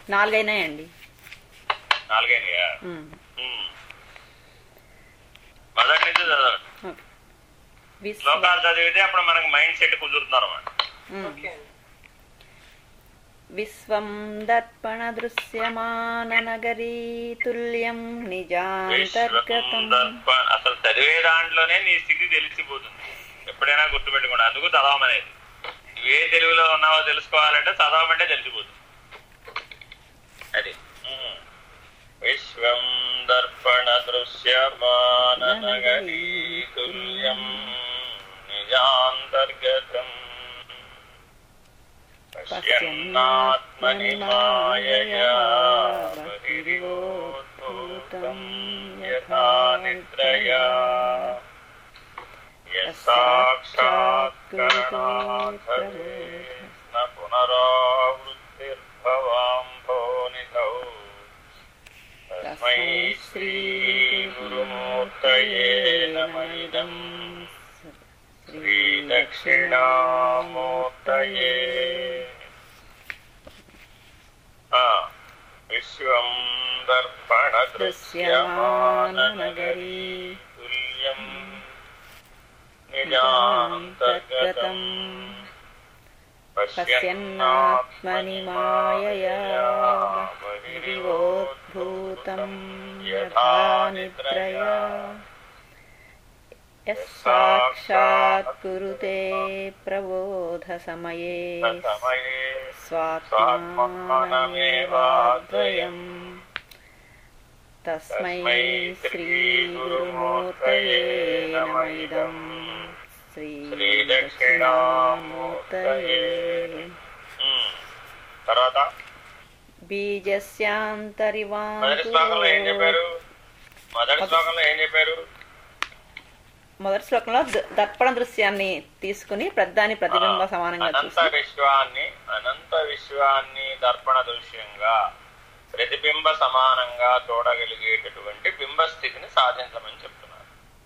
నాలుగైనాయండి నాలుగైనయా ఉమ్. ఉమ్. మొదటి నుంచి చదవండి ఓకే విశ్వ శ్లోకాలు చదివితే అప్పుడు మనకు మైండ్ సెట్ కుదురుతుంది అనమాట ఉమ్. ఓకే విశ్వం దర్పణ దృశ్యమాననగరీ తుల్యం నిజాంతర్గతం దర్ప- అసలు చదివే దాంట్లోనే నీ స్థితి తెలిసిపోతుంది ఎప్పుడైనా గుర్తుపెట్టుకోండి అందుకు చదవమనేది నువ్వు ఏ తెలుగులో ఉన్నావో తెలుసుకోవాలంటే చదవమంటే తెలిసిపోతుంది అది ఉమ్. విశ్వం దర్పణ దృశ్యమాననగరీ తుల్యం నిజాంతర్గతం పశ్యన్నాత్మని మాయయా బహిరివోద్భూతం యథా నిద్రయా యసాక్షాత్కరణాథవే న పునరావృత్తిర్భవాంభోనిధౌ తస్మై శ్రీ గురుమూర్తయే నమైదం శ్రీ దక్షిణామూర్తయే ఆ, విశ్వం దర్పణ దృశ్యమాననగరీ తుల్యం నిజాంతర్గతం పశ్యన్నాత్మని మాయయా బహిరివోద్భూతం యథా నిద్రయా యస్సాక్షాత్ కురుతే ప్రబోధ సమయే సమయే స్వాత్మానమేవాద్వయం తస్మై శ్రీ గురుమూర్తయే నమైదం శ్రీ దక్షిణామూర్తయే ఉమ్. తర్వాత మొదటి శ్లోకంలో ఏం చెప్పారు బీజస్యాంతరివాంకురో మొదటి శ్లోకంలో ఏం చెప్పారు మొదటి శ్లోకంలో ద- దర్పణ దృశ్యాన్ని తీసుకుని ప్రధాని ప్రతిబింబ సమానంగా అనంత చూసి విశ్వాన్ని అనంత విశ్వాన్ని దర్పణ దృశ్యంగా ప్రతిబింబ సమానంగా చూడగలిగేటటువంటి బింబ స్థితిని సాధించమని చెప్తున్నారు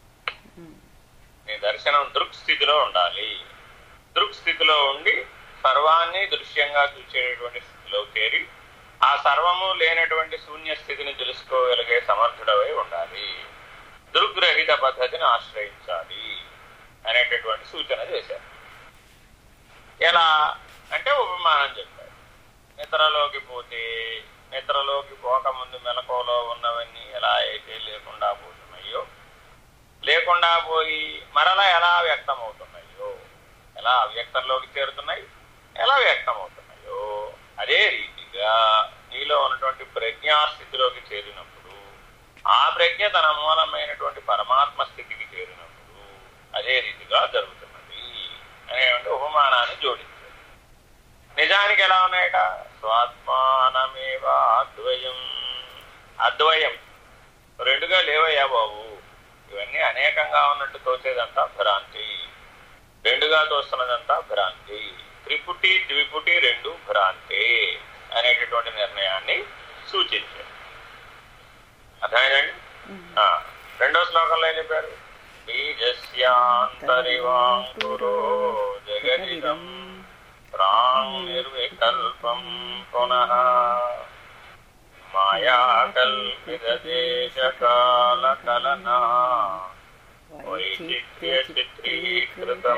నీ దర్శనం దృక్ స్థితిలో ఉండాలి దృక్ స్థితిలో ఉండి సర్వాన్ని దృశ్యంగా చూసేటటువంటి స్థితిలో చేరి ఆ సర్వము లేనటువంటి శూన్య స్థితిని తెలుసుకోగలిగే సమర్థుడవై ఉండాలి దృగ్రహిత పద్ధతిని ఆశ్రయించాలి అనేటటువంటి సూచన చేశారు ఎలా అంటే ఉపమానం చెప్పారు నిద్రలోకి పోతే నిద్రలోకి పోకముందు మెలకువలో ఉన్నవన్నీ ఎలా అయితే లేకుండా పోతున్నాయో లేకుండా పోయి మరలా ఎలా వ్యక్తమవుతున్నాయో ఎలా అవ్యక్తంలోకి చేరుతున్నాయి ఎలా వ్యక్తమవుతున్నాయో అదే రీతిగా నీలో ఉన్నటువంటి ప్రజ్ఞాస్థితిలోకి చేరినప్పుడు ఆ ప్రజ్ఞ తన మూలమైనటువంటి పరమాత్మ స్థితికి చేరినప్పుడు అదే రీతిగా జరుగుతున్నది అనేటువంటి ఉపమానాన్ని జోడించారు నిజానికి ఎలా ఉన్నాయట స్వాత్మానమేవ అద్వయం అద్వయం రెండుగా లేవయ్యా బాబు ఇవన్నీ అనేకంగా ఉన్నట్టు తోచేదంతా భ్రాంతి రెండుగా తోస్తున్నదంతా భ్రాంతి త్రిపుటి ద్విపుటి రెండు భ్రాంతి అనేటటువంటి నిర్ణయాన్ని సూచించారు అర్థమైందండి ఆ, రెండో శ్లోకంలో ఏం చెప్పారు బీజస్యాంతరివాంకురో జగదిదం ప్రాంగ్ నిర్వికల్పం పునః మాయాకల్పితదేశకాల కలనా వైచిత్య చిత్రీకృతం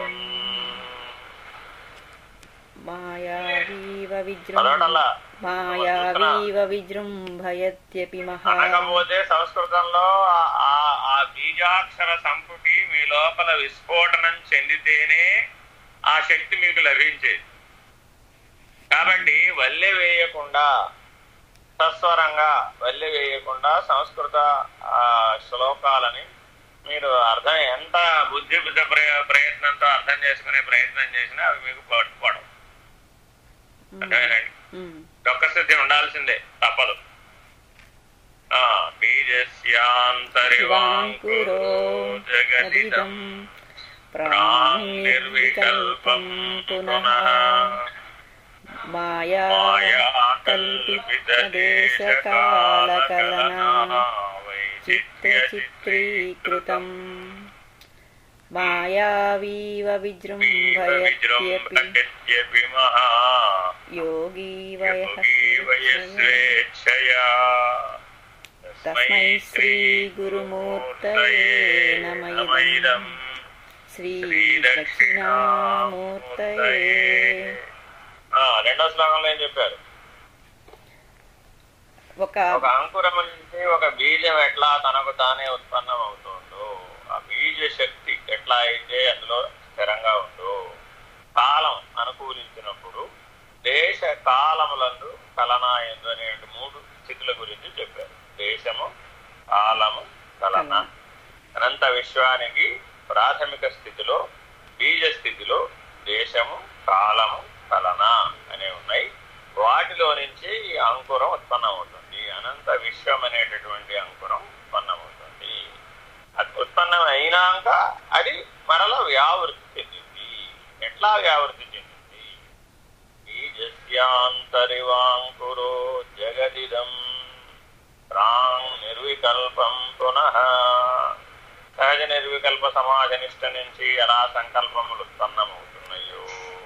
మాయావీవ విజృంభ అదొకటల్లా. మాయావీవ విజృంభయత్యపి మహా అనకపోతే సంస్కృతంలో ఆ- ఆ- ఆ బీజాక్షర సంపుటి మీ లోపల విస్ఫోటనం చెందితేనే ఆ శక్తి మీకు లభించేది కాబట్టి వల్లె వేయకుండా సస్వరంగా వల్లె వేయకుండా సంస్కృత ఆ, శ్లోకాలని మీరు అర్థం ఎంత బుద్ధి బుద్ధ ప్రయ- ప్రయత్నంతో అర్థం చేసుకునే ప్రయత్నం చేసినా అవి మీకు పట్టుకోవడం అర్థమేనండి ఉమ్. డొక్కశుద్ధి ఉండాల్సిందే తప్పదు ఆ బీజస్యాంతరివాంకురో జగదిదం ప్రాంగ్ నిర్వికల్పం పునః మాయా మాయా కల్పిత కల్పిత దేశకాల కలనా వైచిత్య చిత్రీకృతం మాయావీవ విజృంభయత్యపి విజృంభయత్యపి మహా యోగీ యోగి వయస్వేచ్ఛయా తస్మై శ్రీ గురుమూర్తయే నమైదం శ్రీ దక్షిణామూర్తయే ఆ, రెండో శ్లోకంలో ఏం చెప్పారు ఒక ఒక అంకురం నుంచి ఒక బీజం ఎట్లా తనకు తానే ఉత్పన్నం అవుతుందో ఆ బీజ శక్తి ఎట్లా అయితే అందులో స్థిరంగా ఉందో కాలం అనుకూలించినప్పుడు దేశ కాలములందు కలనాయందు అనే మూడు స్థితుల గురించి చెప్పారు దేశము కాలము కలన అనంత విశ్వానికి ప్రాథమిక స్థితిలో బీజ స్థితిలో దేశము కాలము కలన అనే ఉన్నాయి వాటిలో నుంచి ఈ అంకురం ఉత్పన్నమవుతుంది అనంత విశ్వం అనేటటువంటి అంకురం ఉత్పన్నమవుతుంది అది ఉత్పన్నం అయినాక అది మరల వ్యావృతి చెందింది ఎట్లా వ్యావృతి చెందింది బీజస్యాంతరివాంకురో జగదిదం ప్రాంగ్ నిర్వికల్పం పునః సహజ నిర్వికల్ప సమాజనిష్ట నుంచి ఎలా సంకల్పములు ఉత్పన్నమవుతున్నాయో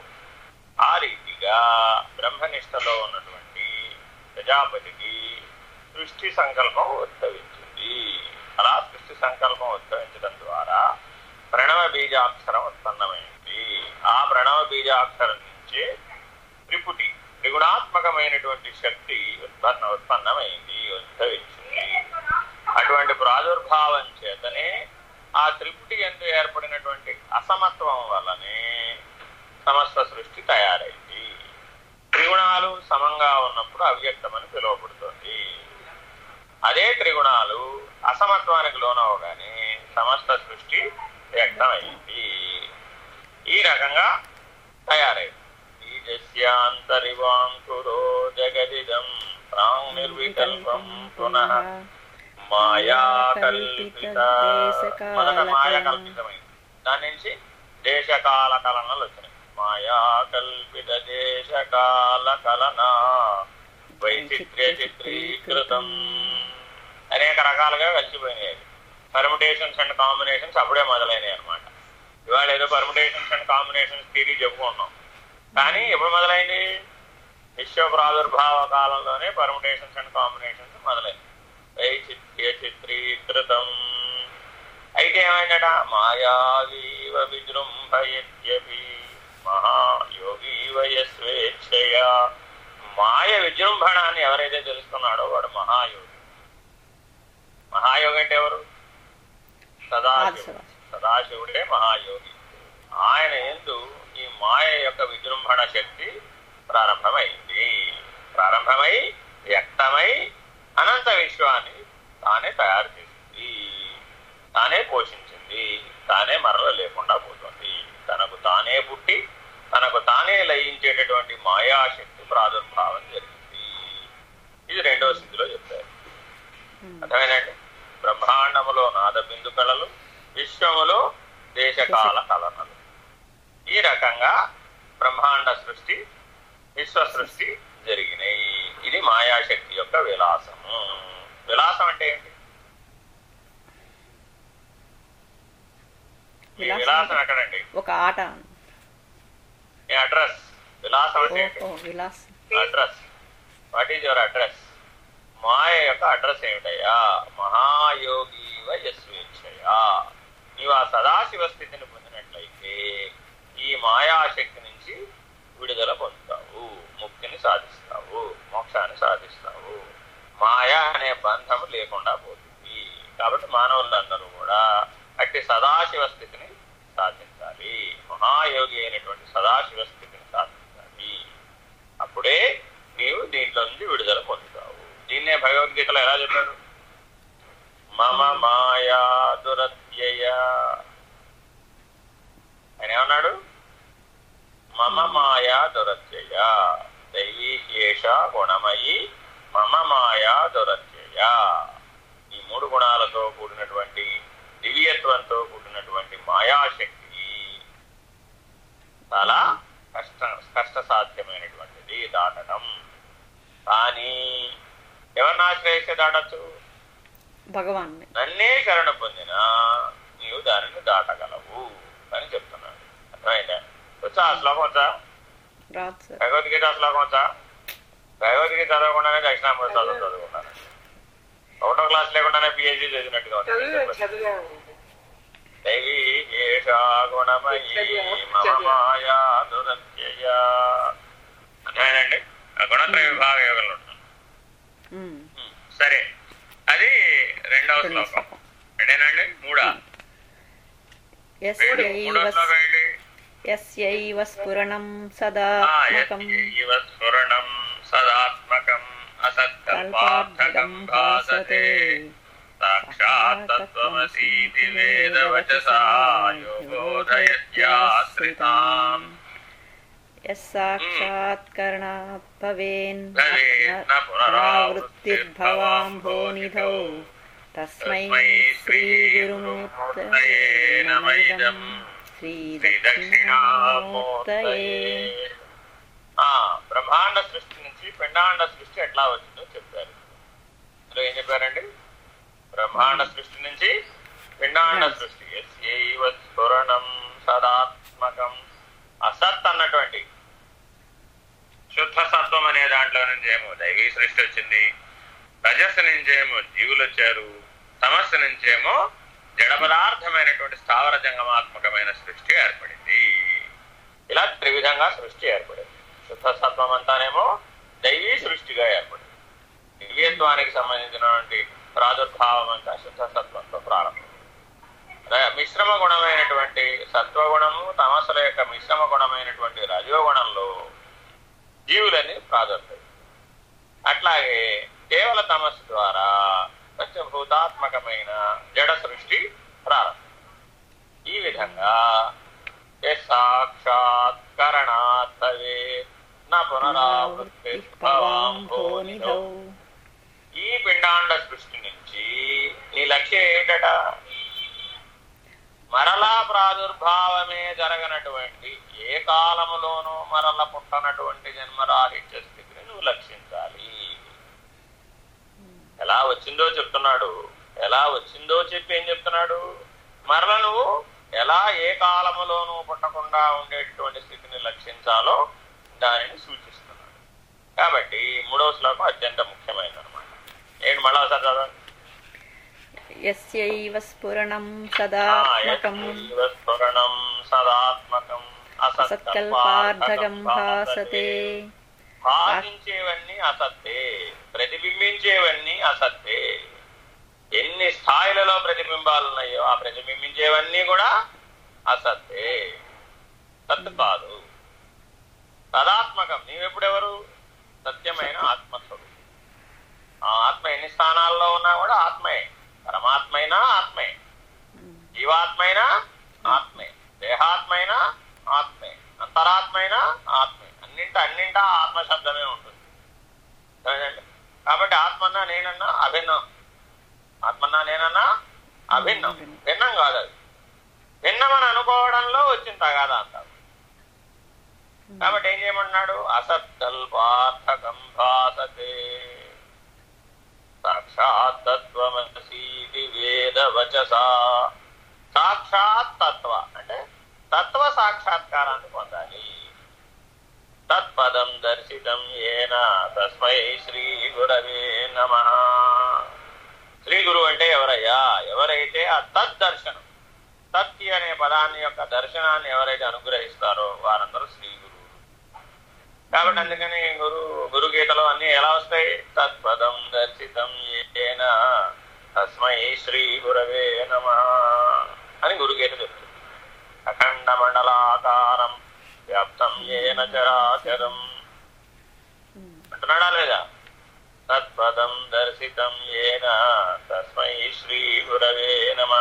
ఆ రీతిగా బ్రహ్మనిష్టలో ఉన్నటువంటి ప్రజాపతికి సృష్టి సంకల్పం ఉద్భవించింది అలా సృష్టి సంకల్పం ఉద్భవించడం ద్వారా ప్రణవ బీజాక్షరం ఉత్పన్నమైంది ఆ ప్రణవ బీజాక్షరం నుంచే త్రిపుటి త్రిగుణాత్మకమైనటువంటి శక్తి ఉత్పన్న ఉత్పన్నమైంది ఉద్భవించింది అటువంటి ప్రాదుర్భావం చేతనే ఆ త్రిపుటి ఎందు ఏర్పడినటువంటి అసమత్వం వల్లనే సమస్త సృష్టి తయారైంది త్రిగుణాలు సమంగా ఉన్నప్పుడు అవ్యక్తమని పిలువబడుతుంది అదే త్రిగుణాలు అసమత్వానికి లోనవగానే సమస్త సృష్టి వ్యక్తమైంది ఈ రకంగా తయారైంది బీజస్యాంతరివాంకురో జగదిదం ప్రాంగ్ నిర్వికల్పం పునః మాయా కల్పిత మొదట మాయా కల్పితమైంది దాని నుంచి దేశకాల కలనలు వచ్చినాయి మాయా కల్పిత దేశకాల కలన వైచిత్ర్య చిత్రీకృతం అనేక రకాలుగా కలిసిపోయినాయి పర్ముటేషన్స్ అండ్ కాంబినేషన్స్ అప్పుడే మొదలైనవి అనమాట ఇవాళ ఏదో పర్ముటేషన్స్ అండ్ కాంబినేషన్స్ థీరీ చెప్పుకున్నాం కానీ ఎప్పుడు మొదలైంది విశ్వ ప్రాదుర్భావ కాలంలోనే పర్ముటేషన్స్ అండ్ కాంబినేషన్స్ మొదలైంది వైచిత్ర్య చిత్రీకృతం అయితే ఏమైందట మాయావీవ విజృంభయత్యపి మహాయోగీవ యస్వేచ్ఛయ మాయ విజృంభణాన్ని ఎవరైతే తెలుసుకున్నాడో వాడు మహాయోగి మహాయోగి అంటే ఎవరు సదాశివుడు సదాశివుడే మహాయోగి ఆయన ఎందు ఈ మాయ యొక్క విజృంభణ శక్తి ప్రారంభమైంది ప్రారంభమై వ్యక్తమై అనంత విశ్వాన్ని తానే తయారు చేసింది తానే పోషించింది తానే మరల లేకుండా పోతుంది తనకు తానే పుట్టి తనకు తానే లయించేటటువంటి మాయాశక్తి ప్రాదుర్భావం జరిగింది ఇది రెండవ స్థితిలో చెప్పారు అర్థమైందండి బ్రహ్మాండములో నాదబిందు కళలు విశ్వములో దేశకాల కలనలు ఈ రకంగా బ్రహ్మాండ సృష్టి విశ్వ సృష్టి జరిగినాయి ఇది మాయాశక్తి యొక్క విలాసము విలాసం అంటే ఏంటి మీ విలాసం విలాసం ఎక్కడండి ఒక ఆట మీ అడ్రస్ విలాసం అంటే ఏంటి ఓహో విలాస్ address what is your address మాయ యొక్క అడ్రస్ ఏమిటయ్యా మహాయోగీవ యస్వేచ్ఛయా నీవు ఆ సదాశివ స్థితిని పొందినట్లయితే ఈ మాయాశక్తి నుంచి విడుదల పొందుతావు ముక్తిని సాధిస్తావు మోక్షాన్ని సాధిస్తావు మాయ అనే బంధము లేకుండా పోతుంది కాబట్టి మానవులందరూ కూడా అట్టి సదాశివ స్థితిని సాధించాలి మహాయోగి అయినటువంటి సదాశివ స్థితిని సాధించాలి అప్పుడే నీవు దీంట్లో నుంచి విడుదల పొందుతావు దీన్నే భగవద్గీతలో ఎలా చెప్పాడు మమ మాయా దురత్యయ ఆయన ఏమన్నాడు మమ మాయా దురత్యయ దైవీశేష గుణమయి మమ మాయా దురత్యయ ఈ మూడు గుణాలతో కూడినటువంటి దివ్యత్వంతో కూడినటువంటి మాయాశక్తి చాలా కష్ట కష్ట సాధ్యమైనటువంటిది దాటడం కానీ ఎవరిని ఆశ్రయిస్తే దాటచ్చు భగవాన్ నన్నే శరణ పొందినా నీవు దానిని దాటగలవు అని చెప్తున్నాడు అర్థమైందా వచ్చా ఆ శ్లోకం వచ్చా రాదు సార్ భగవద్గీత శ్లోకం వచ్చా భగవద్గీత చదవకుండానే దక్షిణామూర్తి చదువు చదువుకున్నాను ఒకటో క్లాస్ లేకుండానే పిహెచ్డి చదివినట్టుగా చదివాను ఉంది చదివాను దైవీ ఏషా గుణమయీ మమ మాయా దురత్యయ అర్థమైందండి ఆ గుణత్రయ విభాగ యోగంలో ఉంటాం ఉమ్. ఉం, సరే అది రెండవ రెండవ శ్లోకం శ్లోకం. రెండేనండి మూడా మూడో యస్యైవ శ్లోకం ఏంటి యస్యైవ స్ఫురణం ఆ, సదాత్మకం యస్యైవ స్ఫురణం సదాత్మకం అసత్కల్పార్థకం భాసతే సాక్షాత్ తత్వమసీతి వేదవచసా యో బోధయత్యాశ్రితాం యస్సాక్షాత్కరణాత్ భవేన్ భవేన్ న పునరావృత్తిర్భవాంభోనిధౌ తస్మై శ్రీ గురుమూర్తయే నమైదం శ్రీ దక్షిణామూర్తయే ఆ బ్రహ్మాండ సృష్టి నుంచి పిండాండ సృష్టి ఎట్లా వచ్చిందో చెప్పారు అందులో ఏం చెప్పారండి బ్రహ్మాండ సృష్టి నుంచి పిండాండ సృష్టి యస్యైవ స్ఫురణం సదాత్మకం అసత్ అన్నటువంటి శుద్ధ సత్వం అనే దాంట్లో నుంచి ఏమో దైవీ సృష్టి వచ్చింది రజస్సు నుంచేమో జీవులు వచ్చారు సమస్య నుంచేమో జడ పదార్థమైనటువంటి స్థావర జంగమాత్మకమైన సృష్టి ఏర్పడింది ఇలా త్రివిధంగా సృష్టి ఏర్పడింది శుద్ధ సత్వం అంతానేమో దైవీ సృష్టిగా ఏర్పడింది దివ్యత్వానికి సంబంధించినటువంటి ప్రాదుర్భావం అంతా శుద్ధ సత్వంతో ప్రారంభం అలాగే మిశ్రమ గుణమైనటువంటి సత్వగుణము తమస్సుల యొక్క మిశ్రమ గుణమైనటువంటి రజోగుణంలో జీవులని ప్రాదుర్భవి అట్లాగే కేవల తమస్సు ద్వారా పంచభూతాత్మకమైన జడ సృష్టి ప్రారంభం ఈ విధంగా సాక్షాత్కరణాత్ భవేత్ న పునరావృత్తి భవాంభోనిధౌ ఈ పిండాండ సృష్టి నుంచి నీ లక్ష్యం ఏమిటట మరలా ప్రాదుర్భావమే జరగనటువంటి ఏ కాలములోనూ మరల పుట్టనటువంటి జన్మరాహిత్య స్థితిని నువ్వు లక్షించాలి ఎలా వచ్చిందో చెప్తున్నాడు ఎలా వచ్చిందో చెప్పి ఏం చెప్తున్నాడు మరల నువ్వు ఎలా ఏ కాలములోనూ పుట్టకుండా ఉండేటువంటి స్థితిని లక్షించాలో దానిని సూచిస్తున్నాడు కాబట్టి మూడవ శ్లోకం అత్యంత ముఖ్యమైనది అనమాట ఏంటి మళ్ళా ఒకసారి చదవండి యస్యైవ స్ఫురణం ఆ, సదాత్మకం యస్యైవ స్ఫురణం సదాత్మకం అసత్కల్పార్థకం భాసతే భాషించేవన్నీ అసత్తే ప్రతిబింబించేవన్నీ అసత్తే ఎన్ని స్థాయిలలో ప్రతిబింబాలు ఉన్నాయో ఆ ప్రతిబింబించేవన్నీ కూడా అసత్తే సత్తు కాదు తదాత్మకం నీవెప్పుడెవరు సత్యమైన ఆత్మస్వరూపం ఆ ఆత్మ ఎన్ని స్థానాల్లో ఉన్నా కూడా ఆత్మే పరమాత్మైనా ఆత్మే జీవాత్మైనా ఆత్మే దేహాత్మైనా ఆత్మే అంతరాత్మైనా ఆత్మే అన్నింట అన్నింట ఆత్మశబ్దమే ఉంటుంది సరేనండి కాబట్టి ఆత్మన్నా నేనన్నా అభిన్నం ఆత్మన్నా నేనన్నా అభిన్నం భిన్నం కాదు అది భిన్నమని అనుకోవడంలో వచ్చిన తగాదా అంటారు కాబట్టి ఏం చేయమంటున్నాడు అసత్కల్పార్థకం భాసతే సాక్షాత్ తత్వమసీతి వేద వచసా సాక్షాత్ తత్వ అంటే తత్వ సాక్షాత్కారాన్ని పొందాలి తత్పదం దర్శితం ఏన తస్మై శ్రీ గురవే నమ శ్రీ గురువు అంటే ఎవరయ్యా ఎవరైతే ఆ తద్దర్శనం తత్తి అనే పదాన్ని యొక్క దర్శనాన్ని ఎవరైతే అనుగ్రహిస్తారో వారందరూ శ్రీ గురువు కాబట్టి అందుకని గురు గురు గీతలో అన్ని ఎలా వస్తాయి తత్పదం దర్శితం ఏన తస్మై శ్రీ గురవే నమ అని గురుగీత చెప్తుంది అఖండ మండలాకారం వ్యాప్తం ఏన చరాచరం అంటున్నాడా లేదా తత్పదం దర్శితం ఏన తస్మై శ్రీ గురవే నమ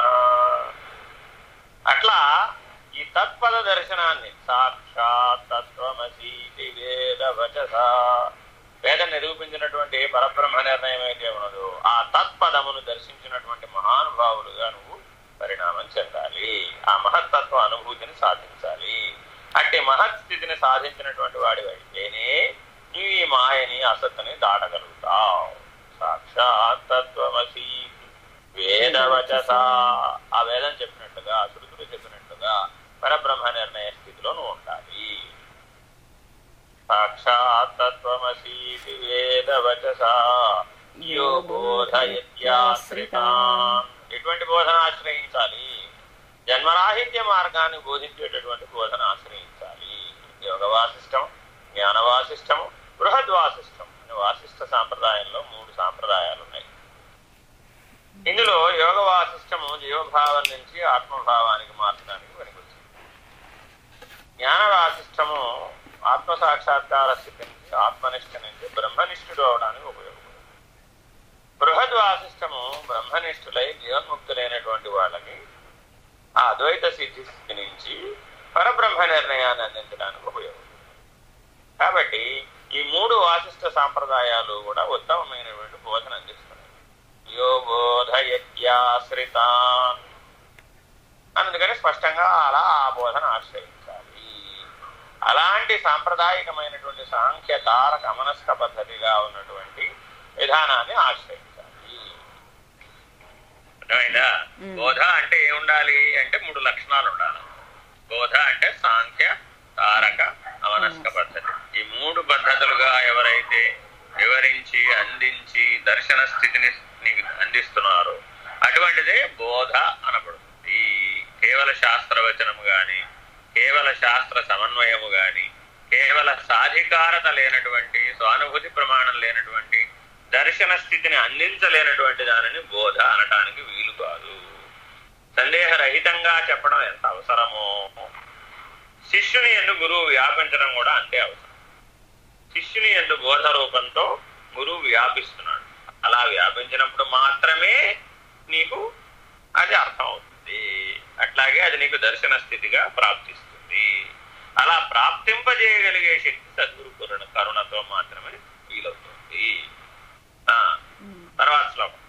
అట్లా ఈ తత్పద దర్శనాన్ని సాక్షాత్ తత్వమసీతి వేద వచస వేదం నిరూపించినటువంటి పరబ్రహ్మ నిర్ణయం అయితే ఉన్నదో ఆ తత్పదమును దర్శించినటువంటి మహానుభావులుగా నువ్వు పరిణామం చెందాలి ఆ మహత్తత్వ అనుభూతిని సాధించాలి అట్టి మహత్ స్థితిని సాధించినటువంటి వాడి అయితేనే నీవు ఈ మాయని అసత్తుని దాటగలుగుతావు సాక్షాత్ తత్వమసి వేదవచస ఆ వేదం చెప్పినట్టుగా శృతులు చెప్పినట్టుగా పరబ్రహ్మ నిర్ణయ స్థితిలో నువ్వు ఉండాలి సాక్షాత్ తత్వమసీతి వేదవచసా యో బోధయత్యాశ్రితాన్ ఎటువంటి బోధన ఆశ్రయించాలి జన్మరాహిత్య మార్గాన్ని బోధించేటటువంటి బోధన ఆశ్రయించాలి యోగ వాసిష్టం జ్ఞాన వాసిష్టం బృహద్ వాసిష్టం అనే వాసిష్ట సాంప్రదాయంలో మూడు సాంప్రదాయాలు ఉన్నాయి ఇందులో యోగ వాసిష్టము జీవభావం నుంచి ఆత్మభావానికి మార్చడానికి పనికొచ్చింది జ్ఞాన వాసిష్టము ఆత్మ సాక్షాత్కార స్థితి నుంచి ఆత్మనిష్ట నుంచి బ్రహ్మనిష్ఠుడు అవడానికి ఉపయోగపడుతుంది బృహద్ వాసిష్టము బ్రహ్మనిష్ఠులై జీవన్ముక్తులైనటువంటి వాళ్ళకి ఆ అద్వైత సిద్ధి స్థితి నుంచి పరబ్రహ్మ నిర్ణయాన్ని అందించడానికి ఉపయోగపడుతుంది కాబట్టి ఈ మూడు వాసిష్ట సాంప్రదాయాలు కూడా ఉత్తమమైనటువంటి బోధన అందిస్తున్నాయి యో బోధయత్యాశ్రితాన్ అందుకని స్పష్టంగా అలా ఆ బోధన ఆశ్రయించాలి అలాంటి సాంప్రదాయికమైనటువంటి సాంఖ్య తారక మనస్క పద్ధతిగా ఉన్నటువంటి విధానాన్ని ఆశ్రయించాలి అర్థమైందా మ్మ్. బోధ అంటే ఏముండాలి అంటే మూడు లక్షణాలు ఉండాలి బోధ అంటే సాంఖ్య తారక అవనస్క పద్ధతి ఈ మూడు పద్ధతులుగా ఎవరైతే వివరించి అందించి దర్శన స్థితిని నీకు అందిస్తున్నారో అటువంటిదే బోధ అనబడుతుంది కేవల శాస్త్రవచనము గాని కేవల శాస్త్ర సమన్వయము గాని కేవల సాధికారత లేనటువంటి స్వానుభూతి ప్రమాణం లేనటువంటి దర్శన స్థితిని అందించలేనటువంటి దానిని బోధ అనటానికి వీలు కాదు సందేహరహితంగా చెప్పడం ఎంత అవసరమో శిష్యుని ఎందు గురువు వ్యాపించడం కూడా అంతే అవసరం శిష్యుని ఎందు బోధ రూపంతో గురువు వ్యాపిస్తున్నాడు అలా వ్యాపించినప్పుడు మాత్రమే నీకు అది అర్థం అవుతుంది అట్లాగే అది నీకు దర్శన స్థితిగా ప్రాప్తిస్తుంది అలా ప్రాప్తింపజేయగలిగే శక్తి సద్గురు కరుణ కరుణతో మాత్రమే వీలవుతుంది ఆ, తర్వాత శ్లోకం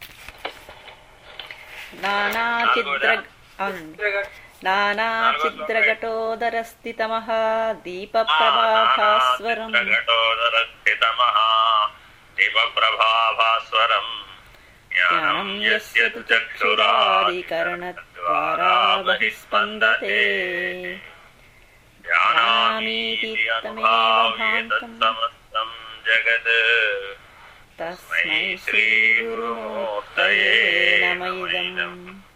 నానా చిద్ర అవునండి నానా చిద్రఘటోదరస్థితమః దీప ప్రభాభాస్వరం ఘటోదరస్థితమః దీపప్రభాభాస్వరం జ్ఞానం యస్య తు చక్షురాదికరణద్వారా బహిస్పందతే జ్ఞానామీతి అనుభావ్యేతత్ సమస్తం జగత్ తస్మై శ్రీగురుమూర్తయే నమ ఇదం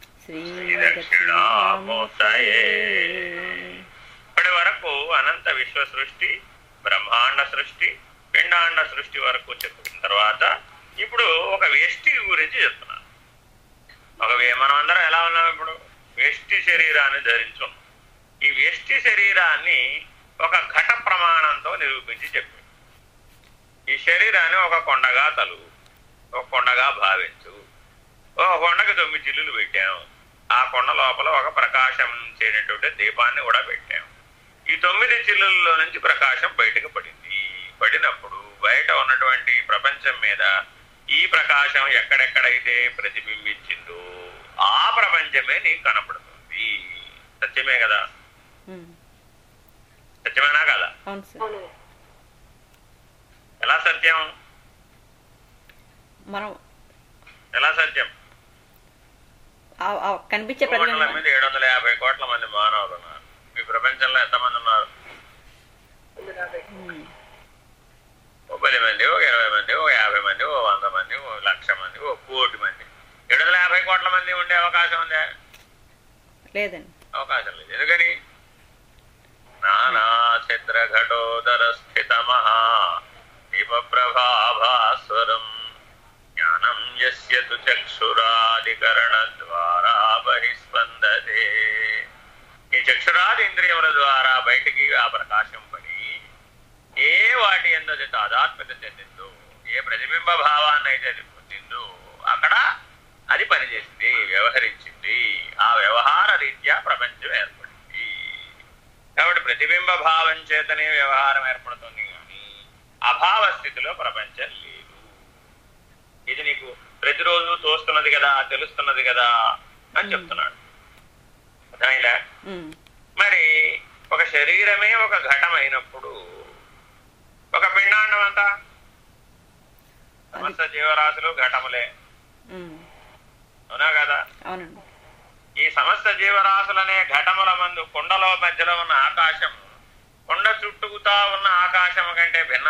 శ్రీదక్షిణామూర్తయే ఇప్పటి వరకు అనంత విశ్వ సృష్టి బ్రహ్మాండ సృష్టి పిండాండ సృష్టి వరకు చెప్పిన తర్వాత ఇప్పుడు ఒక వ్యష్టి గురించి చెప్తున్నాను ఒక వే- మనం అందరం ఎలా ఉన్నాం ఇప్పుడు వ్యష్టి శరీరాన్ని ధరించున్నాం ఈ వ్యష్టి శరీరాన్ని ఒక ఘట ప్రమాణంతో నిరూపించి చెప్పాడు ఈ శరీరాన్ని ఒక కొండగా తలు ఒక కొండగా భావించు ఒక కొండకి తొమ్మిది చిల్లులు పెట్టాం ఆ కొండ లోపల ఒక ప్రకాశించేటటువంటి దీపాన్ని కూడా పెట్టాం ఈ తొమ్మిది చిల్లుల్లో నుంచి ప్రకాశం బయటకు పడింది పడినప్పుడు బయట ఉన్నటువంటి ప్రపంచం మీద ఈ ప్రకాశం ఎక్కడెక్కడైతే ప్రతిబింబించిందో ఆ ప్రపంచమే నీకు కనపడుతుంది సత్యమే కదా ఉమ్, సత్యమేనా కదా అవును సార్ ఎలా సత్యం మనం ఎలా సత్యం ఆ- ఆ కనిపించే కోట్ల ప్రతిబింబం మీద ఏడు వందల యాభై కోట్ల మంది మానవులు ఉన్నారు ఈ ప్రపంచంలో ఎంతమంది ఉన్నారు ఉమ్, ఓ పది మంది ఓ ఇరవై మంది ఓ యాభై మంది ఓ వంద మంది ఓ లక్ష మంది ఓ కోటి మంది ఏడు వందల యాభై కోట్ల మంది ఉండే అవకాశం ఉందా లేదండి అవకాశం లేదు ఎందుకని నానా చిత్ర ఘటోదర స్థిత మహా దీప ప్రభాభాస్వరం జ్ఞానం యస్య తు చక్షురాదికరణ ద్వారా బహిస్పందతే ఈ చక్షురాది ఇంద్రియముల ద్వారా బయటికి ఆ ప్రకాశం పడి ఏ వాటి ఎందు తాదాత్మ్యత చెందిందో ఏ ప్రతిబింబ భావాన్ని అయితే అది పొందిందో అక్కడ అది పనిచేసింది వ్యవహరించింది ఆ వ్యవహార రీత్యా ప్రపంచం ఏర్పడింది కాబట్టి ప్రతిబింబ భావం చేతనే వ్యవహారం ఏర్పడుతుంది కానీ అభావ స్థితిలో ప్రపంచం లేదు ఇది నీకు ప్రతిరోజు తోస్తున్నది కదా తెలుస్తున్నది కదా అని చెప్తున్నాడు అర్థమైందా ఉమ్, మరి ఒక శరీరమే ఒక ఘటం అయినప్పుడు ఒక పిండాండం అంతా సమస్త జీవరాశులు ఘటములే ఉమ్, అవునా కదా అవునండి ఈ సమస్త జీవరాశులనే ఘటముల మందు కొండలో మధ్యలో ఉన్న ఆకాశం కొండ చుట్టుకుతా ఉన్న ఆకాశ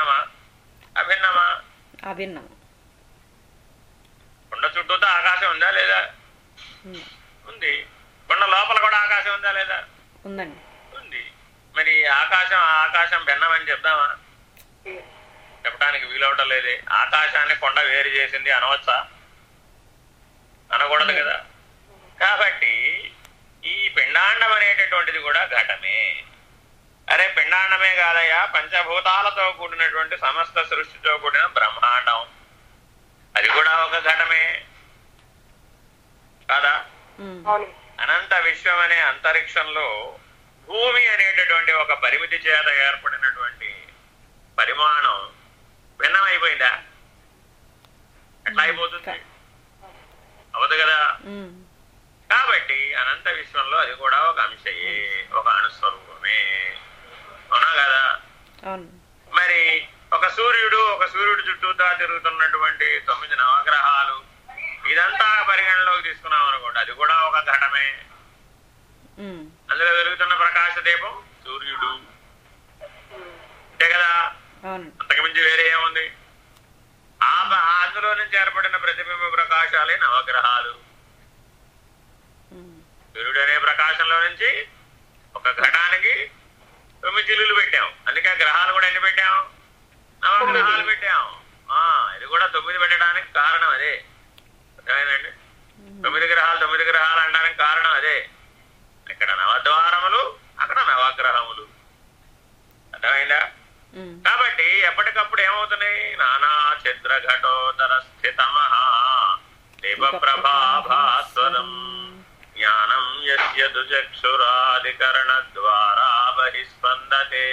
భిన్నమా అభిన్నమా అభిన్నం కొండ చుట్టూతో ఆకాశం ఉందా లేదా ఉంది. ఉంది కొండ లోపల కూడా ఆకాశం ఉందా లేదా ఉందండి ఉంది మరి ఆకాశం ఆ ఆకాశం భిన్నమని చెప్దామా చెప్పడానికి వీలవటం లేదే ఆకాశాన్ని కొండ వేరు చేసింది అనవచ్చా అనకూడదు కదా కాబట్టి ఈ పిండాండం అనేటటువంటిది కూడా ఘటమే అరే పిండాండమే కాదయ్యా పంచభూతాలతో కూడినటువంటి సమస్త సృష్టితో కూడిన బ్రహ్మాండం అది కూడా ఒక ఘటమే కాదా ఉమ్. అవును అనంత విశ్వం అనే అంతరిక్షంలో భూమి అనేటటువంటి ఒక పరిమితి చేత ఏర్పడినటువంటి పరిమాణం భిన్నమైపోయిందా ఎట్లా అయిపోతుంది అవదు కదా ఉమ్. కాబట్టి అనంత విశ్వంలో అది కూడా ఒక అంశయే ఒక అణుస్వరూపమే అవునా కదా అవును మరి ఒక సూర్యుడు ఒక సూర్యుడు చుట్టూతా తిరుగుతున్నటువంటి తొమ్మిది నవగ్రహాలు ఇదంతా పరిగణలోకి తీసుకున్నాం అనుకోండి అది కూడా ఒక ఘటమే ఉమ్. అందులో వెలుగుతున్న ప్రకాశ దీపం సూర్యుడు అంతే కదా అవును అంతకుమించి వేరే ఏముంది ఆ బ- అందులో నుంచి ఏర్పడిన ప్రతిబింబ ప్రకాశాలే నవగ్రహాలు ఉమ్. సూర్యుడు అనే ప్రకాశంలో నుంచి ఒక ఘటానికి తొమ్మిది చిల్లులు పెట్టాం అందుకే గ్రహాలు కూడా ఎన్ని పెట్టాం నవగ్రహాలు పెట్టాం ఆ ఇది కూడా తొమ్మిది పెట్టడానికి కారణం అదే అర్థమైందండి తొమ్మిది గ్రహాలు తొమ్మిది గ్రహాలు అనడానికి కారణం అదే ఇక్కడ నవద్వారములు అక్కడ నవగ్రహములు అర్థమైందా ఉమ్. కాబట్టి ఎప్పటికప్పుడు ఏమవుతున్నాయి నానా ఛిద్ర ఘటోదర స్థితమ దీప ప్రభాభాస్వరం జ్ఞానం యస్య దుచక్షురాధికరణ ద్వారా బహిస్పందతే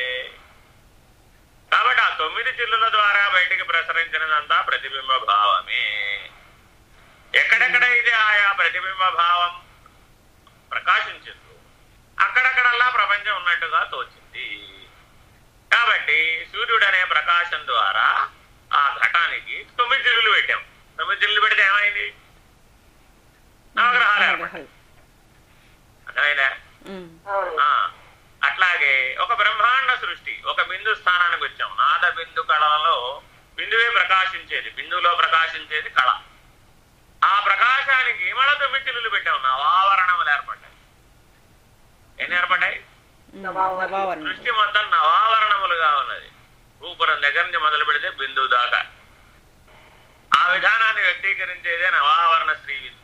కాబట్టి ఆ తొమ్మిది చిల్లుల ద్వారా బయటికి ప్రసరించినదంతా ప్రతిబింబ భావమే ఎక్కడెక్కడైతే ఆయా ప్రతిబింబ భావం ప్రకాశించిందో అక్కడక్కడల్లా ప్రపంచం ఉన్నట్టుగా తోచింది కాబట్టి సూర్యుడు అనే ప్రకాశం ద్వారా ఆ ఘటానికి తొమ్మిది చిల్లులు పెట్టాం తొమ్మిది చిల్లులు పెడితే ఏమైంది నవగ్రహాలు ఏర్పడ్డాయి అర్థమైందా ఉమ్. అవును ఆ, అట్లాగే ఒక బ్రహ్మాండ సృష్టి ఒక బిందు స్థానానికి వచ్చాం నాద బిందు కళలలో బిందువే ప్రకాశించేది బిందువులో ప్రకాశించేది కళ ఆ ప్రకాశానికి మళ్ళా తొమ్మిది చిల్లులు పెట్టాం నవావరణములు ఏర్పడ్డాయి ఎన్ని ఏర్పడ్డాయి ఉమ్. నవావరణం. నవావరణం సృష్టి మొత్తం నవావరణములుగా ఉన్నది భూపురం దగ్గర నుంచి మొదలు పెడితే బిందువు దాకా ఆ విధానాన్ని వ్యక్తీకరించేదే నవావరణ శ్రీ విద్య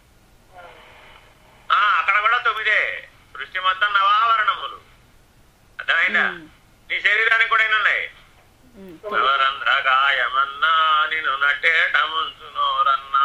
ఆ అక్కడ కూడా తొమ్మిదే సృష్టి మొత్తం నవావరణములు అర్థమైందా ఉమ్. నీ శరీరానికి కూడా ఎన్ని ఉన్నాయి ఉమ్. నవరంధ్రగాయమన్నా నిన్ను నట్టేటముంచునోరన్నా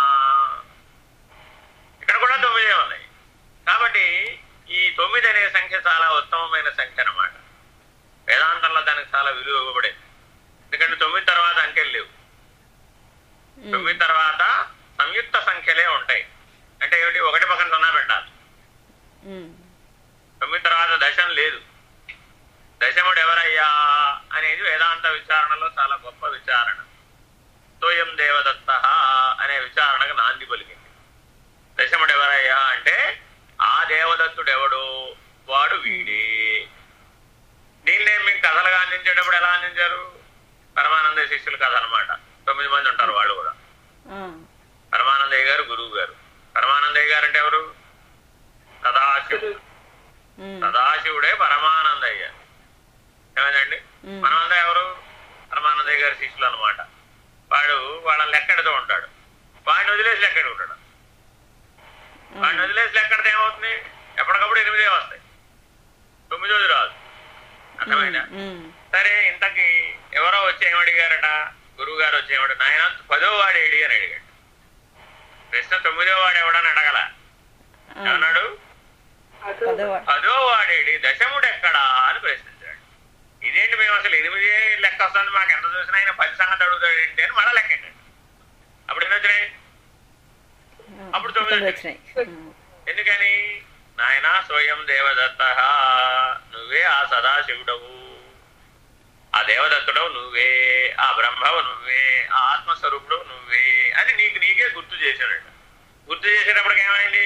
ఇక్కడ కూడా తొమ్మిదే ఉన్నాయి కాబట్టి ఈ తొమ్మిది అనే సంఖ్య చాలా ఉత్తమమైన సంఖ్య అన్నమాట వేదాంతంలో దానికి చాలా విలువ ఇవ్వబడేది ఎందుకంటే తొమ్మిది తర్వాత అంకెలు లేవు ఉమ్. తొమ్మిది తర్వాత సంయుక్త సంఖ్యలే ఉంటాయి అంటే ఏమిటి ఒకటి పక్కన సున్నా పెట్టాలి ఉమ్. తొమ్మిది తర్వాత దశం లేదు దశముడు ఎవరయ్యా అనేది వేదాంత విచారణలో చాలా గొప్ప విచారణ తోయం దేవదత్త అనే విచారణకు నాంది పలికింది దశముడు ఎవరయ్యా అంటే ఆ దేవదత్తుడు ఎవడు వాడు వీడే దీన్నే మీకు కథలుగా అందించేటప్పుడు ఎలా అందించారు పరమానంద శిష్యుల కథ అన్నమాట తొమ్మిది మంది ఉంటారు వాళ్ళు కూడా ఆ. పరమానందయ్య గారు గురువు గారు పరమానందయ్య గారు అంటే ఎవరు సదాశివుడు ఉమ్. సదాశివుడే పరమానందయ్య ఏమైందండి ఉమ్. పరమానందయ్య ఎవరు పరమానందయ్య గారి శిష్యులు అనమాట వాడు వాళ్ళని లెక్కెడుతూ ఉంటాడు వాడిని వదిలేసి లెక్కడు ఉంటాడు వాడిని వదిలేసి లెక్కడితే ఏమవుతుంది ఎప్పటికప్పుడు ఎనిమిదే వస్తాయి తొమ్మిదోది రాదు అర్థమైందా ఉమ్. సరే ఇంతకి ఎవరో వచ్చి ఏమడిగారట గురువు గారు వచ్చి ఏమడి నాయన పదో వాడు ఏడి అని అడిగాడు ప్రశ్న తొమ్మిదో వాడు ఎవడని అడగల ఆ. ఏమన్నాడు అటు పదవ పదో వాడేడి దశముడు ఎక్కడా అని ప్రశ్నించాడు ఇదేంటి మేము అసలు ఎనిమిది లెక్క వస్తుంది మాకు ఎంత చూసినా ఆయన పది సంగతి అడుగుతాడు ఏంటి అని మళ్ళా లెక్క ఎక్కాడు. అప్పుడు ఎన్ని వచ్చినాయి ఆ. అప్పుడు తొమ్మిది తొమ్మిది వచ్చినాయి ఉమ్. ఎందుకని నాయన స్వయం దేవదత్త నువ్వే ఆ సదాశివుడవు ఆ దేవదత్తుడవు నువ్వే ఆ బ్రహ్మవు నువ్వే ఆ ఆత్మస్వరూపుడు నువ్వే అని నీకు నీకే గుర్తు చేశాడట గుర్తు చేసేటప్పటికి ఏమైంది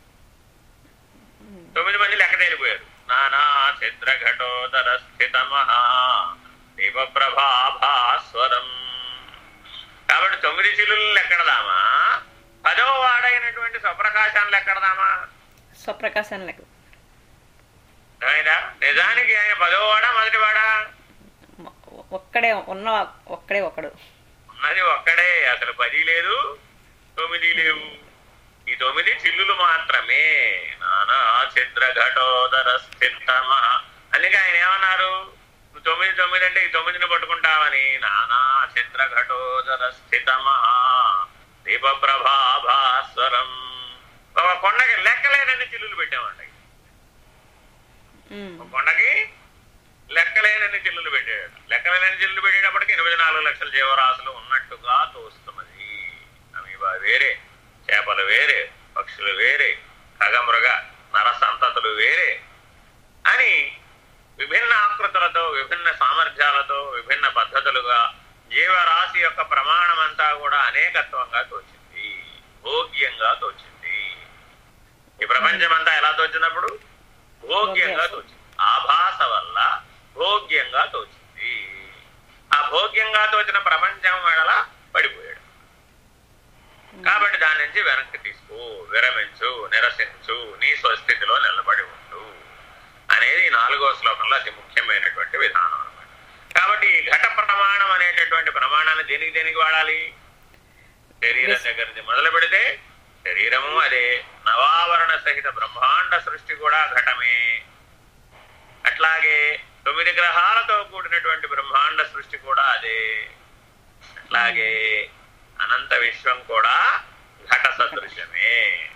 ఉమ్. తొమ్మిది మంది లెక్క తేలిపోయారు నానా చిత్ర ఘటోదర స్థిత మహా దీప దీపప్రభాభాస్వరం కాబట్టి తొమ్మిది చిల్లులు ఎక్కడదామా పదవ వాడైనటువంటి స్వప్రకాశాన్ని ఎక్కడదామా స్వప్రకాశం లెక్క అర్థమైందా నిజానికి ఆయన పదవ వాడా మొదటి వాడా ఒక్కడే ఉన్న ఒక్కడే ఒకడు ఉన్నది ఒక్కడే అసలు పది లేదు తొమ్మిది లేవు ఈ తొమ్మిది చిల్లులు మాత్రమే నానా చిత్ర ఘటోదర స్థితమ అందుకే ఆయన ఏమన్నారు నువ్వు తొమ్మిది తొమ్మిది అంటే ఈ తొమ్మిదిని పట్టుకుంటావని నానా చిత్ర ఘటోదర స్థితమ దీపప్రభాభాస్వరం ఒక కొండకి లెక్కలేనన్ని చిల్లులు పెట్టామండి ఉమ్, ఒక కొండకి లెక్కలేనన్ని చిల్లులు పెట్టాడు లెక్కలేనన్ని చిల్లులు పెట్టేటప్పటికి ఎనిమిది నాలుగు లక్షల జీవరాశులు ఉన్నట్టుగా తోస్తున్నది అమీబా వేరే చేపలు వేరే పక్షులు వేరే ఖగమృగ నర సంతతులు వేరే అని విభిన్న ఆకృతులతో విభిన్న సామర్థ్యాలతో విభిన్న పద్ధతులుగా జీవరాశి యొక్క ప్రమాణం అంతా కూడా అనేకత్వంగా తోచింది భోగ్యంగా తోచింది ఈ ప్రపంచం అంతా ఎలా తోచినప్పుడు భోగ్యంగా తోచింది ఆభాస వల్ల భోగ్యంగా తోచింది ఆ భోగ్యంగా తోచిన ప్రపంచం వేళ పడిపోయాడు కాబట్టి దాని నుంచి వెనక్కి తీసుకో విరమించు నిరసించు నీ స్వస్థితిలో నిలబడి ఉండు అనేది ఈ నాలుగో శ్లోకంలో అతి ముఖ్యమైనటువంటి విధానం అన్నమాట కాబట్టి ఈ ఘట ప్రమాణం అనేటటువంటి ప్రమాణాన్ని దేనికి దేనికి వాడాలి శరీరం దగ్గర నుంచి మొదలు పెడితే శరీరము అదే నవావరణ సహిత బ్రహ్మాండ సృష్టి కూడా ఘటమే అట్లాగే తొమ్మిది గ్రహాలతో కూడినటువంటి బ్రహ్మాండ సృష్టి కూడా అదే అట్లాగే అనంత విశ్వం కూడా ఘట సదృశ్యమే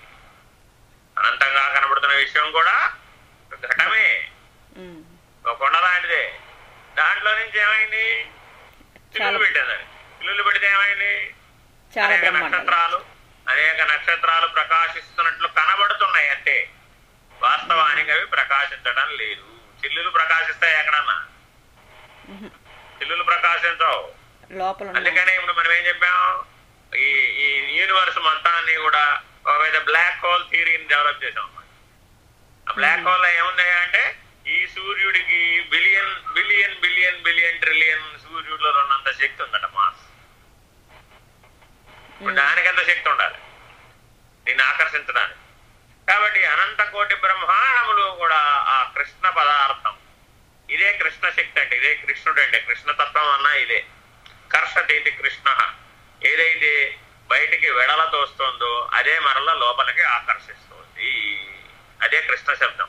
అనంతంగా కనబడుతున్న విశ్వం కూడా ఘటమే ఉమ్, ఒక కొండ లాంటిదే దాంట్లో నుంచి ఏమైంది చిల్లులు చాలా- పెట్టేదాన్ని చిల్లులు పెడితే ఏమైంది చాలా అనేక బ్రహ్మాండాలు నక్షత్రాలు అనేక నక్షత్రాలు ప్రకాశిస్తున్నట్లు కనబడుతున్నాయి అంటే వాస్తవానికి అవి ప్రకాశించడం లేదు చిల్లులు ప్రకాశిస్తాయి ఎక్కడన్నా ఉహు, చిల్లులు ప్రకాశించవు లోపల ఉన్న- అందుకనే ఇప్పుడు మనం ఏం చెప్పాం ఈ ఈ యూనివర్స్ మొత్తాన్ని కూడా ఒక విధ బ్లాక్ హోల్ థియరీని డెవలప్ చేసాం అన్నమాట. ఆ బ్లాక్ హోల్ ఏముంది అంటే ఈ సూర్యుడికి billion billion billion billion trillion సూర్యుడిలో ఉన్నంత శక్తి ఉందట మాస్ ఇప్పుడు దానికి ఎంత శక్తి ఉండాలి దీన్ని ఆకర్షించడానికి కాబట్టి అనంత కోటి బ్రహ్మాండములు కూడా ఆ కృష్ణ పదార్థం ఇదే కృష్ణ శక్తి అంటే ఇదే కృష్ణుడు అంటే కృష్ణతత్వం అన్నా ఇదే కర్షతీతి కృష్ణ ఏదైతే బయటికి వెడల తోస్తుందో అదే మరల లోపలికి ఆకర్షిస్తుంది అదే కృష్ణ శబ్దం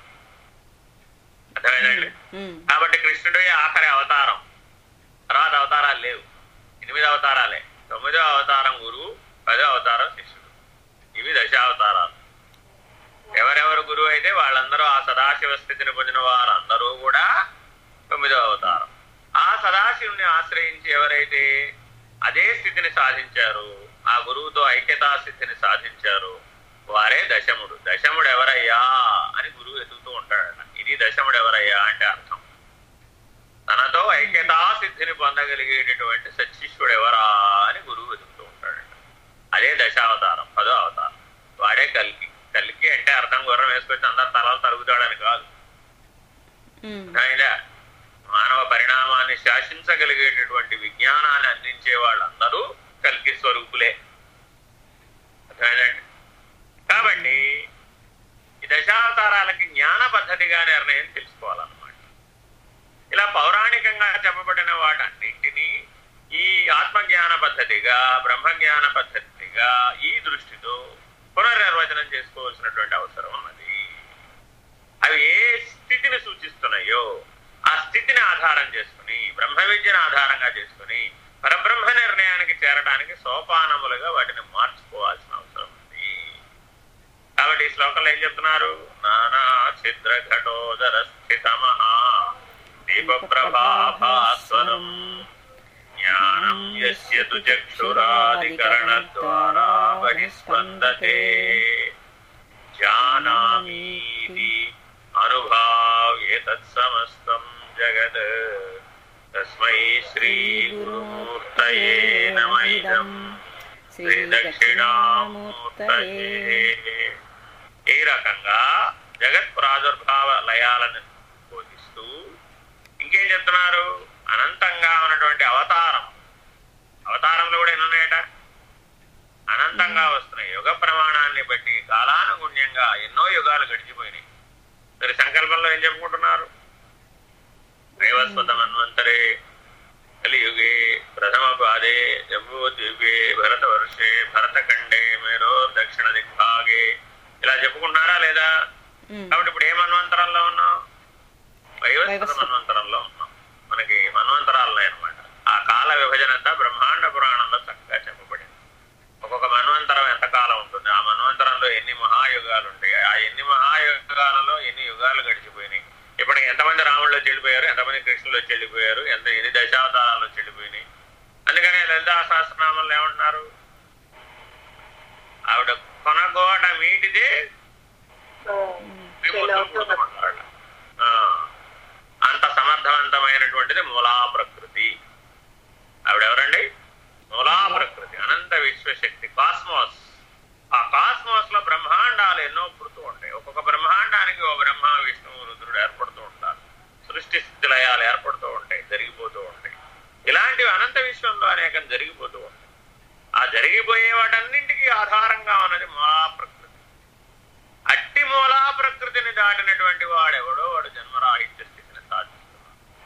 అర్థమైందండి ఉమ్, కాబట్టి కృష్ణుడే ఆఖరి అవతారం తర్వాత అవతారాలు లేవు ఎనిమిది అవతారాలే తొమ్మిదో అవతారం గురువు పదో అవతారం శిష్యుడు ఇవి దశావతారాలు ఎవరెవరు గురువు అయితే వాళ్ళందరూ ఆ సదాశివ స్థితిని పొందిన వారందరూ కూడా తొమ్మిదో అవతారం ఆ సదాశివుని ఆశ్రయించి ఎవరైతే అదే స్థితిని సాధించారు ఆ గురువుతో ఐక్యతా స్థితిని సాధించారు వారే దశముడు దశముడు ఎవరయ్యా అని గురువు ఎదుగుతూ ఉంటాడట ఇది దశముడు ఎవరయ్యా అంటే అర్థం తనతో ఐక్యతా సిద్ధిని పొందగలిగేటటువంటి సత్శిష్యుడు ఎవరా అని గురువు వెతుకుతూ ఉంటాడట అదే దశావతారం పదో అవతారం వాడే కల్కి కల్కి అంటే అర్థం గుర్రం వేసుకొచ్చి అందరు తలాలు తరుగుతాడని కాదు ఉమ్, అర్థమైందా మానవ పరిణామాన్ని శాసించగలిగేటటువంటి విజ్ఞానాన్ని అందించే వాళ్ళందరూ కల్కి స్వరూపులే అర్థమైందండి కాబట్టి ఈ దశావతారాలకి జ్ఞాన పద్ధతిగా నిర్ణయం తెలుసుకోవాలన్నమాట ఇలా పౌరాణికంగా చెప్పబడిన వాటన్నింటినీ ఈ ఆత్మజ్ఞాన పద్ధతిగా బ్రహ్మజ్ఞాన పద్ధతిగా ఈ దృష్టితో పునర్నిర్వచనం చేసుకోవాల్సినటువంటి అవసరం ఉన్నది అవి ఏ స్థితిని సూచిస్తున్నాయో ఆ స్థితిని ఆధారం చేసుకుని బ్రహ్మ విద్యను ఆధారంగా చేసుకుని పరబ్రహ్మ నిర్ణయానికి చేరడానికి సోపానములుగా వాటిని మార్చుకోవాల్సిన అవసరం ఉంది కాబట్టి ఈ శ్లోకంలో ఏం చెప్తున్నారు నానా ఛిద్ర ఘటోదర స్థితమహా దీపప్రభాస్వరం జ్ఞానం యస్య తు చక్షురాదికరణ ద్వారా బహిస్పందతే జానామీతి అనుభావ్య తత్సమస్తం జగత్ తస్మై శ్రీ గురుమూర్తయే నమ ఇదం శ్రీ దక్షిణామూర్తయే ఈ రకంగా జగత్ ప్రాదుర్భావ లయాలను బోధిస్తూ ఇంకేం చెప్తున్నారు అనంతంగా సామాన్యంగా ఎన్నో యుగాలు గడిచిపోయినాయి మరి సంకల్పంలో ఏం చెప్పుకుంటున్నారు రేవస్వత మన్వంతరే కలియుగే ప్రథమ పాదే జంబూద్వీపే భరత వర్షే భరతఖండే మేరో దక్షిణ దిగ్భాగే ఇలా చెప్పుకుంటున్నారా లేదా ఉమ్, కాబట్టి ఇప్పుడు ఏ మన్వంతరంలో ఉన్నాం వైవస్వత వైవస్వత. మన్వంతరంలో ఉన్నాం మనకి మన్వంతరాలు ఉన్నాయన్నమాట ఆ కాల విభజన అంతా బ్రహ్మాండ పురాణంలో చక్కగా చెప్పబడింది ఒక్కొక్క మన్వంతరం ఎంత కాలం ఉంటుంది ఆ మన్వంతరంలో ఎన్ని మహాయుగాలు ఉంటాయి ఆ ఎన్ని మహాయుగాలలో ఎన్ని యుగాలు గడిచిపోయినాయి ఇప్పటికి ఎంతమంది రాముళ్ళు వచ్చి వెళ్ళిపోయారు ఎంతమంది కృష్ణులు వచ్చి వెళ్ళిపోయారు ఎంత ఎన్ని దశావతారాలు వచ్చి వెళ్ళిపోయినాయి అందుకనే లలితా సహస్రనామంలో ఏమంటున్నారు ఆవిడ కొనగోట మీటిదే విముక్తులు పుడతామన్నాడు. ఆ అంత సమర్థవంతమైనటువంటిది మూలా ప్రకృతి ఆవిడెవరండి మూలా ప్రకృతి అనంత విశ్వశక్తి కాస్మోస్ ఆ కాస్మోస్ లో బ్రహ్మాండాలు ఎన్నో పుడుతూ ఉంటాయి ఒక్కొక్క బ్రహ్మాండానికి ఓ బ్రహ్మ విష్ణువు రుద్రుడు ఏర్పడుతూ ఉంటారు సృష్టి స్థితి లయాలు ఏర్పడుతూ ఉంటాయి జరిగిపోతూ ఉంటాయి ఇలాంటివి అనంత విశ్వంలో అనేకం జరిగిపోతూ ఉంటాయి ఆ జరిగిపోయే వాటన్నింటికీ ఆధారంగా ఉన్నది మూలా ప్రకృతి అట్టి మూలా ప్రకృతిని దాటినటువంటి వాడెవడో వాడు జన్మరాహిత్య స్థితిని సాధిస్తున్నాడు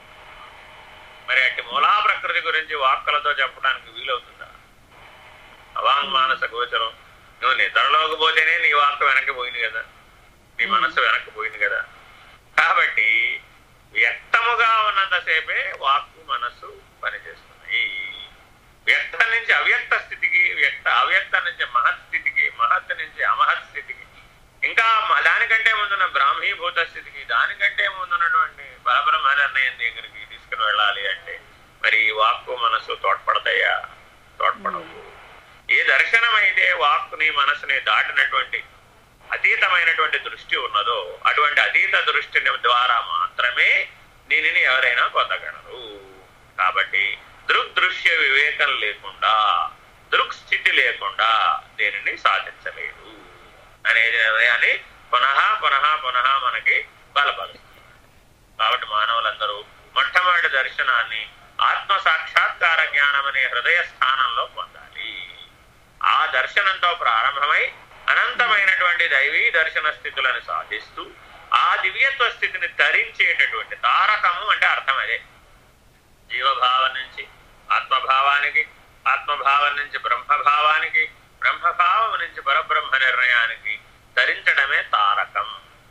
మరి అట్టి మూలా ప్రకృతి గురించి వాక్కులతో చెప్పడానికి వీలవుతుందా అవాంగ్ మానస గోచరం నువ్వు నిద్రలోకి పోతేనే నీ వాక్కు వెనక్కి పోయింది కదా నీ మనస్సు వెనక్కి పోయింది కదా కాబట్టి వ్యక్తముగా ఉన్నంతసేపే వాక్కు మనస్సు పనిచేస్తున్నాయి వ్యక్త నుంచి అవ్యక్త స్థితికి వ్యక్త అవ్యక్త నుంచి మహత్ స్థితికి మహత్ నుంచి అమహత్ స్థితికి ఇంకా మ- దానికంటే ముందున్న బ్రాహ్మీభూత స్థితికి దానికంటే ముందున్నటువంటి పరబ్రహ్మ నిర్ణయం దగ్గరికి తీసుకుని వెళ్ళాలి అంటే మరి ఈ వాక్కు మనస్సు తోడ్పడతాయా తోడ్పడవు ఏ దర్శనం అయితే వాక్కుని మనసుని దాటినటువంటి అతీతమైనటువంటి దృష్టి ఉన్నదో అటువంటి అతీత దృష్టిని ద్వారా మాత్రమే దీనిని ఎవరైనా పొందగలరు కాబట్టి దృగ్దృశ్య వివేకం లేకుండా దృక్ స్థితి లేకుండా దీనిని సాధించలేదు అనేది అని పునః పునః పునః మనకి బలపరుస్తుంది కాబట్టి మానవులందరూ మొట్టమొదటి దర్శనాన్ని ఆత్మ సాక్షాత్కార జ్ఞానం అనే హృదయ స్థానంలో పొందాలి ఆ దర్శనంతో ప్రారంభమై అనంతమైనటువంటి దైవీ దర్శన స్థితులను సాధిస్తూ ఆ దివ్యత్వ స్థితిని తరించేటటువంటి తారకము అంటే అర్థం అదే జీవభావం నుంచి ఆత్మభావానికి ఆత్మభావం నుంచి బ్రహ్మభావానికి బ్రహ్మభావం నుంచి పరబ్రహ్మ నిర్ణయానికి ధరించడమే తారకం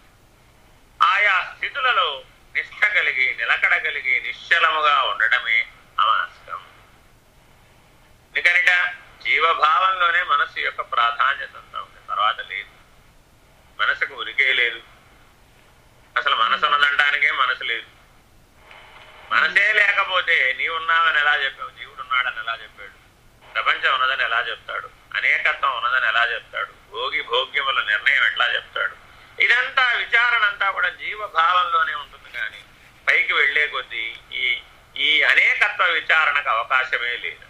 ఆయా స్థితులలో నిష్ఠ కలిగి నిలకడ కలిగి నిశ్చలముగా ఉండడమే అమాస్కం ఎందుకనిట జీవభావంలోనే మనస్సు యొక్క ప్రాధాన్యత అంతా ఉంది తర్వాత లేదు మనసుకు ఉరికే లేదు అసలు మనసు ఉన్నదంటానికే మనసు లేదు మనసే లేకపోతే నీవున్నావని ఎలా చెప్పావు జీవుడు ఉన్నాడని ఎలా చెప్పాడు ప్రపంచం ఉన్నదని ఎలా చెప్తాడు అనేకత్వం ఉన్నదని ఎలా చెప్తాడు భోగి భోగ్యముల నిర్ణయం ఎట్లా చెప్తాడు ఇదంతా విచారణ అంతా కూడా జీవభావంలోనే ఉంటుంది కానీ పైకి వెళ్లే కొద్దీ ఈ ఈ అనేకత్వ విచారణకు అవకాశమే లేదు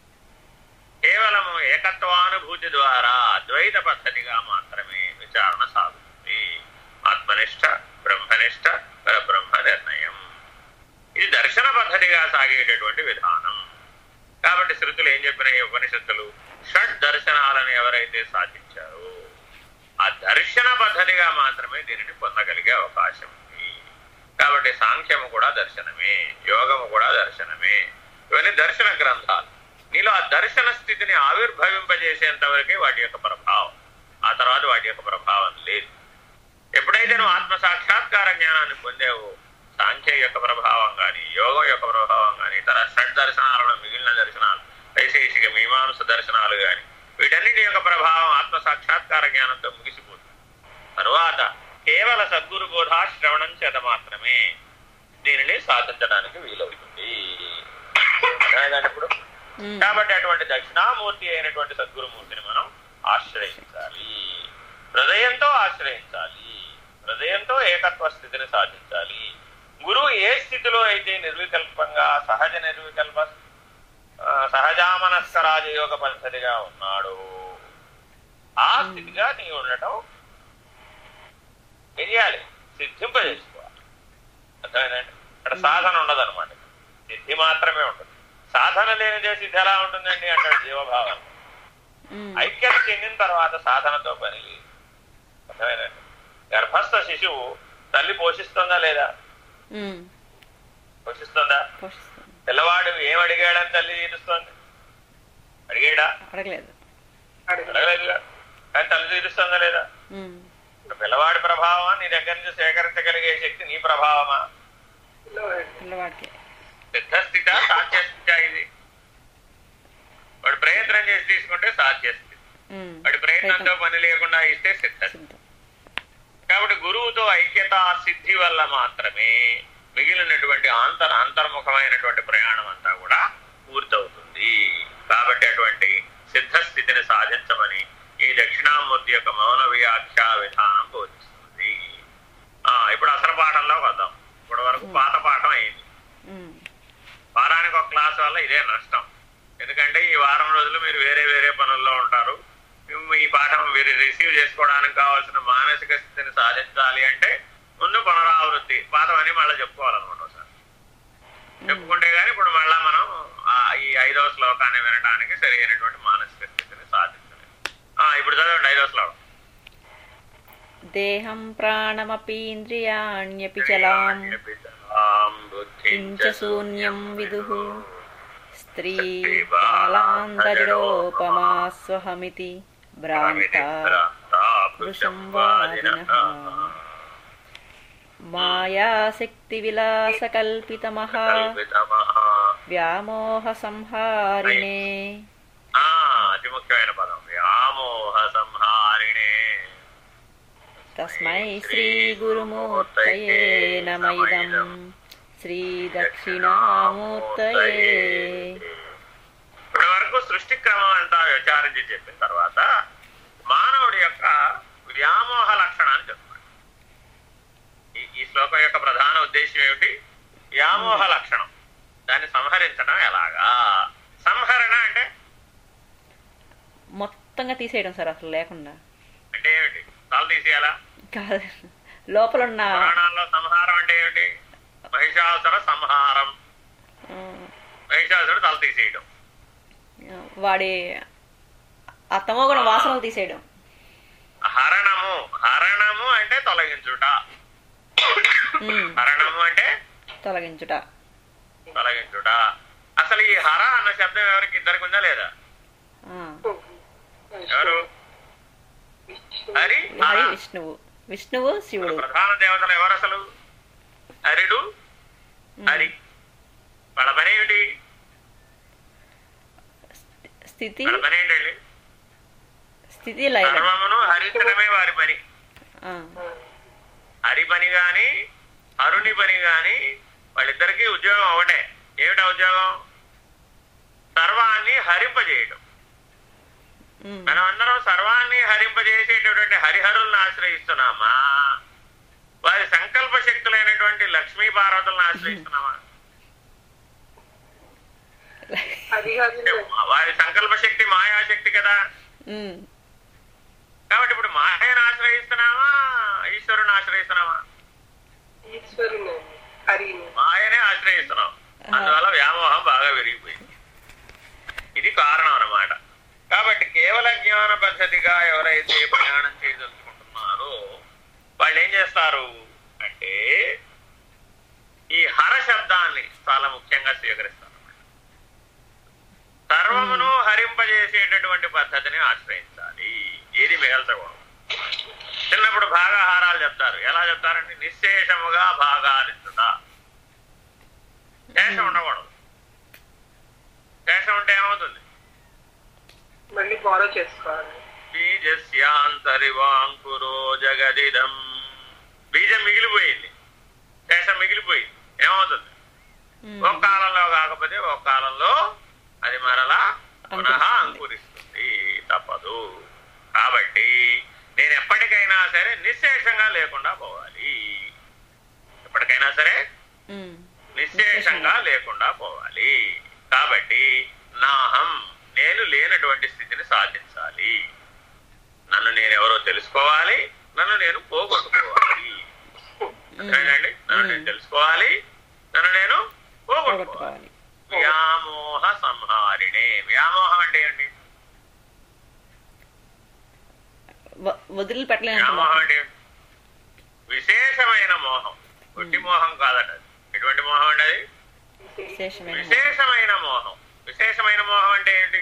కేవలము ఏకత్వానుభూతి ద్వారా ద్వైత పద్ధతిగా మాత్రమే విచారణ సాగుతుంది ఆత్మనిష్ట బ్రహ్మనిష్ట పరబ్రహ్మ నిర్ణయం ఇది దర్శన పద్ధతిగా సాగేటటువంటి విధానం కాబట్టి శృతులు ఏం చెప్పినాయి ఉపనిషత్తులు షడ్ దర్శనాలను ఎవరైతే సాధించారో ఆ దర్శన పద్ధతిగా మాత్రమే దీనిని పొందగలిగే అవకాశం ఉంది కాబట్టి సాంఖ్యము కూడా దర్శనమే యోగము కూడా దర్శనమే ఇవన్నీ దర్శన గ్రంథాలు నీలో ఆ దర్శన స్థితిని ఆవిర్భవింపజేసేంత వరకే వాటి యొక్క ప్రభావం ఆ తర్వాత వాటి యొక్క ప్రభావం లేదు ఎప్పుడైతే నువ్వు ఆత్మ సాక్షాత్కార జ్ఞానాన్ని పొందావో సాంఖ్య యొక్క ప్రభావం కానీ యోగం యొక్క ప్రభావం కానీ ఇతర షడ్ దర్శనాలలో మిగిలిన దర్శనాలు వైశేషిక మీమాంస దర్శనాలు కానీ వీటన్నిటి యొక్క ప్రభావం ఆత్మ సాక్షాత్కార జ్ఞానంతో ముగిసిపోతుంది తరువాత కేవల సద్గురు బోధా శ్రవణం చేత మాత్రమే దీనిని సాధించడానికి వీలవుతుంది అర్థమైందండి ఇప్పుడు ఉమ్, కాబట్టి అటువంటి దక్షిణామూర్తి అయినటువంటి సద్గురుమూర్తిని మనం ఆశ్రయించాలి హృదయంతో ఆశ్రయించాలి హృదయంతో ఏకత్వ స్థితిని సాధించాలి గురువు ఏ స్థితిలో అయితే నిర్వికల్పంగా సహజ నిర్వికల్ప ఆ, సహజామనస్క రాజయోగ పద్ధతిగా ఉన్నాడో ఆ స్థితిగా నీ ఉండటం ఏం చేయాలి సిద్ధింపజేసుకోవాలి అర్థమైందండి ఇక్కడ సాధన ఉండదన్నమాట సిద్ధి మాత్రమే ఉంటుంది సాధన లేనిదే సిద్ధి ఎలా ఉంటుందండి అంటాడు జీవభావం ఉమ్, ఐక్యత చెందిన తర్వాత సాధనతో పని లేదు అర్థమైందండి గర్భస్థ శిశువు తల్లి పోషిస్తుందా లేదా ఉమ్. పోషిస్తుందా పోషిస్తుంది పిల్లవాడు ఏం అడిగాడని తల్లి తీరుస్తోంది అడిగాడా అడగలేదు అడగలేదుగా కానీ తల్లి తీరుస్తుందా లేదా ఉమ్. ఇప్పుడు పిల్లవాడి ప్రభావమా నీ దగ్గర నుంచి సేకరించగలిగే శక్తి నీ ప్రభావమా పిల్లవాడికి సిద్ధస్థిత సాధ్యస్థిత ఇది వాడు ప్రయత్నం చేసి తీసుకుంటే సాధ్యస్థితి ఉమ్. వాడి ప్రయత్నంతో పని లేకుండా ఇస్తే సిద్ధ సిద్ధం. కాబట్టి గురువుతో ఐక్యత సిద్ధి వల్ల మాత్రమే మిగిలినటువంటి అంతర్ అంతర్ముఖమైనటువంటి ప్రయాణం అంతా కూడా పూర్తవుతుంది కాబట్టి అటువంటి సిద్ధస్థితిని సాధించమని ఈ దక్షిణామూర్తి యొక్క మౌన వ్యాఖ్యా విధానం బోధిస్తుంది ఆ ఇప్పుడు అసలు పాఠంలో వద్దాం ఇప్పటి వరకు పాత పాఠం అయింది ఉమ్. వారానికి ఒక క్లాస్ వల్ల ఇదే నష్టం ఎందుకంటే ఈ వారం రోజులు మీరు వేరే వేరే పనుల్లో ఉంటారు మేము ఈ పాఠం మీరు రిసీవ్ చేసుకోవడానికి కావాల్సిన మానసిక స్థితిని సాధించాలి అంటే ముందు పునరావృత్తి పాఠం అని మళ్ళీ చెప్పుకోవాలన్నమాట సార్ చెప్పుకుంటే గానీ ఇప్పుడు మళ్ళా మనం ఆ ఈ ఐదవ శ్లోకాన్ని వినడానికి సరైనటువంటి మానసిక స్థితిని సాధించలేదు ఆ ఇప్పుడు చదవండి ఐదవ శ్లోకం దేహం ప్రాణమపీంద్రియాణ్యపి చలాం కించ శూన్యం విదుః స్త్రీ బాలాంతజడోపమా స్వహమితి భ్రాంత పురుషం వాదినః మాయాశక్తి విలాసకల్పితమః వ్యామోహ సంహారిణే ఆ అతి ముఖ్యమైన పదం వ్యామోహ సంహారిణే తస్మై శ్రీ గురుమూర్తయే నమ ఇదం శ్రీ దక్షిణామూర్తయే ఇప్పటి వరకు సృష్టి క్రమం అంతా విచారించి చెప్పిన తర్వాత మానవుడి యొక్క వ్యామోహ లక్షణాన్ని చెప్తున్నాడు ఈ ఈ శ్లోకం యొక్క ప్రధాన ఉద్దేశం ఏమిటి వ్యామోహ లక్షణం దాన్ని సంహరించడం ఎలాగా సంహరణ అంటే మొత్తంగా తీసేయడం సార్ అసలు లేకుండా అంటే ఏమిటి తల తీసేయాలా కాదు లోపల ఉన్న పురాణాల్లో సంహారం అంటే ఏమిటి మహిషాసుర సంహారం ఆ, మహిషాసురుడు తల తీసేయడం వాడి ఆ తమోగుణ వాసనలు తీసేయడం హరణము హరణము అంటే తొలగించుట ఉమ్, హరణము అంటే తొలగించుట తొలగించుట అసలు ఈ హర అన్న శబ్దం ఎవరికి ఇద్దరికి ఉందా లేదా ఆ, ఎవరు హరి హర. హరి విష్ణువు విష్ణువు శివుడు ప్రధాన దేవతలు ఎవరు అసలు హరిడు ఉమ్, హరి వాళ్ళ పని ఏమిటి స్థితి వాళ్ళ పని ఏంటండి స్థితి లయ సర్వమును హరించడమే వారి పని ఆ, హరి పని గాని అరుణి పని గాని వాళ్ళిద్దరికీ ఉద్యోగం ఒకటే ఏమిటా ఉద్యోగం సర్వాన్ని హరింపజేయడం ఉమ్, మనం అందరం సర్వాన్ని హరింపజేసేటటువంటి హరిహరులను ఆశ్రయిస్తున్నామా వారి సంకల్ప శక్తులైనటువంటి లక్ష్మీ పార్వతులను ఆశ్రయిస్తున్నామా వారి సంకల్ప శక్తి మాయాశక్తి కదా ఉమ్, కాబట్టి ఇప్పుడు మాయను ఆశ్రయిస్తున్నామా ఈశ్వరుని ఆశ్రయిస్తున్నామా ఈశ్వరుని హరిని మాయనే ఆశ్రయిస్తున్నాం అందువల్ల వ్యామోహం బాగా విరిగిపోయింది ఇది కారణం అన్నమాట కాబట్టి కేవల జ్ఞాన పద్ధతిగా ఎవరైతే ప్రయాణం చేయదలుచుకుంటున్నారో వాళ్ళు ఏం చేస్తారు అంటే ఈ హర శబ్దాన్ని చాలా ముఖ్యంగా స్వీకరిస్తారు సర్వమును హరింపజేసేటటువంటి పద్ధతిని ఆశ్రయించాలి ఏది మిగల్చకూడదు చిన్నప్పుడు భాగాహారాలు చెప్తారు ఎలా చెప్తారంటే నిశ్శేషముగా భాగాలించుట శేషం ఉండకూడదు శేషం ఉంటే ఏమవుతుంది మళ్ళీ ఫాలో చేసుకోవాలి బీజస్యాంతరివాంకురో జగదిదం బీజం మిగిలిపోయింది శేషం మిగిలిపోయింది ఏమవుతుంది ఉమ్, ఒక కాలంలో కాకపోతే ఒక కాలంలో అది మరలా పునః అంకురిస్తుంది తప్పదు కాబట్టి నేను ఎప్పటికైనా సరే నిశ్శేషంగా లేకుండా పోవాలి ఎప్పటికైనా సరే ఉమ్, నిశ్శేషంగా లేకుండా పోవాలి కాబట్టి నాహం నేను లేనటువంటి స్థితిని సాధించాలి నన్ను నేను ఎవరో తెలుసుకోవాలి నన్ను నేను పోగొట్టుకోవాలి అర్థమైందండి నన్ను నేను తెలుసుకోవాలి నన్ను నేను పోగొట్టుకోవాలి పోగొట్టుకోవాలి వ్యామోహ సంహారిణే వ్యామోహం అంటే ఏంటి వ- వదిలిపెట్టలేనంత వ్యామోహం మోహం అంటే ఏమిటి? విశేషమైన మోహం ఒట్టి మోహం కాదట అది. ఎటువంటి మోహం అండి అది విశేషమైన మోహం. విశేషమైన మోహం విశేషమైన మోహం అంటే ఏంటి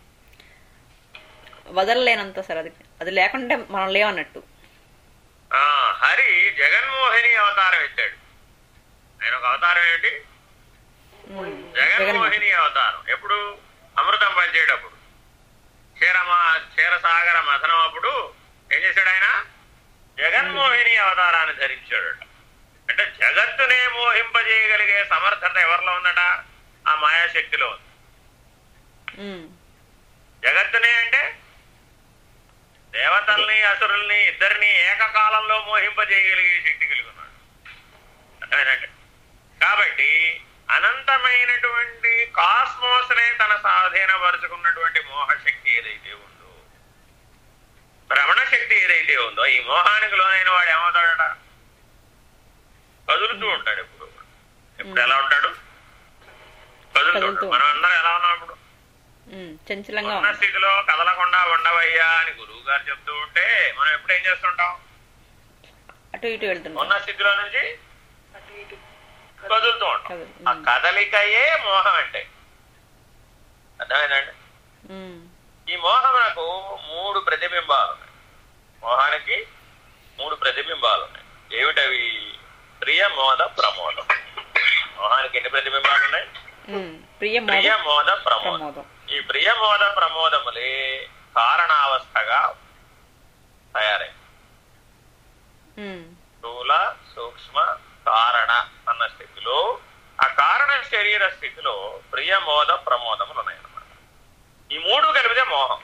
వదలలేనంత సార్ అది అది లేకుంటే మనం లేవన్నట్టు ఆ హరి జగన్మోహిని అవతారం ఎత్తాడు ఆయన ఒక అవతారం ఏమిటి ఉమ్. జగన్మోహన్ జగన్మోహిని అవతారం ఎప్పుడు అమృతం పంచేటప్పుడు క్షీరమా క్షీరసాగర మథనం అప్పుడు ఏం చేశాడు ఆయన జగన్మోహిని అవతారాన్ని ధరించాడట అంటే జగత్తునే మోహింపజేయగలిగే సమర్థత ఎవరిలో ఉందట ఆ మాయాశక్తిలో ఉంది ఉమ్. జగత్తునే అంటే దేవతల్ని అసురుల్ని ఇద్దరిని ఏకకాలంలో మోహింపజేయగలిగే శక్తి కలిగి ఉన్నాడు అర్థమేనండి కాబట్టి అనంతమైనటువంటి కాస్మోస్ నే తన స్వాధీనపరుచుకున్నటువంటి మోహశక్తి ఏదైతే ఉందో భ్రమణ శక్తి ఏదైతే ఉందో ఈ మోహానికి లోనైన వాడు ఏమవుతాడట కదులుతూ ఉంటాడు ఎప్పుడు ఎప్పుడు ఎలా ఉంటాడు కదులుతూ కదులుతూ ఉంటాడు మనం అందరం ఎలా ఉన్నాం ఇప్పుడు ఉమ్. చంచలంగా ఉన్న ఉంది స్థితిలో కదలకుండా ఉండవయ్యా అని గురువు గారు చెప్తూ ఉంటే మనం ఎప్పుడు ఏం చేస్తుంటాం అటు ఇటు వెళ్తుంటాం ఉన్న స్థితిలో నుంచి అటు ఇటు కదులుతూ ఉంటాం కదులు. ఆ కదలికయే మోహం అంటే అర్థమైందండి ఉమ్. ఈ మోహమునకు మూడు ప్రతిబింబాలు ఉన్నాయి మోహానికి మూడు ప్రతిబింబాలు ఉన్నాయి ఏమిటవి ప్రియ మోద ప్రమోదం మోహానికి ఎన్ని ప్రతిబింబాలు ఉన్నాయి ఉమ్. ప్రియ ప్రియ మోదం మోద ప్రమోదం ప్రమోదం ఈ ప్రియమోద ప్రమోదములే కారణావస్థగా తయారై ఉమ్. స్థూల సూక్ష్మ కారణ అన్న స్థితిలో ఆ కారణ శరీర స్థితిలో ప్రియమోద ప్రమోదములు ఉన్నాయన్నమాట ఈ మూడు కలిపితే మోహం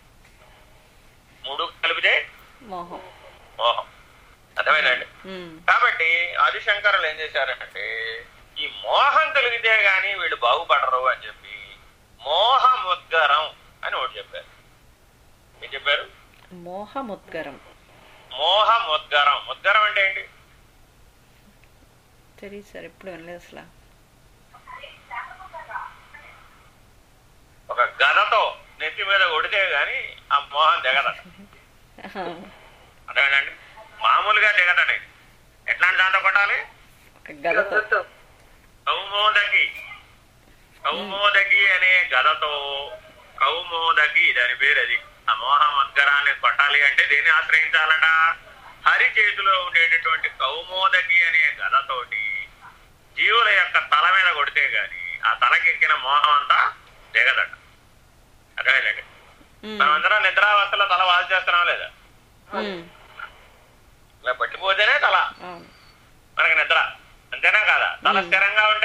మూడు కలిపితే మోహం మోహం అర్థమైందండి ఉమ్. కాబట్టి ఆదిశంకరులు ఏం చేశారంటే ఈ మోహం తొలగితే గాని వీళ్ళు బాగుపడరు అని చెప్పి మోహముద్గరం అని ఒకటి చెప్పారు ఏం చెప్పారు మోహముద్గరం మోహముద్గరం ముద్గరం అంటే ఏంటి తెలియదు సార్ ఎప్పుడు వినలేదు అసలు ఒక గదతో నెత్తి మీద కొడితే గాని ఆ మోహం దిగదట ఆహా. అర్థమేనండి మామూలుగా దిగదట ఇది ఎట్లాంటి దాంతో కొట్టాలి ఒక గదతో గదతో కౌమోదకి కౌమోదకి అనే గదతో కౌమోదకి దాని పేరు అది ఆ మోహమద్గరాన్ని కొట్టాలి అంటే దేన్ని ఆశ్రయించాలట హరి చేతిలో ఉండేటటువంటి కౌమోదకి అనే గదతోటి జీవుల యొక్క తల మీద కొడితే గాని ఆ తలకెక్కిన మోహం అంతా దిగదట అర్థమైందండి ఉమ్. మనమందరం నిద్రావస్థలో తల వాసి చేస్తున్నాం లేదా ఉమ్. ఇలా పట్టిపోతేనే తల అవును మనకి నిద్ర అంతేనా కాదా తల మ్మ్. స్థిరంగా ఉంటే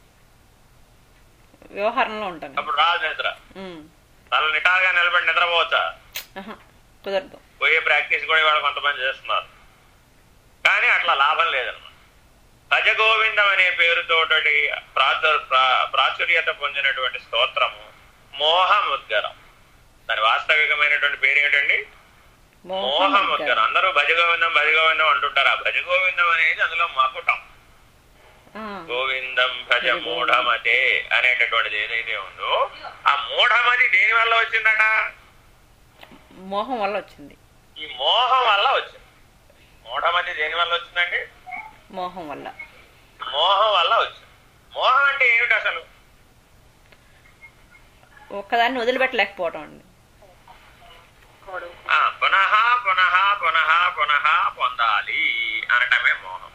వ్యవహారంలో ఉంటాను అప్పుడు రాదు నిద్ర ఉమ్. తల నిటారుగా నిలబడి నిద్రపోవచ్చా ఆహా. కుదరదు పోయే ప్రాక్టీస్ కూడా ఇవాళ కొంతమంది చేస్తున్నారు కానీ అట్లా లాభం లేదన్నమాట భజగోవిందం అనే పేరుతోటి ప్రాచు- ప్రా- ప్రాచుర్యత పొందినటువంటి స్తోత్రము మోహముద్గరం దాని వాస్తవికమైనటువంటి పేరు ఏంటండి మోహముద్గరం మోహముద్గరం అందరూ భజగోవిందం భజగోవిందం అంటుంటారు ఆ భజగోవిందం అనేది అందులో మకుటం ఆ. గోవిందం భజ మూఢమతే అనేటటువంటిది ఏదైతే ఉందో ఆ మూఢమతి దేని వల్ల వచ్చిందట మోహం వల్ల వచ్చింది ఈ మోహం వల్ల వచ్చింది మూఢమతి దేని వల్ల వచ్చిందండి మోహం వల్ల మోహం వల్ల వచ్చింది మోహం అంటే ఏమిటి అసలు ఒక్కదాన్ని వదిలిపెట్టలేకపోవటం అండి కోడు ఆ పునః పునః పునః పునః పొందాలి అనటమే మోహం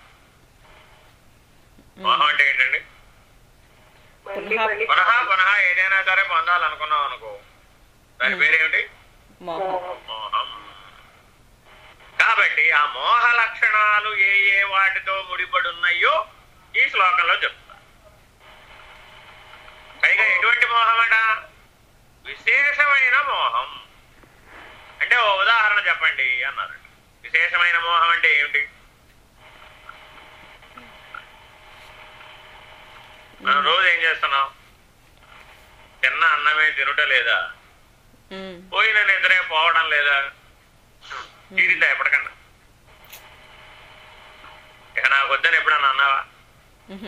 మోహం అంటే ఏంటండి మళ్ళీ పునః- మళ్ళీ పునః పునః ఏదైనా సరే పొందాలనుకున్నాం అనుకో దాని పేరేమిటి మోహం మోహం. మోహం కాబట్టి ఆ మోహ లక్షణాలు ఏ ఏ వాటితో ముడిపడి ఉన్నాయో ఈ శ్లోకంలో చెప్తారు పైగా ఎటువంటి మోహమట విశేషమైన మోహం అంటే ఓ ఉదాహరణ చెప్పండి అన్నారు విశేషమైన మోహం అంటే ఏమిటి మనం రోజు ఏం చేస్తున్నాం తిన్న అన్నమే తినుట లేదా ఉమ్. పోయిన నిద్రే పోవడం లేదా తీరిందా ఎప్పటికన్నా ఇక నాకు వద్దని ఎప్పుడన్నా అన్నావా ఉహు.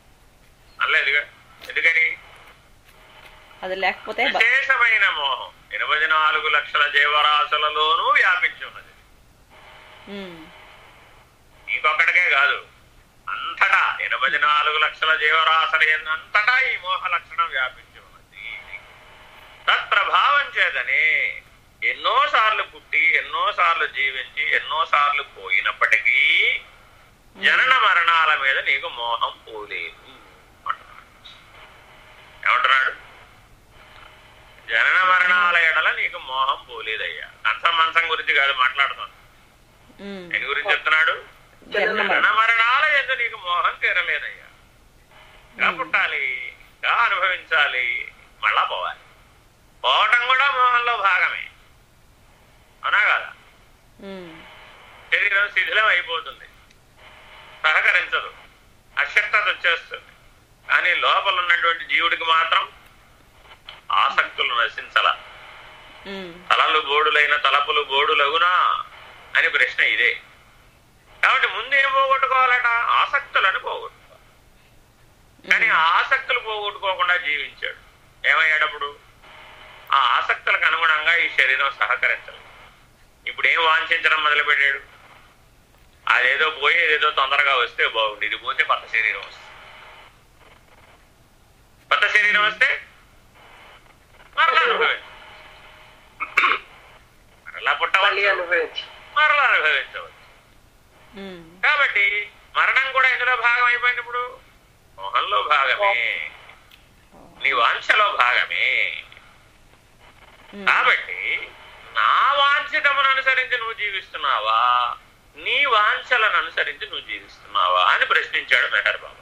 అనలేదుగా ఎందుకని అది లేకపోతే బ- విశేషమైన మోహం ఎనభై నాలుగు లక్షల జీవరాశులలోనూ వ్యాపించి ఉన్నది ఉమ్, ఇంకొకటికే కాదు అంతటా ఎనభై నాలుగు లక్షల జీవరాశుల అంతటా ఈ మోహ లక్షణం వ్యాపించి ఉన్నది తత్ప్రభావం చేతనే ఎన్నోసార్లు పుట్టి ఎన్నోసార్లు జీవించి ఎన్నోసార్లు పోయినప్పటికీ జనన మరణాల మీద నీకు మోహం పోలేదు అంటున్నాడు ఏమంటున్నాడు జనన మరణాల ఎడల నీకు మోహం పోలేదయ్యా కంచం మంచం గురించి కాదు మాట్లాడుతాను ఉమ్. దేని గురించి చెప్తున్నాడు జన్మ జనన మరణం. మరణాల ఎందు నీకు మోహం తీరలేదయ్యా ఇంకా పుట్టాలి ఇంకా అనుభవించాలి మళ్ళా పోవాలి పోవటం కూడా మోహంలో భాగమే అవునా కదా ఉమ్, శరీరం శిథిలం అయిపోతుంది సహకరించదు అశక్తత వచ్చేస్తుంది కానీ లోపల ఉన్నటువంటి జీవుడికి మాత్రం ఆసక్తులు నశించల ఉమ్, తలలు బోడులైన తలపులు బోడులగునా అని ప్రశ్న ఇదే కాబట్టి ముందు ఏం పోగొట్టుకోవాలట ఆసక్తులను పోగొట్టుకోవాలి కానీ ఆ ఆసక్తులు పోగొట్టుకోకుండా జీవించాడు ఏమయ్యాడప్పుడు ఆ ఆసక్తులకు అనుగుణంగా ఈ శరీరం సహకరించలేదు ఇప్పుడు ఏం వాంఛించడం మొదలుపెట్టాడు అదేదో పోయి ఏదేదో తొందరగా వస్తే బాగుంది ఇది పోతే కొత్త శరీరం వస్తుంది కొత్త శరీరం వస్తే మరలా అనుభవించు మరలా మళ్ళీ పుట్టవచ్చు అనుభవించి మరలా అనుభవించవచ్చు ఉమ్, కాబట్టి మరణం కూడా ఇందులో భాగం అయిపోయినప్పుడు మోహంలో భాగమే నీ వాంఛలో భాగమే ఉమ్, కాబట్టి నా వాంఛితమును అనుసరించి నువ్వు జీవిస్తున్నావా నీ వాంఛలను అనుసరించి నువ్వు జీవిస్తున్నావా అని ప్రశ్నించాడు మెహర్ బాబా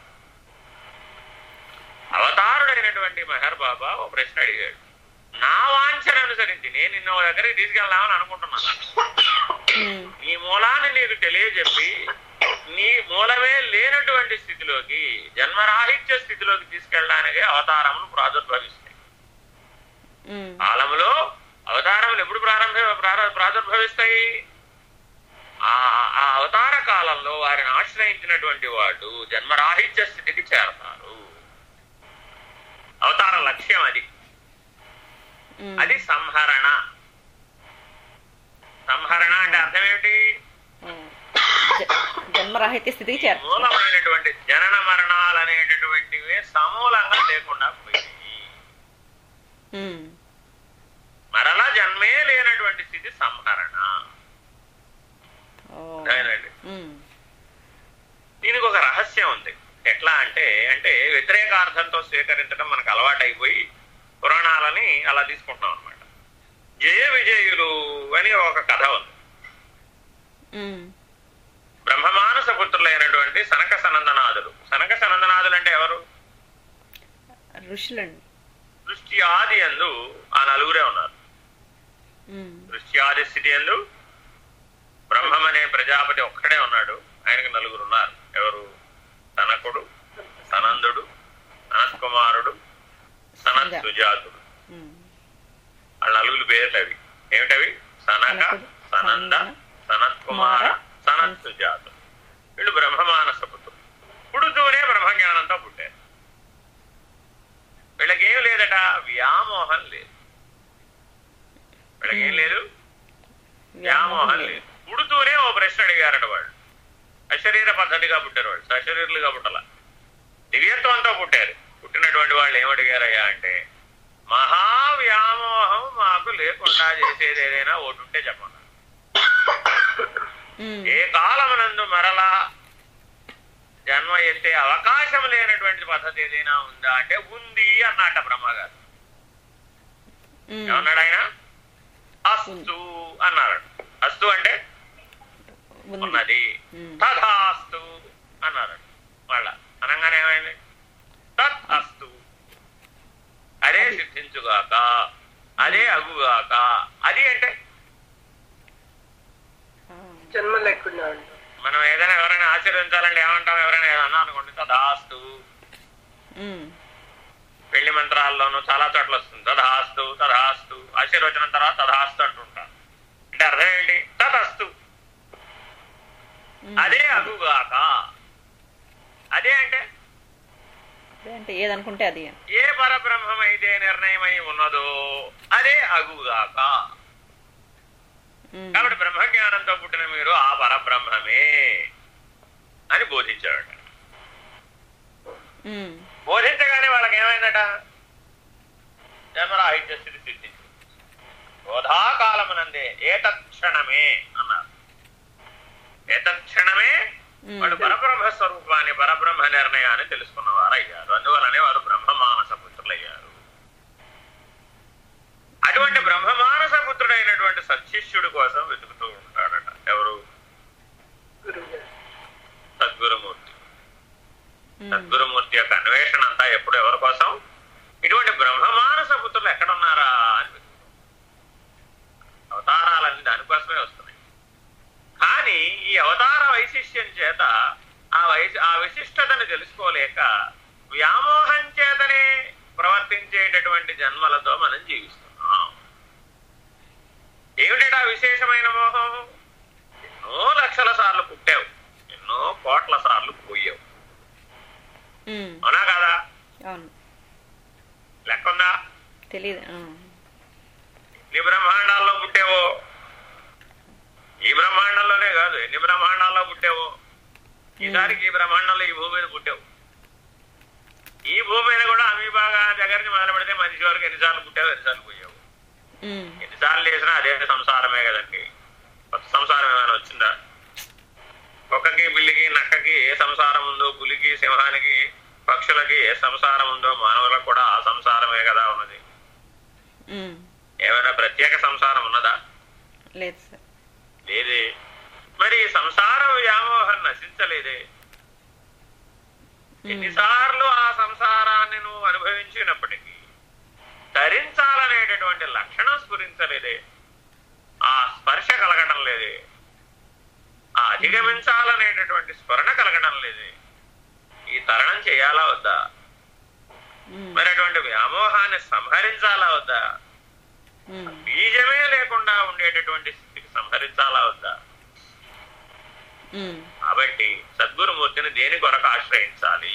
అవతారుడైనటువంటి మెహర్ బాబా ఓ ప్రశ్న అడిగాడు నా వాంఛను అనుసరించి నేను నిన్న ఓ దగ్గరికి తీసుకెళ్దామని అనుకుంటున్నాను ఉమ్, నీ మూలాన్ని నీకు తెలియజెప్పి నీ మూలమే లేనటువంటి స్థితిలోకి జన్మరాహిత్య స్థితిలోకి తీసుకెళ్ళడానికి అవతారములు ప్రాదుర్భవిస్తాయి ఉమ్, కాలంలో అవతారములు ఎప్పుడు ప్రారంభ ప్రార- ప్రాదుర్భవిస్తాయి ఆ ఆ అవతార కాలంలో వారిని ఆశ్రయించినటువంటి వాళ్ళు జన్మరాహిత్య స్థితికి చేరతారు అవతార లక్ష్యం అది ఉమ్, అది సంహరణ సంహరణ అంటే అర్థం ఏమిటి ఉమ్. జ- జన్మరాహిత్య స్థితికి చేరు మూలమైనటువంటి జనన మరణాలు అనేటటువంటివి సమూలంగా లేకుండా పోయినాయి ఉమ్, మరలా జన్మే లేనటువంటి స్థితి సంహరణ ఓ, అర్థమైందండి? ఉమ్, దీనికి ఒక రహస్యం ఉంది ఎట్లా అంటే అంటే వ్యతిరేకార్థంతో స్వీకరించడం మనకు అలవాటైపోయి పురాణాలని అలా తీసుకుంటున్నాం అనమాట జయ విజయులు అని ఒక కథ ఉంది ఉమ్, బ్రహ్మమానస పుత్రులైనటువంటి సనక సనందనాథులు సనక సనందనాథులు అంటే ఎవరు ఋషులండి దృష్టి ఆది అందు ఆ నలుగురే ఉన్నారు ఉమ్, దృష్టి ఆది స్థితి అందు బ్రహ్మం అనే ప్రజాపతి ఒక్కడే ఉన్నాడు ఆయనకు నలుగురు ఉన్నారు ఎవరు సనకుడు సనందుడు సనత్కుమారుడు సనత్ సుజాతుడు ఉమ్, వాళ్ళ నలుగురు పేర్లు అవి ఏమిటవి సనక సనకుడు, సనంద సనంద, సనత్ కుమార సనత్ సుజాతుడు వీళ్ళు బ్రహ్మమానస పుత్రులు పుడుతూనే బ్రహ్మజ్ఞానంతో పుట్టారు వీళ్ళకేం లేదట వ్యామోహం లేదు వీళ్ళకేం లేదు వ్యామోహం లేదు పుడుతూనే ఓ ప్రశ్న అడిగారట వాళ్ళు అశరీర పద్ధతిగా పుట్టారు వాళ్ళు సశరీరులుగా పుట్టల దివ్యత్వంతో పుట్టారు పుట్టినటువంటి వాళ్ళు ఏమడిగారయ్యా అంటే మహావ్యామోహం మాకు లేకుండా చేసేది ఏదైనా ఒకటి ఉంటే చెప్పండి ఉమ్, ఏ కాలమునందు మరలా జన్మ ఎత్తే అవకాశం లేనటువంటి పద్ధతి ఏదైనా ఉందా అంటే ఉంది అన్నట బ్రహ్మగారు ఉమ్, ఏమన్నాడు ఆయన అస్తు అన్నాడు అస్తు అంటే ఉంది ఉన్నది ఉమ్, తథాస్తు అన్నారు మళ్ళా అనగానే ఏమైంది తత్ అస్తు అదే సిద్ధించుగాక అదే అగుగాక అది అంటే ఆ, జన్మ లేకుండా ఉంటాం మనం ఏదైనా ఎవరైనా ఆశీర్వదించాలంటే ఏమంటాం ఎవరైనా ఏదన్నా అనుకోండి తథాస్తు ఉమ్, పెళ్లి మంత్రాల్లోనూ చాలా చోట్ల వస్తుంది తథాస్తు తథాస్తు ఆశీర్వచనం తర్వాత తథాస్తు అంటుంటారు అంటే అర్థం ఏంటి తథాస్తు ఉమ్, అదే అగుగాక అదే అంటే అదే అంటే ఏదనుకుంటే అది ఏ పరబ్రహ్మమైతే నిర్ణయమై ఉన్నదో అదే అగుగాక ఉమ్, కాబట్టి బ్రహ్మజ్ఞానంతో పుట్టిన మీరు ఆ పరబ్రహ్మమే అని బోధించాడు ఉమ్, బోధించగానే వాళ్ళకి ఏమైందట జన్మరాహిత్య స్థితి సిద్ధించింది బోధాకాలమునందే ఏతక్షణమే అన్నారు ఏతక్షణమే ఉమ్, వాడు పరబ్రహ్మ స్వరూపాన్ని పరబ్రహ్మ నిర్ణయాన్ని తెలుసుకున్నవారు అయ్యారు అందువలనే వారు బ్రహ్మమానస పుత్రులయ్యారు అటువంటి బ్రహ్మమానస పుత్రుడైనటువంటి సత్శిష్యుడి కోసం వెతుకుతూ ఉంటాడట ఎవరు గురువు గారు సద్గురుమూర్తి ఉమ్, సద్గురుమూర్తి యొక్క అన్వేషణ అంతా ఎప్పుడు ఎవరి కోసం ఇటువంటి బ్రహ్మమానస పుత్రులు ఎక్కడున్నారా అని వెతుకుతాం. అవతారాలన్నీ దానికోసమే వస్తున్నాయి కానీ ఈ అవతార వైశిష్యం చేత ఆ వైశ ఆ విశిష్టతను తెలుసుకోలేక వ్యామోహం చేతనే ప్రవర్తించేటటువంటి జన్మలతో మనం జీవిస్తున్నాం ఏమిటా విశేషమైన మోహం ఎన్నో లక్షల సార్లు పుట్టావు ఎన్నో కోట్ల సార్లు పోయావు ఉమ్, అవునా కదా అవును లెక్కుందా తెలియదు ఆ, ఎన్ని బ్రహ్మాండాల్లో పుట్టావో ఈ బ్రహ్మాండంలోనే కాదు ఎన్ని బ్రహ్మాండాల్లో పుట్టావో ఈసారికి ఈ బ్రహ్మాండంలో ఈ భూమి మీద పుట్టావు ఈ భూమి మీద కూడా అమీబాగా దగ్గరికి మొదలు పెడితే మనిషి వరకు ఎన్నిసార్లు పుట్టావు ఎన్నిసార్లు పోయావు ఉమ్, ఎన్నిసార్లు చేసినా అదే సంసారమే కదండి కొత్త సంసారం ఏమైనా వచ్చిందా కుక్కకి బిల్లికి నక్కకి ఏ సంసారం ఉందో పులికి సింహానికి పక్షులకి ఏ సంసారం ఉందో మానవులకు కూడా ఆ సంసారమే కదా ఉన్నది ఉమ్, ఏమైనా ప్రత్యేక సంసారం ఉన్నదా లేదు సార్ లేదే మరి ఈ సంసార వ్యామోహం నశించలేదే ఉమ్, ఎన్నిసార్లు ఆ సంసారాన్ని నువ్వు అనుభవించినప్పటికీ ధరించాలనేటటువంటి లక్షణం స్ఫురించలేదే ఆ స్పర్శ కలగడం లేదే ఆ అధిగమించాలనేటటువంటి స్మరణ కలగడం లేదే ఈ తరణం చేయాలా వద్దా ఉమ్, మరి అటువంటి వ్యామోహాన్ని సంహరించాలా వద్దా ఉమ్, బీజమే లేకుండా ఉండేటటువంటి స్థితికి సంహరించాలా వద్దా ఉమ్, కాబట్టి సద్గురుమూర్తిని దేని కొరకు ఆశ్రయించాలి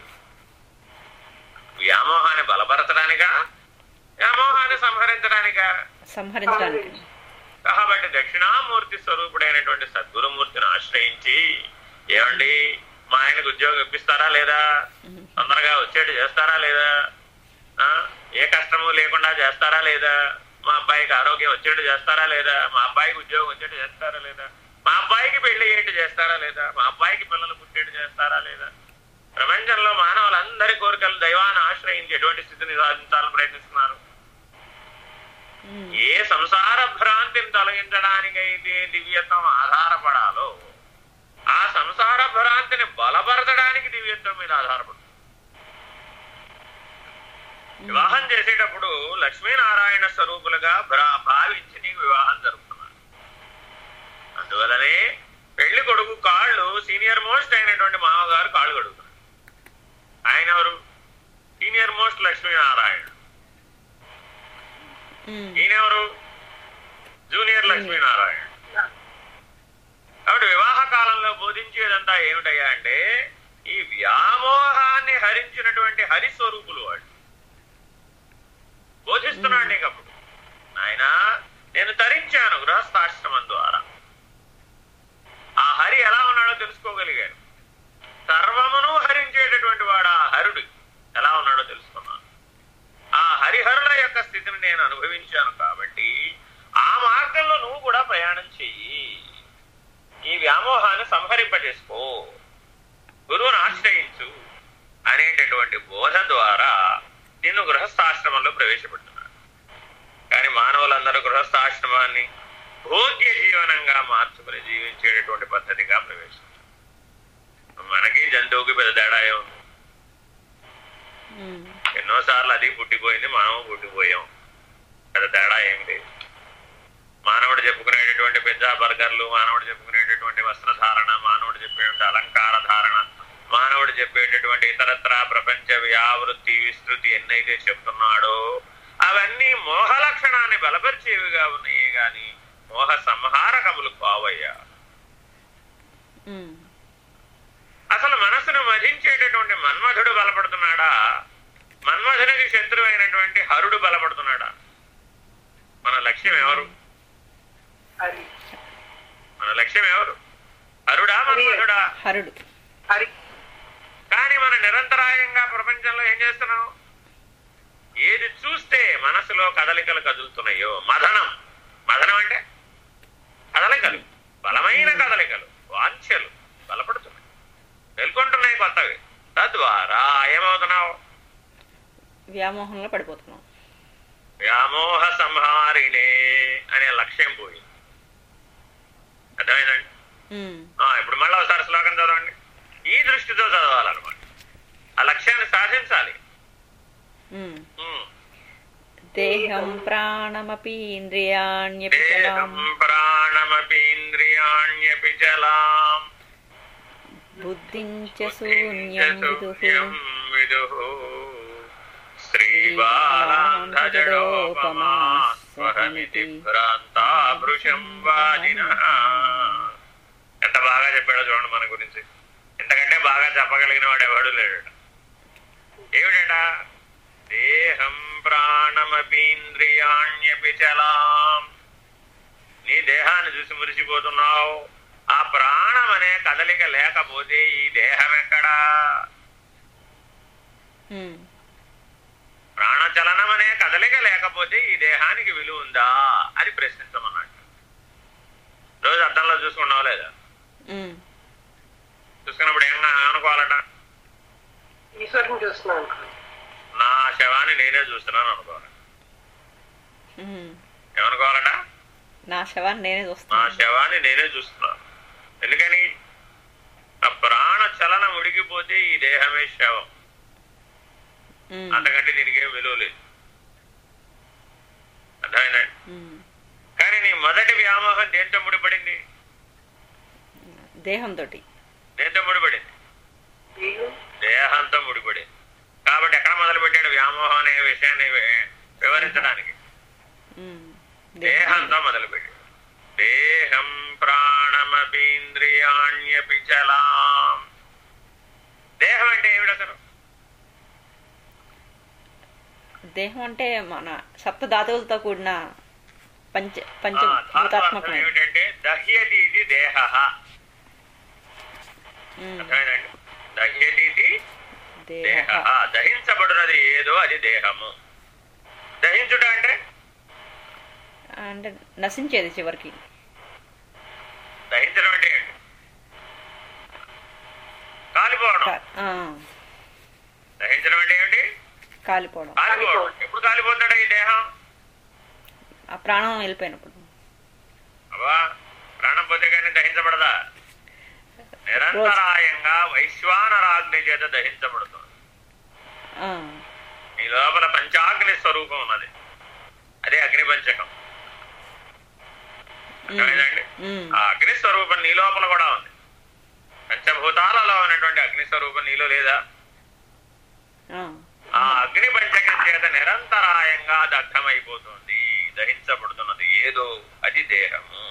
వ్యామోహాన్ని బలపరచడానికా వ్యామోహాన్ని సంహరించడానికా సంహరించడానికి కాబట్టి దక్షిణామూర్తి స్వరూపుడైనటువంటి సద్గురుమూర్తిని ఆశ్రయించి ఏమండి మా ఆయనకు ఉద్యోగం ఇప్పిస్తారా లేదా ఉమ్, తొందరగా వచ్చేట్టు చేస్తారా లేదా ఆ ఏ కష్టము లేకుండా చేస్తారా లేదా మా అబ్బాయికి ఆరోగ్యం వచ్చేట్టు చేస్తారా లేదా మా అబ్బాయికి ఉద్యోగం వచ్చేట్టు చేస్తారా లేదా మా అబ్బాయికి పెళ్లి అయ్యేట్టు చేస్తారా లేదా మా అబ్బాయికి పిల్లలు పుట్టేట్టు చేస్తారా లేదా ప్రపంచంలో మానవులందరి కోరికలు దైవాన్ని ఆశ్రయించి ఎటువంటి స్థితిని సాధించాలని ప్రయత్నిస్తున్నారు ఉమ్, ఏ సంసార భ్రాంతిని తొలగించడానికైతే దివ్యత్వం ఆధారపడాలో ఆ సంసార భ్రాంతిని బలపరచడానికి దివ్యత్వం మీద ఆధారపడుతుంది వివాహం చేసేటప్పుడు లక్ష్మీనారాయణ స్వరూపులుగా భ్రా- భావించి నీకు వివాహం జరుగుతున్నారు అందువలనే పెళ్లి కొడుకు కాళ్ళు సీనియర్ మోస్ట్ అయినటువంటి మామగారు కాళ్ళు కడుగుతున్నారు ఆయన ఎవరు సీనియర్ మోస్ట్ లక్ష్మీనారాయణ ఉమ్, ఈయనెవరు జూనియర్ లక్ష్మీనారాయణ కాబట్టి వివాహ కాలంలో బోధించేదంతా ఏమిటయ్యా అంటే ఈ వ్యామోహాన్ని హరించినటువంటి హరిస్వరూపులు వాడు బోధిస్తున్నాడు నీకు అప్పుడు ఆయన నేను తరించాను గృహస్థాశ్రమం ద్వారా ఆ హరి ఎలా ఉన్నాడో తెలుసుకోగలిగాను సర్వమును హరించేటటువంటి వాడు ఆ హరుడు ఎలా ఉన్నాడో తెలుసుకున్నాను ఆ హరిహరుల యొక్క స్థితిని నేను అనుభవించాను కాబట్టి ఆ మార్గంలో నువ్వు కూడా ప్రయాణం చెయ్యి ఈ వ్యామోహాన్ని సంహరింపజేసుకో గురువును ఆశ్రయించు అనేటటువంటి బోధ ద్వారా నిన్ను గృహస్థాశ్రమంలో ప్రవేశపెడుతున్నాడు కానీ మానవులందరూ గృహస్థాశ్రమాన్ని భోగ్య జీవనంగా మార్చుకుని జీవించేటటువంటి పద్ధతిగా ప్రవేశించారు మనకి జంతువుకి పెద్ద తేడా ఏముంది ఉమ్, ఎన్నోసార్లు అది పుట్టిపోయింది మనము పుట్టిపోయాం పెద్ద తేడా ఏం లేదు మానవుడు చెప్పుకునేటటువంటి పిజ్జా బర్గర్లు మానవుడు చెప్పుకునేటటువంటి వస్త్రధారణ మానవుడు చెప్పేటువంటి అలంకార ధారణ మానవుడు చెప్పేటటువంటి ఇతరత్ర ప్రపంచ వ్యావృత్తి విస్తృతి ఎన్నైతే చెప్తున్నాడో అవన్నీ మోహ లక్షణాన్ని బలపరిచేవిగా ఉన్నాయి గాని మోహ సంహారకములు కావయ్యా ఉమ్, అసలు మనసును మధించేటటువంటి మన్మధుడు బలపడుతున్నాడా మన్మధునికి శత్రువు అయినటువంటి హరుడు బలపడుతున్నాడా మన లక్ష్యం ఎవరు హరి మన లక్ష్యం ఎవరు హరుడా మన్మధుడా హరుడు హరి కానీ మన నిరంతరాయంగా ప్రపంచంలో ఏం చేస్తున్నాం ఏది చూస్తే మనసులో కదలికలు కదులుతున్నాయో మదనం మదనం అంటే కదలికలు బలమైన కదలికలు వాంఛలు బలపడుతున్నాయి వెల్కొంటున్నాయి కొత్తవి తద్వారా ఏమవుతున్నావు వ్యామోహంలో పడిపోతున్నాం వ్యామోహ సంహారిణే అనే లక్ష్యం పోయింది అర్థమైందండి ఉమ్, ఆ, ఇప్పుడు మళ్ళీ ఒకసారి శ్లోకం చదవండి ఈ దృష్టితో చదవాలన్నమాట ఆ లక్ష్యాన్ని సాధించాలి ఉమ్. ఉమ్. దేహం ప్రాణమపి ఇంద్రియాణ్యపి దేహం చలాం ప్రాణమపీంద్రియాణ్యపి చలాం బుద్ధిం చ శూన్యం విదుః శూన్యం విదుః శ్రీబాలాం ధజడోపమా స్వహమితి భ్రాంతా భృశం వాజినః ఎంత బాగా చెప్పాడో చూడండి మన గురించి ఎంతకంటే బాగా చెప్పగలిగిన వాడు ఎవడు లేడు ఏమిటట దేహం ప్రాణమపీంద్రియాణ్యపి చలాం నీ దేహాన్ని చూసి మురిసిపోతున్నావు ఆ ప్రాణం అనే కదలిక లేకపోతే ఈ దేహం ఎక్కడా ఉమ్, ప్రాణచలనం అనే కదలిక లేకపోతే ఈ దేహానికి విలువ ఉందా అని ప్రశ్నించమన్నట్టు రోజు అద్దంలో చూసుకున్నావు లేదా ఉమ్, చూసుకున్నప్పుడు ఏం అనుకోవాలట ఈశ్వరుని చూస్తున్నాను నా శవాన్ని నేనే చూస్తున్నాను అనుకోవాలి ఉమ్. ఏమనుకోవాలట నా శవాన్ని నేనే నా చూస్తున్నాను శవాన్ని నేనే చూస్తున్నాను ఎందుకని ఆ ప్రాణ చలనం ఉడికిపోతే ఈ దేహమే శవం ఉమ్, అంతకంటే దీనికి ఏం విలువ లేదు అర్థమైందండి ఉమ్. కానీ నీ మొదటి వ్యామోహం దేంతో ముడిపడింది దేహంతో దేంతో ముడిపడింది దేహం దేహంతో ముడిపడింది కాబట్టి ఎక్కడ మొదలు పెట్టాడు వ్యామోహం అనే విషయాన్ని వి- వివరించడానికి ఉమ్, దేహంతో మొదలు పెట్టాడు దేహం ప్రాణమపీంద్రియాణ్యపి చలాం దేహం అంటే ఏమిటి అసలు దేహం అంటే మన సప్త ధాతువులతో కూడిన పంచ ఆ, ధాతు అర్థం పంచభూతాత్మకమైన ఏమిటంటే దహ్యతి ఇది దేహ ఉమ్, అర్థమైందండి దహ్యతి ఇది దేహ దేహ దహించబడినది ఏదో అది దేహము దహించుట అంటే అంటే నశించేది చివరికి దహించడం అంటే ఏంటి కాలిపోవడం కా- ఆ, దహించడం అంటే ఏమిటి కాలిపోవడం కాలిపోవడం ఎప్పుడు కాలిపోతాడు ఈ దేహం ఆ ప్రాణం వెళ్ళిపోయినప్పుడు అబ్బా ప్రాణం పోతే కానీ దహించబడదా నిరంతరాయంగా వైశ్వానరాగ్ని చేత దహించబడుతుంది ఆ, ఈ లోపల పంచాగ్ని స్వరూపం ఉన్నది అదే అగ్ని పంచకం ఉమ్, అర్థమైందండి ఉమ్, ఆ అగ్ని స్వరూపం నీ లోపల కూడా ఉంది పంచభూతాలలో ఉన్నటువంటి అగ్ని స్వరూపం నీలో లేదా ఆ, ఆ అగ్ని పంచకం చేత నిరంతరాయంగా దగ్ధమైపోతుంది దహించబడుతున్నది ఏదో అది దేహము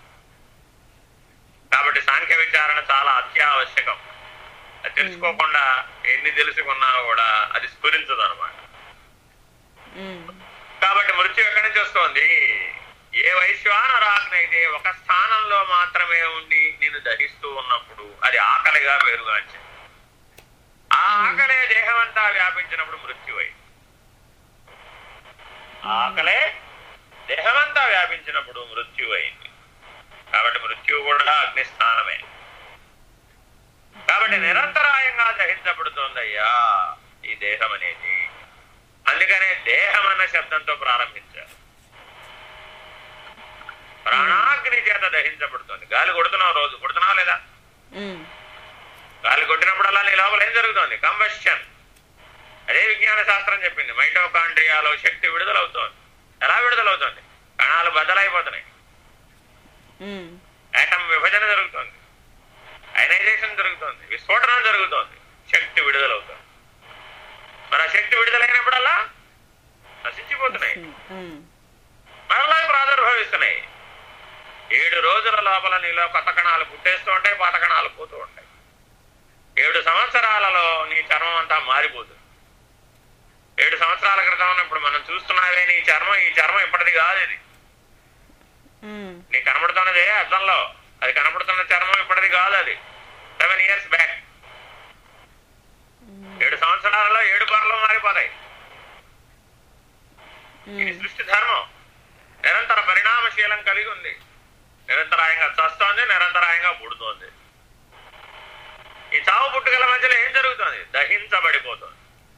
కాబట్టి సాంఖ్య విచారణ చాలా అత్యావశ్యకం అది తెలుసుకోకుండా ఎన్ని తెలుసుకున్నా కూడా అది స్ఫురించదు అనమాట ఉమ్, కాబట్టి మృత్యు ఎక్కడి నుంచి వస్తోంది ఏ వైశ్వానరాగ్ని అయితే ఒక స్థానంలో మాత్రమే ఉండి నేను దహిస్తూ ఉన్నప్పుడు అది ఆకలిగా వేరుగాంచింది ఆ ఆకలే దేహమంతా వ్యాపించినప్పుడు మృత్యువై ఆ ఆకలే దేహమంతా వ్యాపించినప్పుడు మృత్యువైంది కాబట్టి మృత్యువు కూడా అగ్నిస్థానమే కాబట్టి నిరంతరాయంగా దహించబడుతోందయ్యా ఈ దేహం అనేది అందుకనే దేహం అన్న శబ్దంతో ప్రారంభించారు ప్రాణాగ్ని చేత దహించబడుతుంది గాలి కొడుతున్నావు రోజు కొడుతున్నావు లేదా ఉమ్, గాలి కొట్టినప్పుడల్లా నీ లోపల ఏం జరుగుతోంది కంబషన్ అదే విజ్ఞాన శాస్త్రం చెప్పింది మైటోకాండ్రియాలో శక్తి విడుదలవుతోంది ఎలా విడుదలవుతోంది కణాలు బద్దలైపోతున్నాయి ఉమ్, యాటమ్ విభజన జరుగుతోంది అయనైజేషన్ జరుగుతోంది విస్ఫోటనం జరుగుతోంది శక్తి విడుదలవుతోంది మరి ఆ శక్తి విడుదలైనప్పుడల్లా నశించిపోతున్నాయి ఉమ్, మరలా ప్రాదుర్భవిస్తున్నాయి ఏడు రోజుల లోపల నీలో కొత్త కణాలు పుట్టేస్తూ ఉంటాయి పాత కణాలు పోతూ ఉంటాయి ఏడు సంవత్సరాలలో నీ చర్మం అంతా మారిపోతుంది ఏడు సంవత్సరాల క్రితం ఉన్నప్పుడు మనం చూస్తున్నావే నీ చర్మం ఈ చర్మం ఇప్పటిది కాదు ఇది ఉమ్, నీకు కనబడుతున్నదే అద్దంలో అది కనబడుతున్న చర్మం ఇప్పటిది కాదు అది సెవెన్ ఇయర్స్ బ్యాక్ ఏడు సంవత్సరాలలో ఏడు పనులు మారిపోతాయి ఇది ఉమ్, సృష్టి ధర్మం నిరంతర పరిణామశీలం కలిగి ఉంది నిరంతరాయంగా చస్తోంది నిరంతరాయంగా పుడుతోంది ఈ చావు పుట్టుకల మధ్యలో ఏం జరుగుతుంది దహించబడిపోతుంది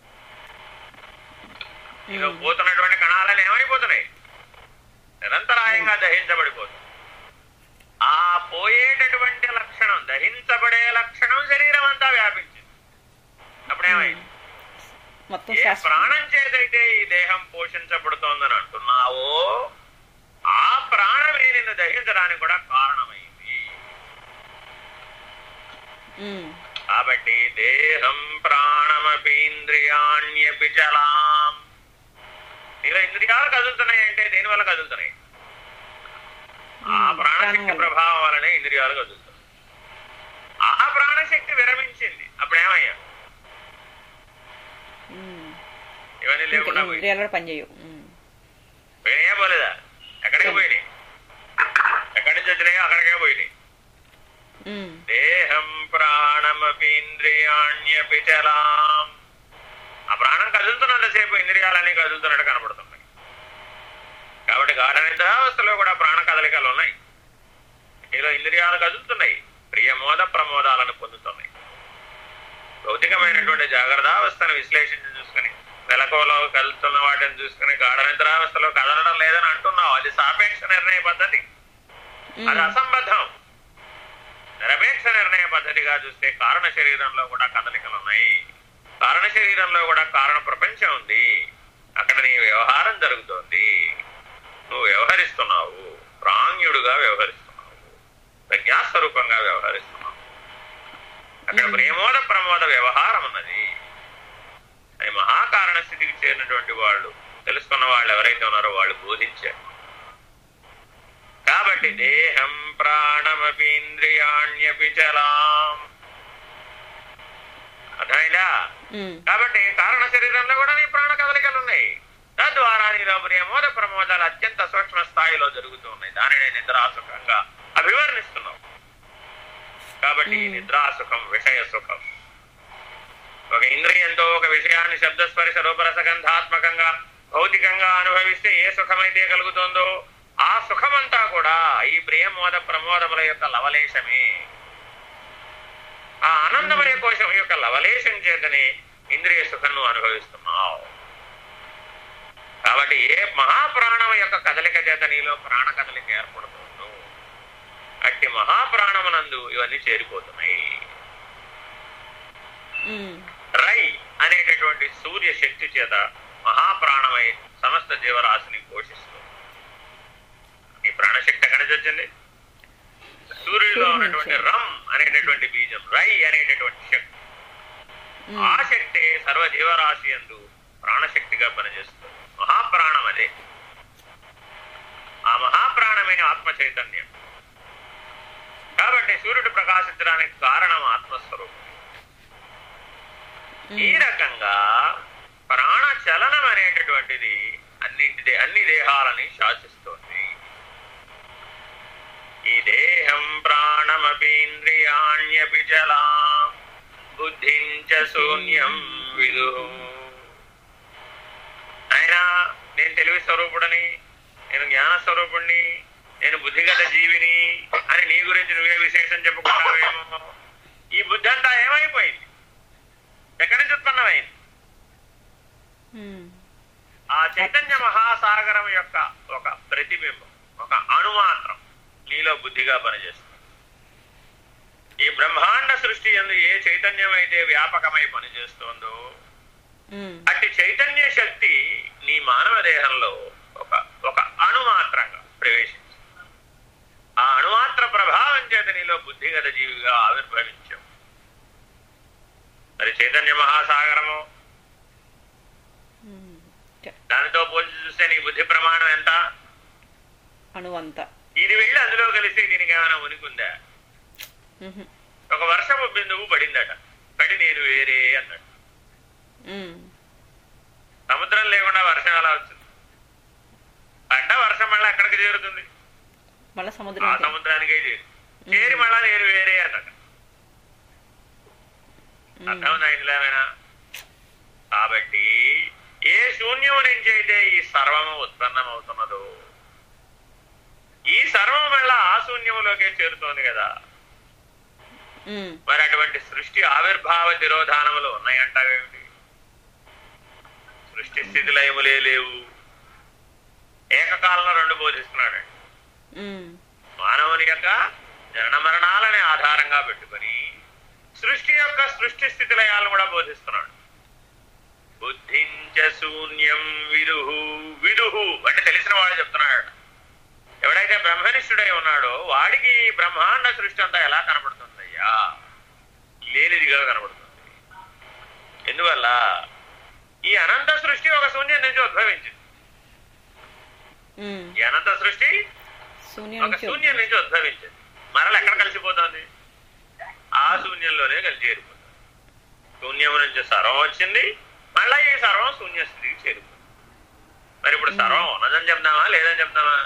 ఇక ఉమ్, పోతున్నటువంటి కణాలను ఏమైపోతున్నాయి నిరంతరాయంగా దహించబడిపోతుంది ఆ పోయేటటువంటి లక్షణం దహించబడే లక్షణం శరీరం అంతా వ్యాపించింది అప్పుడేమైంది మొత్తం ఏ శాశ్వత ప్రాణం చేతైతే ఈ దేహం పోషించబడుతోందని అంటున్నావో ఆ ప్రాణమే నిన్ను దహించడానికి కూడా కారణమైంది ఉమ్, కాబట్టి దేహం ప్రాణమపీంద్రియాణ్యపి చలాం నీలో ఇంద్రియాలు కదులుతున్నాయి అంటే దేని వల్ల కదులుతున్నాయి ఆ ఉమ్, ప్రాణం ప్రాణశక్తి వల్ల. ప్రభావం వలనే ఇంద్రియాలు కదులుతున్నాయి ఆ ప్రాణశక్తి విరమించింది అప్పుడేమయ్యా ఉమ్. ఇవన్నీ ఇంకా లేకుండా పోయి ఇంద్రియాలు కూడా పనిచేయవు ఉమ్, పోయినాయా పోలేదా ఎక్కడికి పోయినాయి ఎక్కడి నుంచి వచ్చినాయో అక్కడికే పోయినాయి ఉమ్, దేహం ప్రాణమపీంద్రియాణ్యపి చలాం ఆ ప్రాణం కదులుతున్నంతసేపు ఇంద్రియాలన్నీ కదులుతున్నట్టు కనబడుతున్నాయి కాబట్టి గాఢ నిద్రావస్థలో కూడా ప్రాణ కదలికలు ఉన్నాయి నీలో ఇంద్రియాలు కదులుతున్నాయి ప్రియమోద ప్రమోదాలను పొందుతున్నాయి భౌతికమైనటువంటి జాగ్రత్తావస్థను విశ్లేషించి చూసుకుని వెలకువలో కదులుతున్న వాటిని చూసుకుని గాఢ నిద్రావస్థలో కదలడం లేదని అంటున్నావు అది సాపేక్ష నిర్ణయ పద్ధతి అది ఉమ్, అసంబద్ధం నిరపేక్ష నిర్ణయ పద్ధతిగా చూస్తే కారణ శరీరంలో కూడా కదలికలు ఉన్నాయి కారణ శరీరంలో కూడా కారణ ప్రపంచం ఉంది అక్కడ నీ వ్యవహారం జరుగుతోంది నువ్వు వ్యవహరిస్తున్నావు ప్రాంగ్యుడుగా వ్యవహరిస్తున్నావు ప్రజ్ఞాస్వరూపంగా వ్యవహరిస్తున్నావు అక్కడ ప్రేమోద ప్రమోద వ్యవహారం ఉన్నది అది మహాకారణ స్థితికి చేరినటువంటి వాళ్ళు తెలుసుకున్న వాళ్ళు ఎవరైతే ఉన్నారో వాళ్ళు బోధించారు కాబట్టి దేహం ప్రాణమపీంద్రియాణ్యపి చలాం అర్థమైందా ఉమ్, కాబట్టి కారణ శరీరంలో కూడా నీ ప్రాణ కదలికలు ఉన్నాయి తద్వారా నీలో ప్రియమోద ప్రమోదాలు అత్యంత సూక్ష్మ స్థాయిలో జరుగుతూ ఉన్నాయి దానిని నిద్రాసుఖంగా అభివర్ణిస్తున్నావు కాబట్టి ఈ మ్మ్. నిద్రాసుఖం విషయ సుఖం ఒక ఇంద్రియంతో ఒక విషయాన్ని శబ్దస్పర్శ రూపరసగంధాత్మకంగా భౌతికంగా అనుభవిస్తే ఏ సుఖమైతే కలుగుతుందో ఆ సుఖమంతా కూడా ఈ ప్రియమోద ప్రమోదముల యొక్క లవలేశమే ఆ ఆనందమయ కోశం యొక్క లవలేశం చేతనే ఇంద్రియ సుఖం అనుభవిస్తున్నావు కాబట్టి ఏ మహాప్రాణం యొక్క కదలిక చేత నీలో ప్రాణ కదలిక ఏర్పడుతుందో అట్టి మహాప్రాణమునందు ఇవన్నీ చేరిపోతున్నాయి ఉమ్, రై అనేటటువంటి సూర్య శక్తి చేత మహాప్రాణమై సమస్త జీవరాశిని పోషిస్తుంది ఈ ప్రాణశక్తి ఎక్కడి నుంచి వచ్చింది సూర్యుడిలో సూర్యుడి ఉన్నటువంటి నుంచి. రమ్ అనేటటువంటి బీజం రై అనేటటువంటి శక్తి ఉమ్, ఆ శక్తి సర్వ జీవరాశి ఎందు ప్రాణశక్తిగా పనిచేస్తుంది మహాప్రాణం అదే ఆ మహాప్రాణమే ఆత్మ చైతన్యం కాబట్టి సూర్యుడు ప్రకాశించడానికి కారణం ఆత్మస్వరూపం ఈ ఉమ్, రకంగా ప్రాణ చలనం అనేటటువంటిది అన్నింటి అన్ని దేహాలని శాసిస్తోంది ఈ దేహం ప్రాణమపీంద్రియాణ్యపి చలా బుద్ధించ శూన్యం విదు ఆయన నేను తెలివి స్వరూపుడని నేను జ్ఞాన స్వరూపుణ్ణి నేను బుద్ధిగత జీవిని అని నీ గురించి నువ్వే విశేషం చెప్పుకుంటావేమో ఈ బుద్ధి అంతా ఏమైపోయింది ఎక్కడి నుంచి ఉత్పన్నమైంది ఉమ్, ఆ చైతన్య మహాసాగరం యొక్క ఒక ప్రతిబింబం ఒక అణుమాత్రం నీలో బుద్ధిగా పనిచేస్తుంది ఈ బ్రహ్మాండ సృష్టి ఎందు ఏ చైతన్యం అయితే వ్యాపకమై పనిచేస్తోందో ఉమ్, అట్టి చైతన్య శక్తి నీ మానవ దేహంలో ఒక ఒక అణుమాత్రంగా ప్రవేశించింది ఆ అణుమాత్ర ప్రభావం చేత నీలో బుద్ధిగత జీవిగా ఆవిర్భవించావు మరి చైతన్య మహాసాగరము ఉమ్, చ- దానితో పోల్చి చూస్తే నీ బుద్ధి ప్రమాణం ఎంత అణువంతా ఇది వెళ్ళి అందులో కలిసి దీనికి ఏమైనా ఉనికి ఉందా ఉహు, ఒక వర్షపు బిందువు పడిందట పడి నేను వేరే అన్నాడు ఉమ్, సముద్రం లేకుండా వర్షం ఎలా వచ్చింది పడ్డ వర్షం మళ్ళీ ఎక్కడికి చేరుతుంది మళ్ళా ఆ సముద్రం సముద్రానికే చేరి చేరి మళ్ళా నేను వేరే అన్నాడు అర్థమైందా ఇందులోమైనా కాబట్టి ఏ శూన్యము నుంచి అయితే ఈ సర్వము ఉత్పన్నమవుతున్నదో ఈ సర్వం వల్ల ఆ శూన్యములోకే చేరుతోంది కదా మరి అటువంటి సృష్టి ఆవిర్భావ తిరోధానములు ఉన్నాయంటావేమిటి సృష్టి స్థితి లయములే లేవు ఏకకాలంలో రెండు బోధిస్తున్నాడండి మానవుని యొక్క జనన మరణాలని ఆధారంగా పెట్టుకొని సృష్టి యొక్క సృష్టి స్థితి లయాలను కూడా బోధిస్తున్నాడు బుద్ధించ శూన్యం విదుహు విదుహు అంటే తెలిసిన వాడు చెప్తున్నాడు ఎవడైతే బ్రహ్మనిష్ఠుడై ఉన్నాడో వాడికి ఈ బ్రహ్మాండ సృష్టి అంతా ఎలా కనబడుతుందయ్యా లేనిదిగా కనబడుతుంది ఎందువల్ల ఈ అనంత సృష్టి ఒక శూన్యం నుంచి ఉద్భవించింది ఈ అనంత సృష్టి శూన్యం ఒక నుంచి శూన్యం నుంచి ఉద్భవించింది మరల ఎక్కడ కలిసిపోతుంది ఆ శూన్యంలోనే కలిసి చేరిపోతుంది శూన్యం నుంచి సర్వం వచ్చింది మళ్ళా ఈ సర్వం శూన్య స్థితికి చేరిపోతుంది మరి ఇప్పుడు సర్వం ఉన్నదని చెప్దామా లేదని చెప్దామా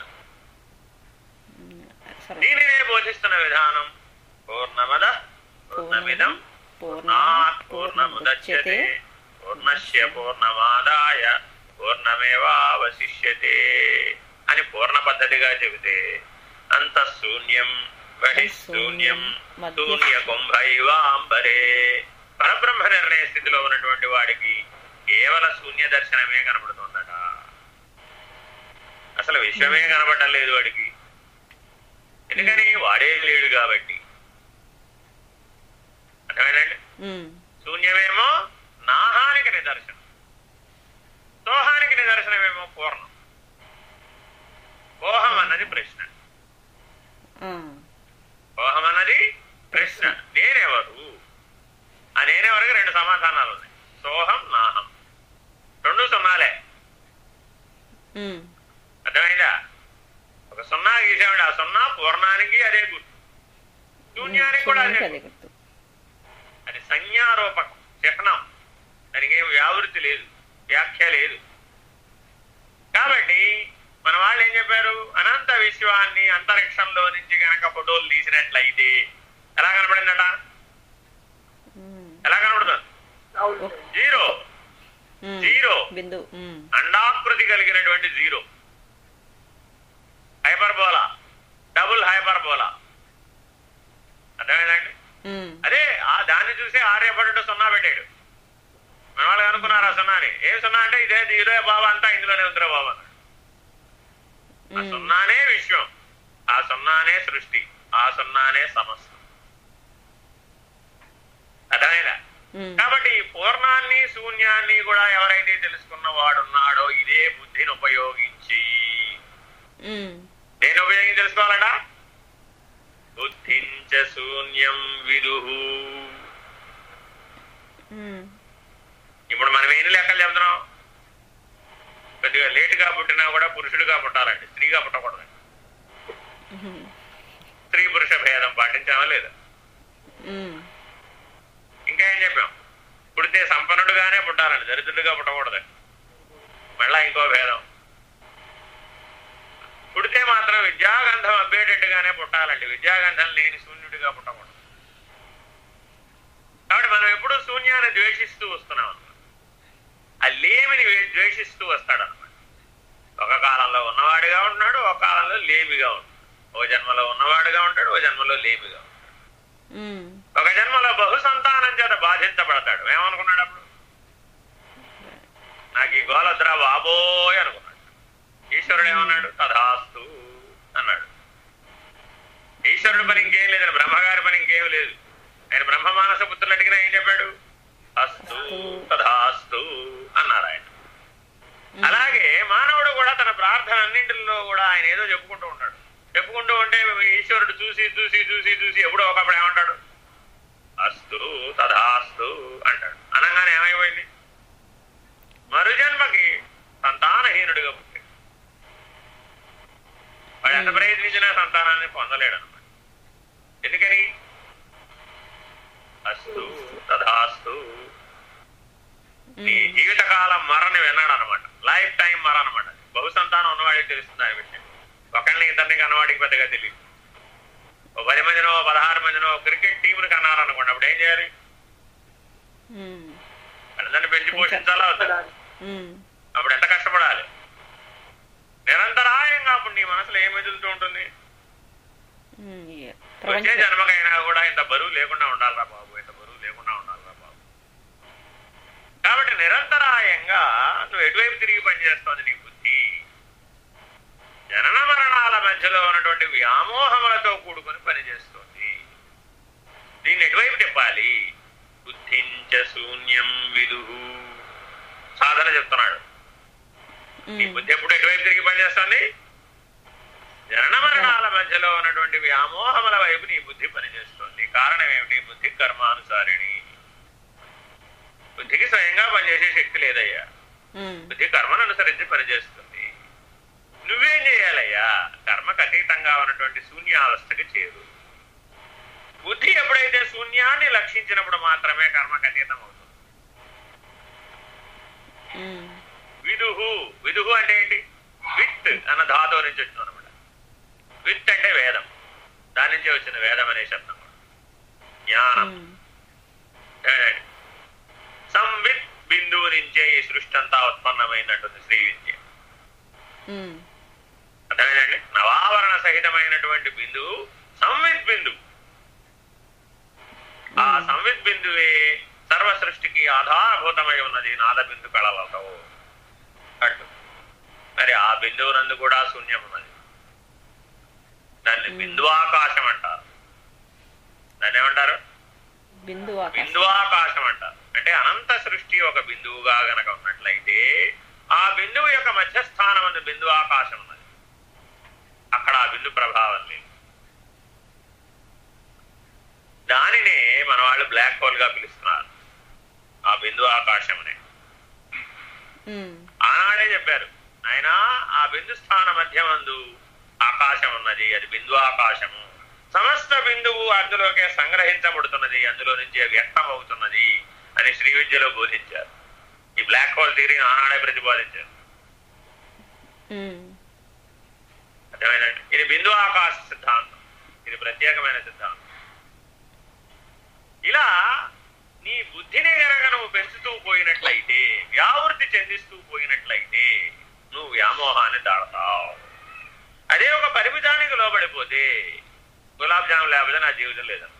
సరే దీనినే బోధిస్తున్న విధానం పూర్ణమద పూర్ణమిదం పూర్ణాత్ పూర్ణముదచ్యతే పూర్ణస్య పూర్ణమాదాయ పూర్ణమేవావశిష్యతే అని పూర్ణ పద్ధతిగా చెబితే అంత శూన్యం బహిశూన్యం శూన్య కుంభైవాంబరే పరబ్రహ్మ నిర్ణయ స్థితిలో ఉన్నటువంటి వాడికి కేవల శూన్య దర్శనమే కనబడుతుందట అసలు విశ్వమే కనబడటం లేదు వాడికి ఎందుకని వాడే లేడు కాబట్టి అర్థమైందండి శూన్యమేమో నాహానికి నిదర్శనం సోహానికి నిదర్శనమేమో పూర్ణం కోహం అన్నది ప్రశ్న కోహం అన్నది ప్రశ్న నేనెవరు ఆ నేనెవరికి రెండు సమాధానాలు ఉన్నాయి సోహం నాహం రెండు సున్నాలే అర్థమైందా ఒక సున్నా గీసామండి ఆ సున్నా పూర్ణానికి అదే గుర్తు శూన్యానికి కూడా అదే అదే గుర్తు. గుర్తు అది సంజ్ఞారూపకం చిహ్నం దానికి ఏం వ్యావృత్తి లేదు వ్యాఖ్య లేదు కాబట్టి మన వాళ్ళు ఏం చెప్పారు అనంత విశ్వాన్ని అంతరిక్షంలో నుంచి గనక ఫోటోలు తీసినట్లయితే ఎలా కనబడిందట ఉమ్, ఎలా కనబడుతుంది అవును జీరో ఉమ్, జీరో బిందు ఉమ్, అండాకృతి కలిగినటువంటి జీరో హైపర్బోలా డబుల్ హైపర్బోలా అర్థమైందండి ఉమ్, అదే ఆ దాన్ని చూసి ఆర్యభటుడు సున్నా పెట్టాడు మన వాళ్ళు అనుకున్నారు ఆ సున్నాని ఏ సున్నా అంటే ఇదే ఇదే బాబా అంతా ఇందులోనే ఉందిరా బాబా అన్నాడు. ఆ ఉమ్, సున్నానే విశ్వం ఆ సున్నానే సృష్టి ఆ సున్నానే సమస్తం అర్థమైందా ఉమ్, కాబట్టి ఈ పూర్ణాన్ని శూన్యాన్ని కూడా ఎవరైతే తెలుసుకున్న వాడున్నాడో ఇదే బుద్ధిని ఉపయోగించి ఉమ్, దేని ఉపయోగించి తెలుసుకోవాలట బుద్ధించ శూన్యం విదుహు ఉమ్, ఇప్పుడు మనం ఎన్ని లెక్కలు చెప్తున్నాం కొద్దిగా లేటుగా పుట్టినా కూడా పురుషుడిగా పుట్టాలండి స్త్రీగా పుట్టకూడదు ఉమ్, స్త్రీ పురుష భేదం పాటించామా లేదా ఉమ్, ఇంకా ఏం చెప్పాం పుడితే సంపన్నుడుగానే పుట్టాలండి దరిద్రుడిగా పుట్టకూడదు మళ్ళా ఇంకో భేదం పుడితే మాత్రం విద్యాగంధం అబ్బేటట్టుగానే పుట్టాలండి విద్యాగంధం లేని శూన్యుడిగా పుట్టకూడదు కాబట్టి మనం ఎప్పుడూ శూన్యాన్ని ద్వేషిస్తూ వస్తున్నాం అన్నమాట ఆ లేమిని వే- ద్వేషిస్తూ వస్తాడు అనమాట ఒక కాలంలో ఉన్నవాడిగా ఉంటున్నాడు ఒక కాలంలో లేమిగా ఉంటాడు ఓ జన్మలో ఉన్నవాడిగా ఉంటాడు ఓ జన్మలో లేమిగా ఉంటాడు ఉమ్, ఒక జన్మలో బహు సంతానం చేత బాధించబడతాడు ఏమనుకున్నాడు అప్పుడు నాకు ఈ గోలద్రా బాబోయ్ అనుకున్నాడు ఈశ్వరుడు ఏమన్నాడు తథాస్తు అన్నాడు ఈశ్వరుడు పని ఇంకేం లేదని బ్రహ్మగారి పని ఇంకేం లేదు ఆయన బ్రహ్మ మానస పుత్రులు అడిగినా ఏం చెప్పాడు అస్తు తథాస్తు అన్నారు ఆయన అలాగే మానవుడు కూడా తన ప్రార్థన అన్నింటిలో కూడా ఆయన ఏదో చెప్పుకుంటూ ఉంటాడు చెప్పుకుంటూ ఉంటే ఈశ్వరుడు చూసి చూసి చూసి చూసి ఎప్పుడో ఒకప్పుడు ఏమంటాడు అస్తు తథాస్తు అంటాడు అనగానే ఏమైపోయింది మరుజన్మకి సంతానహీనుడిగా పుట్టాడు వాడు ఎంత ప్రయత్నించినా సంతానాన్ని పొందలేడు అనమాట ఎందుకని అస్తు తథాస్తు వాడికి పెద్దగా తెలియదు ఓ పది మందినో పదహారు మందినో క్రికెట్ టీంని కన్నారనుకోండి అప్పుడు ఏం చేయాలి ఉమ్, వాళ్ళందరినీ పెంచి పోషించాలా వద్దా? పడాలి. ఉమ్, అప్పుడు ఎంత కష్టపడాలి నిరంతరాయంగా అప్పుడు నీ మనసులో ఏం మెదులుతూ ఉంటుంది ఉమ్, ఏ- వచ్చే ప్రపంచం జన్మకైనా కూడా ఇంత బరువు లేకుండా ఉండాలిరా బాబు ఇంత బరువు లేకుండా ఉండాలిరా బాబు కాబట్టి నిరంతరాయంగా నువ్వు ఎటువైపు తిరిగి పనిచేస్తోంది నీ బుద్ధి జనన మరణాల మధ్యలో ఉన్నటువంటి వ్యామోహములతో కూడుకొని పనిచేస్తుంది దీన్ని ఎటువైపు తిప్పాలి బుద్ధించ శూన్యం విదు సాధన చెప్తున్నాడు నీ ఉమ్, బుద్ధి ఎప్పుడు ఎటువైపు తిరిగి పనిచేస్తుంది జనన మరణాల మధ్యలో ఉన్నటువంటి వ్యామోహముల వైపు నీ బుద్ధి పనిచేస్తుంది కారణం ఏమిటి బుద్ధి కర్మానుసారిణి బుద్ధికి స్వయంగా పనిచేసే శక్తి లేదయ్యా ఉమ్, బుద్ధి కర్మను అనుసరించి పనిచేస్తుంది నువ్వేం చేయాలయ్యా కర్మకు అతీతంగా ఉన్నటువంటి శూన్యావస్థకి చేరు బుద్ధి ఎప్పుడైతే శూన్యాన్ని లక్షించినప్పుడు మాత్రమే కర్మకు అతీతం అవుతుంది ఉమ్, విదుహు విదుహు అంటే ఏంటి విత్ అన్న ధాతువు నుంచి వచ్చింది అనమాట విత్ అంటే వేదం దాని నుంచే వచ్చిన వేదం అనే శబ్దం జ్ఞానం ఉమ్, ఏమండి? సంవిత్ బిందువు నుంచే ఈ సృష్టి అంతా ఉత్పన్నమైనటువంటి శ్రీ విద్య ఉమ్, అర్థమైందండి నవావరణ సహితమైనటువంటి బిందువు సంవిత్ బిందువు ఆ ఉమ్, సంవిత్ బిందువే సర్వ సృష్టికి ఆధారభూతమై ఉన్నది నాద బిందు కళలతో అటు మరి ఆ బిందువునందు కూడా శూన్యం ఉన్నది దాన్ని మ్మ్. బిందువాకాశం అంటారు దాన్ని ఏమంటారు బిందు ఆకాశం బిందువాకాశం అంటారు అంటే అనంత సృష్టి ఒక బిందువుగా గనక ఉన్నట్లయితే ఆ బిందువు యొక్క మధ్యస్థానం అందు బిందువాకాశం ఉన్నది అక్కడ ఆ బిందు ప్రభావం లేదు దానినే మన వాళ్ళు బ్లాక్ హోల్ గా పిలుస్తున్నారు ఆ బిందు ఆకాశమునే ఉమ్, ఆనాడే చెప్పారు ఆయన ఆ బిందు స్థాన మధ్యమందు ఆకాశం ఉన్నది అది బిందు ఆకాశము సమస్త బిందువు అందులోకే సంగ్రహించబడుతున్నది అందులో నుంచే వ్యక్తం అవుతున్నది అని శ్రీ విద్యలో బోధించారు ఈ బ్లాక్ హోల్ థియరీని ఆనాడే ప్రతిపాదించారు ఉమ్, అర్థమైందండి ఇది బిందు ఆకాశ సిద్ధాంతం ఇది ప్రత్యేకమైన సిద్ధాంతం ఇలా నీ బుద్ధిని గనక నువ్వు పెంచుతూ పోయినట్లయితే వ్యావృతి చెందిస్తూ పోయినట్లయితే నువ్వు వ్యామోహాన్ని దాడతావు అదే ఒక పరిమితానికి లోబడిపోతే గులాబ్ జామ్ లేకపోతే నా జీవితం లేదన్న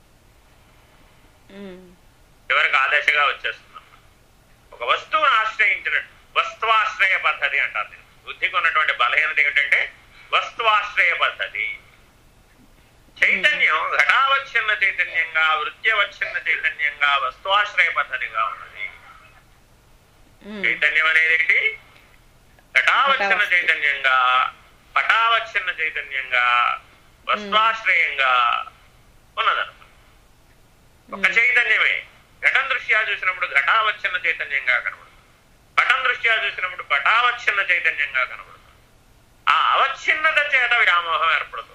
ఉమ్, చివరికి ఆదర్శగా వచ్చేస్తున్నాం ఒక వస్తువును ఆశ్రయించినట్టు వస్తువాశ్రయ పద్ధతి అంటారు దీన్ని. బుద్ధికి ఉన్నటువంటి బలహీనత ఏమిటంటే వస్తువాశ్రయ పద్ధతి చైతన్యం ఘటావచ్ఛిన్న చైతన్యంగా వృత్యవచ్ఛిన్న చైతన్యంగా వస్తువాశ్రయ పద్ధతిగా ఉన్నది ఉమ్, చైతన్యం అనేది ఏంటి ఘటావచ్ఛిన్న ఘటావస్థ. చైతన్యంగా పటావచ్ఛిన్న చైతన్యంగా వస్త్రాశ్రయంగా ఉన్నదన్నమాట ఒక ఉమ్, చైతన్యమే ఘటం దృష్ట్యా చూసినప్పుడు ఘటావచ్ఛిన్న చైతన్యంగా కనబడుతుంది పటం దృష్ట్యా చూసినప్పుడు పటావచ్ఛిన్న చైతన్యంగా కనబడుతుంది ఆ అవచ్ఛిన్నత చేత వ్యామోహం ఏర్పడుతుంది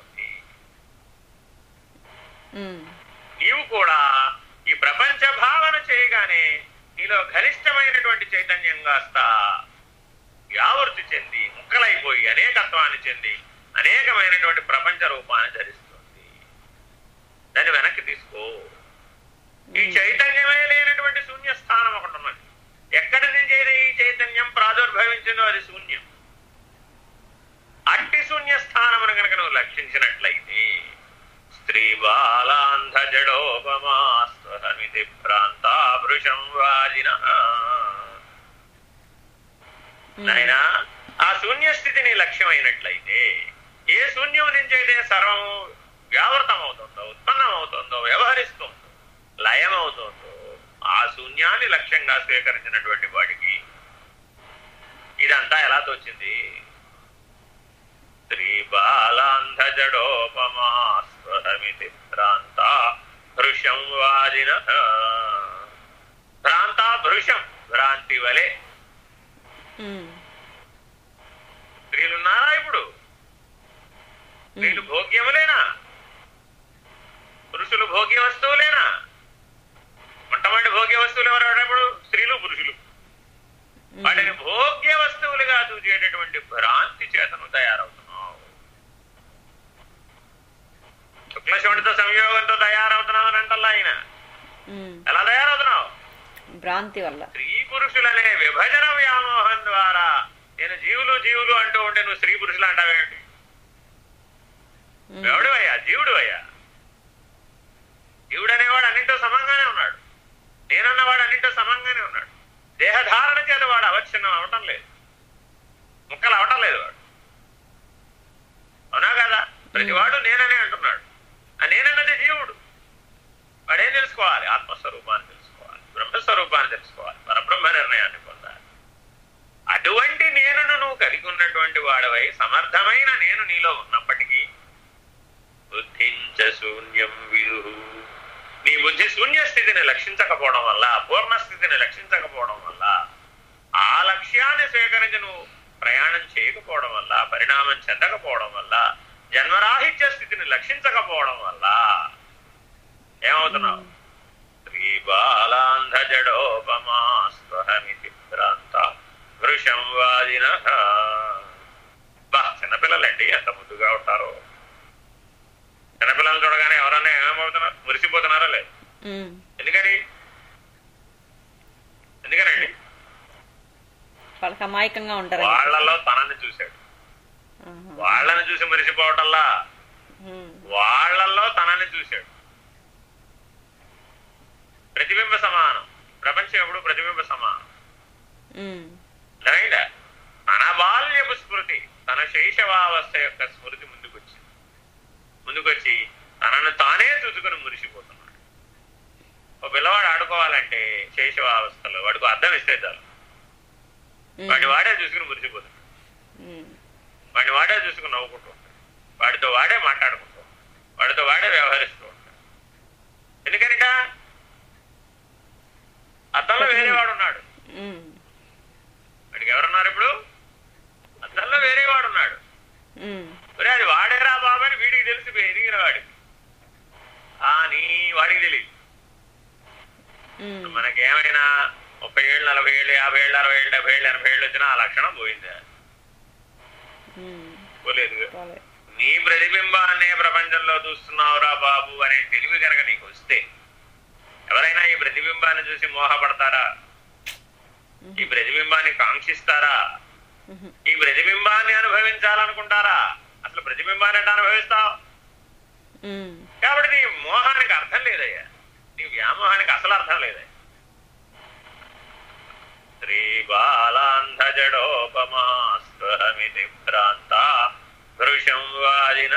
ఉమ్, నీవు కూడా ఈ ప్రపంచ భావన చేయగానే నీలో ఘనిష్టమైనటువంటి చైతన్యం కాస్త వ్యావృతి చెంది ముక్కలైపోయి అనేకత్వాన్ని చెంది అనేకమైనటువంటి ప్రపంచ రూపాన్ని ధరిస్తుంది దాన్ని వెనక్కి తీసుకో ఈ చైతన్యమే లేనటువంటి శూన్య స్థానం ఒకటి ఉన్నది ఎక్కడి నుంచి అయితే ఈ చైతన్యం ప్రాదుర్భవించిందో అది శూన్యం అట్టి శూన్య స్థానమును కనుక నువ్వు లక్షించినట్లయితే స్త్రీ బాలాంధ జడోపమాస్వహమితి భ్రాంతాభృషం వాజిన నాయనా ఆ శూన్య స్థితిని లక్ష్యమైనట్లయితే ఏ శూన్యం నుంచి అయితే సర్వము వ్యావృతం అవుతుందో ఉత్పన్నం అవుతుందో వ్యవహరిస్తుందో లయమవుతుందో ఆ శూన్యాన్ని లక్ష్యంగా స్వీకరించినటువంటి వాడికి ఇదంతా ఎలా తోచింది స్త్రీ బాలాంధ జడోపమాస్వహమితి భ్రాంత భృషం వాదిన భ్రాంత భృషం భ్రాంతి వలె ఉమ్, స్త్రీలున్నారా ఇప్పుడు స్త్రీలు భోగ్యములేనా పురుషులు భోగ్య వస్తువులేనా మొట్టమొదటి భోగ్య వస్తువులు ఎవరు స్త్రీలు పురుషులు ఉమ్, వాటిని భోగ్య వస్తువులుగా చూసేటటువంటి భ్రాంతి చేతను తయారవుతున్నావు ఉమ్. ఎలా తయారవుతున్నావు భ్రాంతి వల్ల స్త్రీ పురుషులనే విభజన వ్యామోహం ద్వారా నేను జీవులు జీవులు అంటూ ఉంటే నువ్వు స్త్రీ పురుషులు అంటావేంటి ఉమ్. ఎవడు అయ్యా జీవుడు అయ్యా జీవుడు అనేవాడు అన్నింటో సమంగానే ఉన్నాడు నేనన్నవాడు అన్నింటో సమంగానే ఉన్నాడు దేహధారణ చేత వాడు అవచ్ఛిన్నం అవటం లేదు ముక్కలు అవటం లేదు వాడు అవునా కదా ప్రతివాడు నేననే అంటున్నాడు ఆ నేనన్నది జీవుడు వాడేం తెలుసుకోవాలి ఆత్మస్వరూపాన్ని తెలుసుకోవాలి బ్రహ్మస్వరూపాన్ని తెలుసుకోవాలి పరబ్రహ్మ నిర్ణయాన్ని పొందాలి అటువంటి నేనును నువ్వు కలిగి ఉన్నటువంటి వాడవై సమర్థమైన నేను నీలో ఉన్నప్పటికీ బుద్ధించ శూన్యం విదు నీ బుద్ధి శూన్య స్థితిని లక్షించకపోవడం వల్ల పూర్ణ స్థితిని లక్షించకపోవడం వల్ల ఆ లక్ష్యాన్ని స్వీకరించి నువ్వు ప్రయాణం చేయకపోవడం వల్ల పరిణామం చెందకపోవడం వల్ల జన్మరాహిత్య స్థితిని లక్షించకపోవడం వల్ల ఏమవుతున్నావు శ్రీ బాలాంధ జడోపమాస్వహమితి భ్రాంత వృషం వాదిన బా చిన్నపిల్లలండి ఎంత ముద్దుగా ఉంటారో చిన్నపిల్లలు చూడగానే ఎవరన్నా ఏమవుతున్నారు మురిసిపోతున్నారా లేదు ఉమ్. ఎందుకని ఎందుకనండి వాళ్ళకి అమాయకంగా ఉంటారు వాళ్ళలో తనని చూశాడు ఆహా. వాళ్ళని చూసి మురిసిపోవటంలా ఉమ్. వాళ్ళల్లో తనని చూశాడు ప్రతిబింబ సమానం ప్రపంచం ఎప్పుడు ప్రతిబింబ సమానం ఉమ్. అర్థమైందా తన బాల్యపు స్మృతి తన శైశవావస్థ యొక్క స్మృతి ముందుకొచ్చింది ముందుకొచ్చి తనను తానే చూసుకుని మురిసిపోతున్నాడు ఒక పిల్లవాడు ఆడుకోవాలంటే శైశవావస్థలో వాడికి అర్థం ఇస్తే చాలు ఉమ్. వాడిని వాడే చూసుకుని మురిసిపోతున్నాడు ఉమ్. వాడిని వాడే చూసుకుని నవ్వుకుంటూ ఉంటాడు వాడితో వాడే మాట్లాడుకుంటూ ఉంటాడు వాడితో వాడే వ్యవహరిస్తూ ఉంటాడు ఎందుకనిట అద్దంలో వేరే వాడు ఉన్నాడు ఉమ్. వాడికి ఎవరున్నారు ఇప్పుడు అద్దంలో వేరే వాడు ఉన్నాడు ఉమ్. ఒరే అది వాడేరా బాబు అని వీడికి తెలిసి ఎదిగిన వాడికి కానీ వాడికి తెలియదు ఉమ్. మనకేమైనా ముప్పై ఏళ్ళు నలభై ఏళ్ళు యాభై ఏళ్ళు అరవై ఏళ్ళు డెబ్బై ఏళ్ళు ఎనభై ఏళ్ళు వచ్చినా ఆ లక్షణం పోయిందా ఉమ్. పోలేదు పోలే. నీ ప్రతిబింబాన్నే ప్రపంచంలో చూస్తున్నావురా బాబు అనే తెలివి కనుక నీకు వస్తే ఎవరైనా ఈ ప్రతిబింబాన్ని చూసి మోహపడతారా ఈ ప్రతిబింబాన్ని కాంక్షిస్తారా ఉహు. ఈ ప్రతిబింబాన్ని అనుభవించాలనుకుంటారా అసలు ప్రతిబింబాన్ని ఎట్లా అనుభవిస్తావు ఉమ్. కాబట్టి నీ మోహానికి అర్థం లేదయ్యా నీ వ్యామోహానికి అసలు అర్థం లేదయ్యా శ్రీ బాలాంధ జడోపమాస్వహమితి భ్రాంత భృషం వాదిన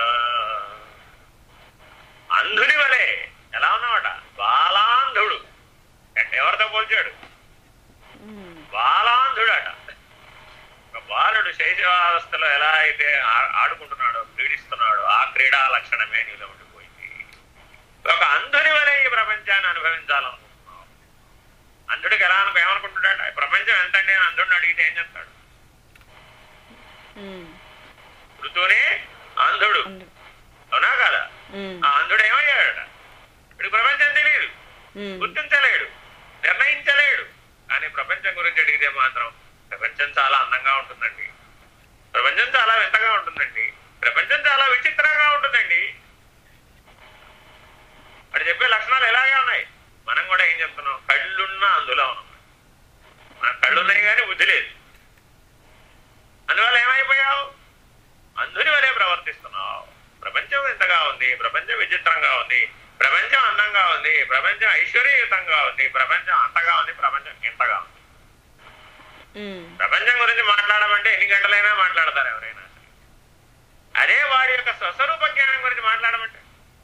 అంధుని వలె ఎలా ఉన్నావట బాలాంధుడు అంటే ఎవరితో పోల్చాడు ఉమ్. బాలాంధుడట ఒక బాలుడు శైశవావస్థలో ఎలా అయితే ఆ- ఆడుకుంటున్నాడో క్రీడిస్తున్నాడో ఆ క్రీడా లక్షణమే నీలో ఉండిపోయింది ఒక అంధుని వలె ఈ ప్రపంచాన్ని అనుభవించాలనుకుంటున్నావు అంధుడికి ఎలా అనుకో ఏమనుకుంటున్నాడు ఈ ప్రపంచం ఎంతండి అని అంధుడిని అడిగితే ఏం చెప్తాడు ఉమ్. పుడుతూనే అంధుడు అందు- అవునా కాదా ఉమ్. ఆ అంధుడు ఏమయ్యాడట ఇప్పుడు ప్రపంచం తెలియదు ఉమ్. గుర్తించలేడు నిర్ణయించలేడు కానీ ప్రపంచం గురించి అడిగితే మాత్రం ప్రపంచం చాలా అందంగా ఉంటుందండి ప్రపంచం చాలా వింతగా ఉంటుందండి ప్రపంచం చాలా విచిత్రంగా ఉంటుందండి వాడు చెప్పే లక్షణాలు ఎలాగే ఉన్నాయి మనం కూడా ఏం చెప్తున్నాం కళ్ళున్న అందులో ఉన్నాం మన కళ్ళున్నాయి కానీ బుద్ధి లేదు అందువల్ల ఏమైపోయావు అందుని వలే ప్రవర్తిస్తున్నావు ప్రపంచం వింతగా ఉంది ప్రపంచం విచిత్రంగా ఉంది ప్రపంచం అందంగా ఉంది ప్రపంచం ఐశ్వర్యయుతంగా ఉంది ప్రపంచం అంతగా ఉంది ప్రపంచం ఇంతగా ఉంది ఉమ్. ప్రపంచం గురించి మాట్లాడమంటే ఎన్ని గంటలైనా మాట్లాడతారు ఎవరైనా అదే వాడి యొక్క స్వస్వరూప జ్ఞానం గురించి మాట్లాడమంటే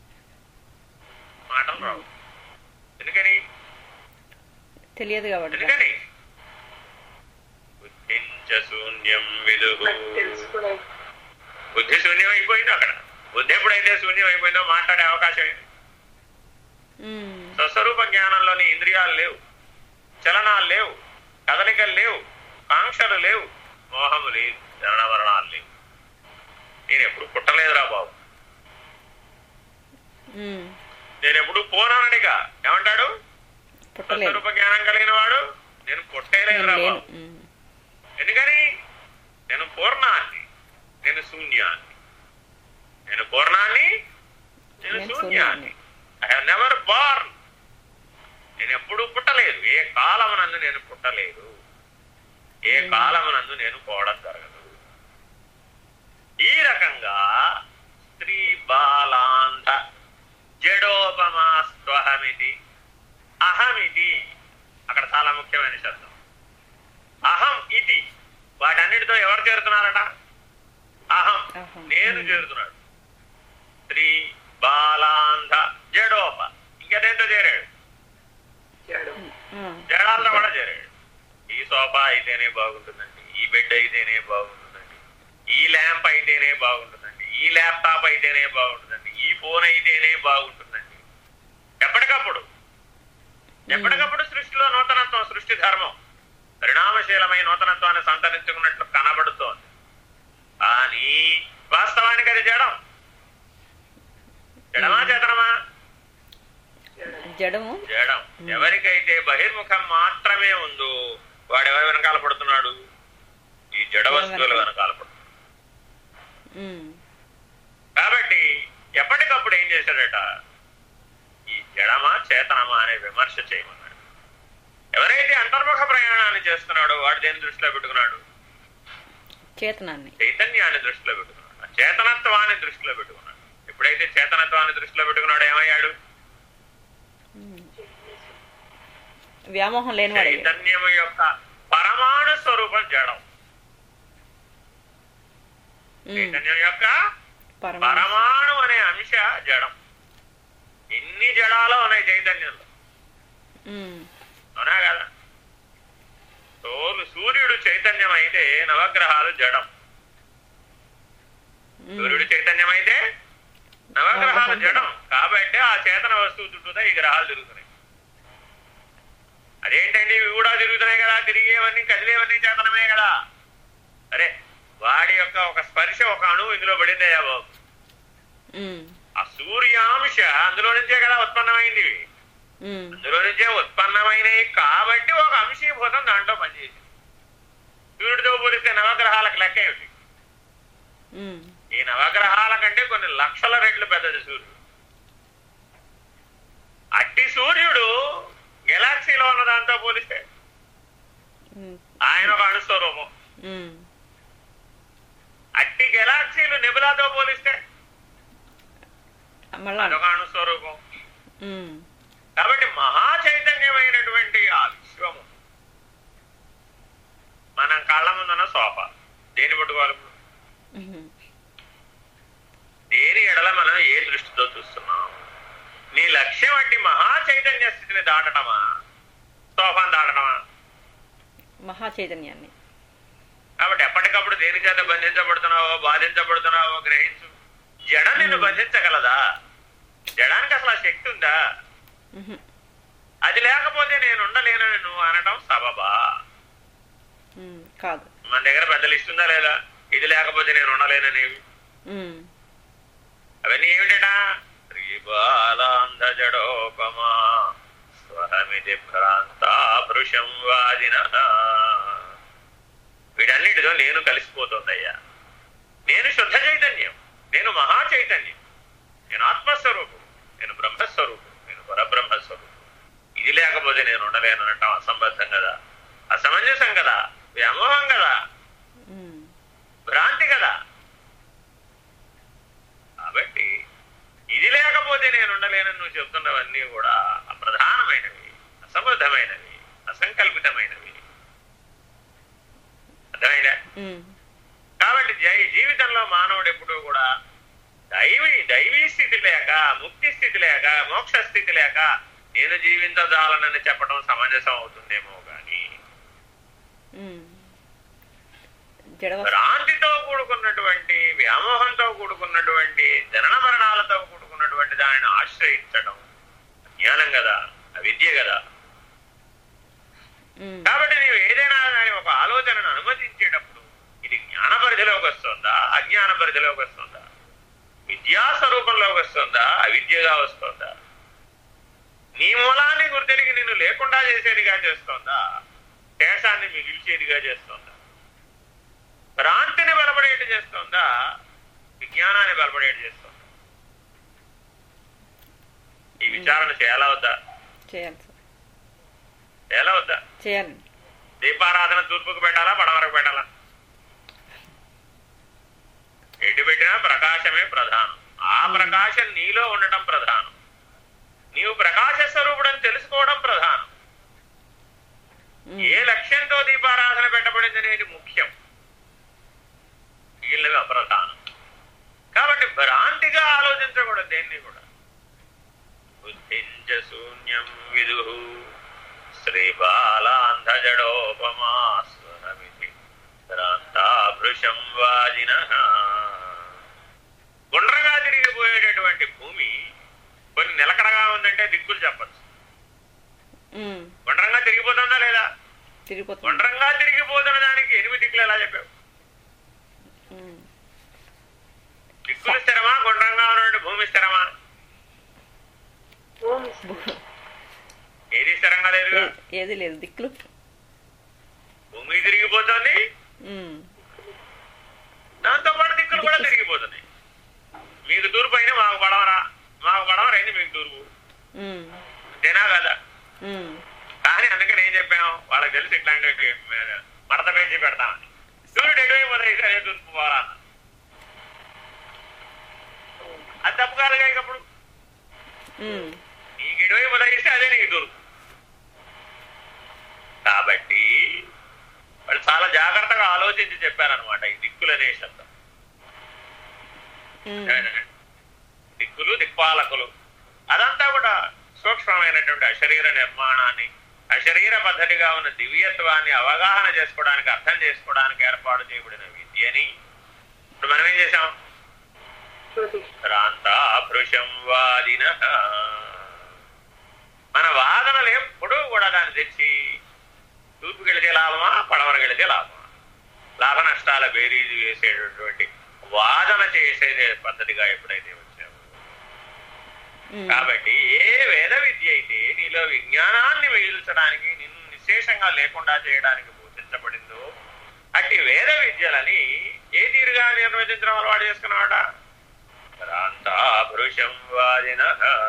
మాటలు రావు ఎందుకని తెలియదు కాబట్టి ఎందుకని బుద్ధించ శూన్యం విదుహు నాకు తెలుసుకోవడం బుద్ధి శూన్యం అయిపోయింది అక్కడ బుద్ధి ఎప్పుడైతే శూన్యం అయిపోయిందో మాట్లాడే అవకాశం ఏంటి ఉమ్. స్వస్వరూప జ్ఞానంలోని ఇంద్రియాలు లేవు చలనాలు లేవు కదలికలు లేవు కాంక్షలు లేవు మోహము లేదు చరణవర్ణాలు లేవు నేను ఎప్పుడు పుట్టలేదురా బాబు ఉమ్. నేను ఎప్పుడు పోనానడిగా ఏమంటాడు పుట్టలేదు స్వస్వరూప జ్ఞానం కలిగిన వాడు నేను పుట్టేలేదురా నేను బాబు లేను ఉమ్. ఎందుకని నేను పూర్ణాన్ని నేను శూన్యాన్ని నేను పూర్ణాన్ని నేను నేను శూన్యాన్ని శూన్యాన్ని. ఐ హావ్ నెవర్ బార్న్ ఎప్పుడు పుట్టలేదు ఏ కాలమునందు నేను పుట్టలేదు ఏ కాలమునందు నేను పోవడం జరగదు ఈ రకంగా స్త్రీ బాలాంత జడోపమాస్త్వహమితి అహమితి అక్కడ చాలా ముఖ్యమైన శబ్దం అహం ఇది వాటన్నిటితో ఎవరు చేరుతున్నారట అహం అహం. నేను ఉమ్. చేరుతున్నాడు స్త్రీ బాలాంధ జడోప ఇంకెంతో చేరాడు చేయడం ఉమ్, జడాలతో కూడా చేరాడు ఈ సోఫా అయితేనే బాగుంటుందండి ఈ బెడ్ అయితేనే బాగుంటుందండి ఈ ల్యాంప్ అయితేనే బాగుంటుందండి ఈ ల్యాప్టాప్ అయితేనే బాగుంటుందండి ఈ ఫోన్ అయితేనే బాగుంటుందండి ఎప్పటికప్పుడు ఎప్పటికప్పుడు సృష్టిలో నూతనత్వం సృష్టి ధర్మం పరిణామశీలమైన నూతనత్వాన్ని సంతరించుకున్నట్లు కనబడుతోంది కానీ వాస్తవానికి అది జడం జడమా చేతనమా చేయడం జడము జడం ఎవరికైతే బహిర్ముఖం మాత్రమే ఉందో వాడు ఎవరి వెనకాల పడుతున్నాడు ఈ జడ వస్తువుల వెనకాల పడుతున్నాడు ఉమ్, కాబట్టి ఎప్పటికప్పుడు ఏం చేశాడట ఈ జడమా చేతనమా అనే విమర్శ చేయమన్నాడు ఎవరైతే అంతర్ముఖ ప్రయాణాన్ని చేస్తున్నాడో వాడు దేని దృష్టిలో పెట్టుకున్నాడు చేతనాన్ని చైతన్యాన్ని దృష్టిలో పెట్టుకున్నాడు ఆ చేతనత్వాన్ని దృష్టిలో పెట్టుకున్నాడు ఎప్పుడైతే చేతనత్వాన్ని దృష్టిలో పెట్టుకున్నాడు ఏమయ్యాడు ఉమ్. వ్యామోహం లేనివాడు చైతన్యము యొక్క పరమాణు స్వరూపం జడం చైతన్యం యొక్క పరమ పరమాణు అనే అంశ జడం ఎన్ని జడాలు ఉన్నాయి చైతన్యంలో ఉమ్, అవునా కదా సోలు సూర్యుడు చైతన్యం అయితే నవగ్రహాలు జడం ఉమ్, సూర్యుడు చైతన్యం అయితే నవగ్రహాలు జడం కాబట్టి ఆ చేతన వస్తువు చుట్టూతా ఈ గ్రహాలు తిరుగుతున్నాయి అదేంటండి ఇవి కూడా తిరుగుతున్నాయి కదా తిరిగేవన్నీ కదిలేవన్నీ చేతనమే కదా అరే వాడి యొక్క ఒక స్పర్శ ఒక అణువు ఇందులో పడిందయ్యా బాబు ఉమ్, ఆ సూర్యాంశ అందులో నుంచే కదా ఉత్పన్నమైంది ఇవి. ఉమ్, అందులో నుంచే ఉత్పన్నమైనవి కాబట్టి ఒక అంశీభూతం దాంట్లో పనిచేసింది సూర్యుడితో పోలిస్తే నవగ్రహాలకు లెక్క ఏమిటి ఉమ్, ఈ నవగ్రహాల కంటే కొన్ని లక్షల రెట్లు పెద్దది సూర్యుడు అట్టి సూర్యుడు గెలాక్సీలో ఉన్న దాంతో పోలిస్తే ఉమ్, ఆయన ఒక అణుస్వరూపం ఉమ్, అట్టి గెలాక్సీలు నెబులాతో పోలిస్తే మళ్ళా అదొక అణుస్వరూపం ఉమ్, కాబట్టి మహా చైతన్యమైనటువంటి ఆ విశ్వము మనం కళ్ళ ముందున్న సోఫా దేని పట్టుకోవాలి ఇప్పుడు? ఉమ్, దేని ఎడల మనం ఏ దృష్టితో చూస్తున్నాం నీ లక్ష్యం అంటే మహా చైతన్య స్థితిని దాటటమా సోఫాను దాటటమా మహా చైతన్యాన్ని కాబట్టి ఎప్పటికప్పుడు దేని చేత బంధించబడుతున్నావో బాధించబడుతున్నావో గ్రహించు జడ నిన్ను బంధించగలదా జడానికి అసలు ఆ శక్తి ఉందా ఉహు, అది లేకపోతే నేను ఉండలేనని నువ్వు అనటం సబబా ఉమ్, కాదు మన దగ్గర పెద్ద లిస్ట్ ఉందా లేదా ఇది లేకపోతే నేను ఉండలేననేవి ఉమ్, అవన్నీ ఏమిటా శ్రీబాలాంధ జడోపమా స్వహమితి భ్రాంతా భృశం వాదిన వీటన్నిటితో నేను కలిసిపోతుందయ్యా నేను శుద్ధ చైతన్యం నేను మహా చైతన్యం నేను ఆత్మస్వరూపం నేను బ్రహ్మస్వరూపం నేను పరబ్రహ్మస్వరూపం ఇది లేకపోతే నేను ఉండలేను అనటం అసంబద్ధం కదా అసమంజసం కదా వ్యామోహం కదా ఉమ్, భ్రాంతి కదా కాబట్టి ఇది లేకపోతే నేను ఉండలేనని నువ్వు చెప్తున్నవన్నీ కూడా అప్రధానమైనవి అసంబద్ధమైనవి అసంకల్పితమైనవి అర్థమైనా ఉమ్, కాబట్టి జై జీవితంలో మానవుడు ఎప్పుడూ కూడా దైవీ దైవీ స్థితి లేక ముక్తి స్థితి లేక మోక్ష స్థితి లేక నేను జీవించజాలనని చెప్పడం సమంజసం అవుతుందేమో గాని ఉమ్. జడవ భ్రాంతితో కూడుకున్నటువంటి వ్యామోహంతో కూడుకున్నటువంటి జనన మరణాలతో కూడుకున్నటువంటి దానిని ఆశ్రయించడం జ్ఞానం కదా అవిద్య కదా ఉమ్, కాబట్టి నీవు ఏదైనా దాని ఒక ఆలోచనను అనుమతించేటప్పుడు ఇది జ్ఞాన పరిధిలోకి వస్తుందా అజ్ఞాన పరిధిలోకి వస్తుందా విద్యా స్వరూపంలోకి వస్తుందా అవిద్యగా వస్తుందా నీ మూలాన్ని గుర్తిరిగి నిన్ను లేకుండా చేసేదిగా చేస్తోందా శేషాన్ని మిగిల్చేదిగా చేస్తోందా భ్రాంతిని బలపడేటి చేస్తోందా విజ్ఞానాన్ని బలపడేటి చేస్తోందా ఈ విచారణ చేయాలా వద్దా చేయాలి సార్ ఎలా వద్దా చేయాలి దీపారాధన తూర్పుకు పెట్టాలా పడమరకు పెట్టాలా ఎటు పెట్టినా ప్రకాశమే ప్రధానం ఆ ప్రకాశం నీలో ఉండటం ప్రధానం నీవు ప్రకాశ స్వరూపుడని తెలుసుకోవడం ప్రధానం ఉమ్, ఏ లక్ష్యంతో దీపారాధన పెట్టబడింది అనేది ముఖ్యం మిగిలినవి అప్రధానం కాబట్టి భ్రాంతిగా ఆలోచించకూడదు దేన్ని కూడా బుద్ధించ శూన్యం విదు శ్రీబాలాంధజడోపమాస్వరమితి భ్రాంతాభృశం వాజిన గుండ్రగా తిరిగిపోయేటటువంటి భూమి కొన్ని నిలకడగా ఉందంటే దిక్కులు చెప్పచ్చు ఉమ్, గుండ్రంగా తిరిగిపోతుందా లేదా తిరిగిపోతుంది గుండ్రంగా తిరిగిపోతున్న దానికి ఎనిమిది దిక్కులు ఎలా చెప్పావు ఉమ్, దిక్కులు స్థిరమా గుండ్రంగా ఉన్నటువంటి భూమి స్థిరమా భూమి ఏది స్థిరంగా లేదు ఏ- ఏది లేదు దిక్కులు భూమి తిరిగిపోతుంది ఉమ్, దాంతో పాటు దిక్కులు కూడా తిరిగిపోతున్నాయి మీకు తూర్పు అయినా మాకు పడవరా మాకు పడవరా అయింది మీకు తూర్పు ఉమ్, అంతేనా కదా ఉమ్, కానీ అందుకని ఏం చెప్పాం వాళ్ళకి తెలిసి ఇట్లాంటి మడత పేసి పెడతామని సూర్యుడు ఎటువైపు పోతే సరే తూర్పు పోవాలా అన్న. అది తప్పు కాదుగా ఇకప్పుడు ఉమ్, నీకు ఎటువైపు ఉదయిస్తే అదే నీకు తూర్పు కాబట్టి వాళ్ళు చాలా జాగ్రత్తగా ఆలోచించి చెప్పారనమాట ఈ దిక్కులనే శబ్దం ఉమ్, దిక్కులు దిక్పాలకులు అదంతా కూడా సూక్ష్మమైనటువంటి అశరీర నిర్మాణాన్ని అశరీర పద్ధతిగా ఉన్న దివ్యత్వాన్ని అవగాహన చేసుకోవడానికి అర్థం చేసుకోవడానికి ఏర్పాటు చేయబడిన విద్యని ఇప్పుడు మనం ఏం చేశాం శృతి భ్రాంతాభృశం వాదిన మన వాదనలు ఎప్పుడూ కూడా దాన్ని తెచ్చి తూర్పు గెలిచే లాభమా పడమర గెలిచే లాభమా లాభ నష్టాల బేరీజు వేసేటటువంటి వాదన చేసే పద్ధతిగా ఎప్పుడైతే వచ్చాము ఉమ్, కాబట్టి ఏ వేద విద్య అయితే నీలో విజ్ఞానాన్ని మిగిల్చడానికి నిన్ను నిశేషంగా లేకుండా చేయడానికి బోధించబడిందో అట్టి వేద విద్యలని ఏ తీరుగా నిర్వచించడం అలవాటు చేసుకున్నావాడ భ్రాంతాభృశం వాదిన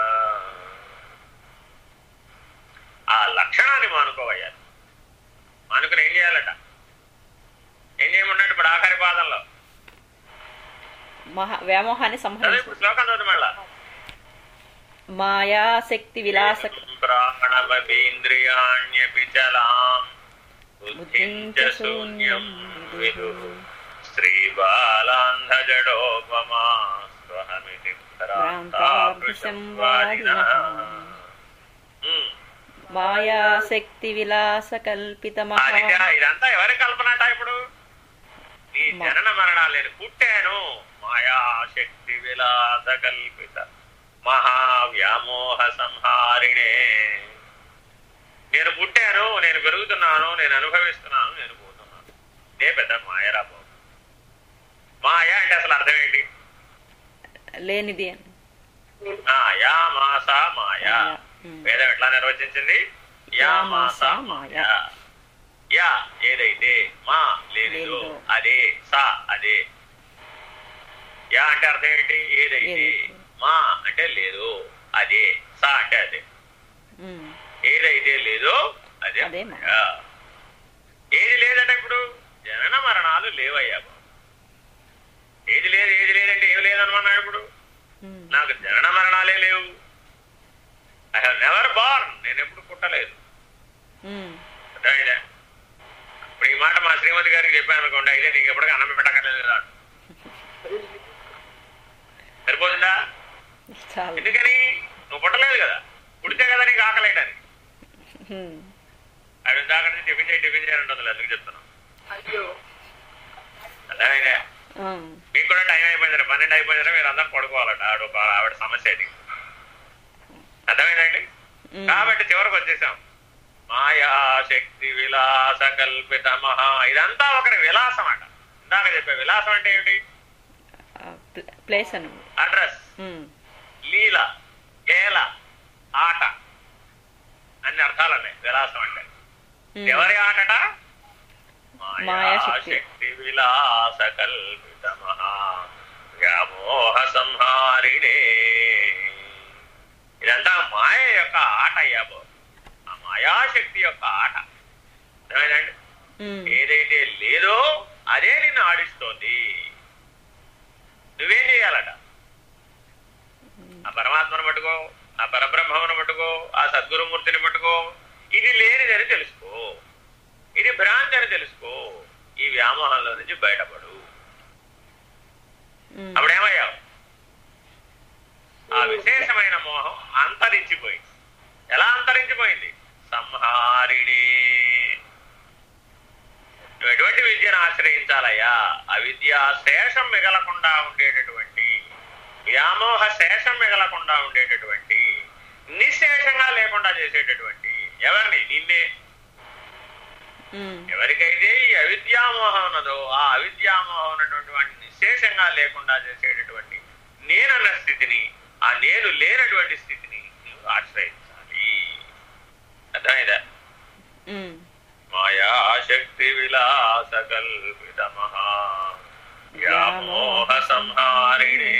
ఆ లక్షణాన్ని మానుకోవయ్యా మానుకుని ఏం చేయాలట ఏం చేయమన్నట్టు ఇప్పుడు ఆఖరి పాదంలో మహా వ్యామోహాన్ని చదువు సంహరించు ఇప్పుడు శ్లోకం చదువు మళ్ళా మాయా శక్తి విలాస ప్రాణమపీంద్రియాణ్యపి చలాం బుద్ధిం చ శూన్యం విదుః శ్రీబాలాంధజడోపమా స్వహమితి భ్రాంతాభృశం వాదినః. ఉమ్. మాయా శక్తి విలాస కల్పిత మహా అదిగా ఇదంతా ఎవరి కల్పనట ఇప్పుడు నీ మా- జనన మరణాలు నేను పుట్టాను మాయాశక్తి విలాస కల్పిత మహావ్యామోహ సంహారిణే నేను పుట్టాను నేను పెరుగుతున్నాను నేను అనుభవిస్తున్నాను నేను పోతున్నాను ఇదే పెద్ద మాయరా బాబు మాయ అంటే అసలు అర్థం ఏంటి లేనిది అని ఆ, యా మాస మాయ ఉమ్. వేదం ఎట్లా నిర్వచించింది యా మాస మాయ యా ఏదైతే మా లేనిదో లేనిదో. అదే సా అదే యా అంటే అర్థం ఏంటి ఏదైతే ఏదైతే. మా అంటే లేదు అదే సా అంటే అదే ఉమ్, ఏదైతే లేదో అదే అదే మాయ. మాయ. ఏది లేదంటే ఇప్పుడు జనన మరణాలు లేవయ్యా బాబు. ఏది లేదు ఏది లేదంటే ఏమి లేదనుకున్నాడు ఇప్పుడు ఉమ్, నాకు జనన మరణాలే లేవు ఐ హావ్ నెవర్ బార్న్ నేను ఎప్పుడు పుట్టలేదు ఉమ్, అర్థమైందా ఇప్పుడు ఈ మాట మా శ్రీమతి గారికి చెప్పాను అనుకోండి అయితే నీకు ఎప్పటికీ అన్నం పెట్టక్కర్లేదు కదా సరిపోతుందా చాలు ఎందుకని నువ్వు పుట్టలేదు కదా పుడితే కదా నీకు ఆకలేయడానికి ఉమ్, అవి దాకా నుంచి టిఫిన్ చేయి టిఫిన్ చేయాలంటే వదిలేదు ఎందుకు చెప్తున్నాను అయ్యో అర్థమైందా ఉమ్, మీకు కూడా టైం అయిపోయింది పన్నెండు అయిపోయిందంటే మీరు అందరూ పడుకోవాలట ఆవిడ ఒక ఆవిడ సమస్య అది అర్థమైందండి ఉమ్, కాబట్టి చివరికి వచ్చేసాం మాయా శక్తి విలాస కల్పిత మహా ఇదంతా ఒకరి విలాసం అట ఇందాక చెప్పే విలాసం అంటే ఏమిటి ఆ, ప్ల- ప్లేస్ అని అడ్రస్ ఉమ్, లీల కేల ఆట అన్ని అర్థాలు ఉన్నాయి విలాసం అంటే ఉమ్, ఎవరి ఆటట మాయాశక్తి. శక్తి విలాస కల్పిత మహా వ్యామోహ సంహారిణే ఇదంతా మాయ యొక్క ఆట అయ్యాబో ఆ మాయ మాయాశక్తి యొక్క ఆట అర్థమైందండి ఉమ్, ఏదైతే లేదో అదే నిన్ను ఆడిస్తోంది నువ్వేం చేయాలట ఆ పరమాత్మను పట్టుకో ఆ పరబ్రహ్మమును పట్టుకో ఆ సద్గురుమూర్తిని పట్టుకో ఇది లేనిదని తెలుసుకో ఇది భ్రాంతి అని తెలుసుకో ఈ వ్యామోహంలో నుంచి బయటపడు ఉమ్, అప్పుడేమయ్యావు ఆ విశేషమైన మోహం అంతరించిపోయింది ఎలా అంతరించిపోయింది సంహారిణి నువ్వు ఎటువంటి విద్యను ఆశ్రయించాలయ్యా అవిద్య శేషం మిగలకుండా ఉండేటటువంటి వ్యామోహ శేషం మిగలకుండా ఉండేటటువంటి నిశేషంగా లేకుండా చేసేటటువంటి ఎవరిని నిన్నే ఉమ్, ఎవరికైతే ఈ అవిద్యామోహం ఉన్నదో ఆ అవిద్యామోహం ఉన్నటువంటి వాడిని నిశేషంగా లేకుండా చేసేటటువంటి నేనన్న స్థితిని ఆ నేను లేనటువంటి స్థితిని నువ్వు ఆశ్రయించాలి అర్థమైందా ఉమ్, మాయా శక్తి విలాస కల్పిత మహా వ్యామోహ సంహారిణి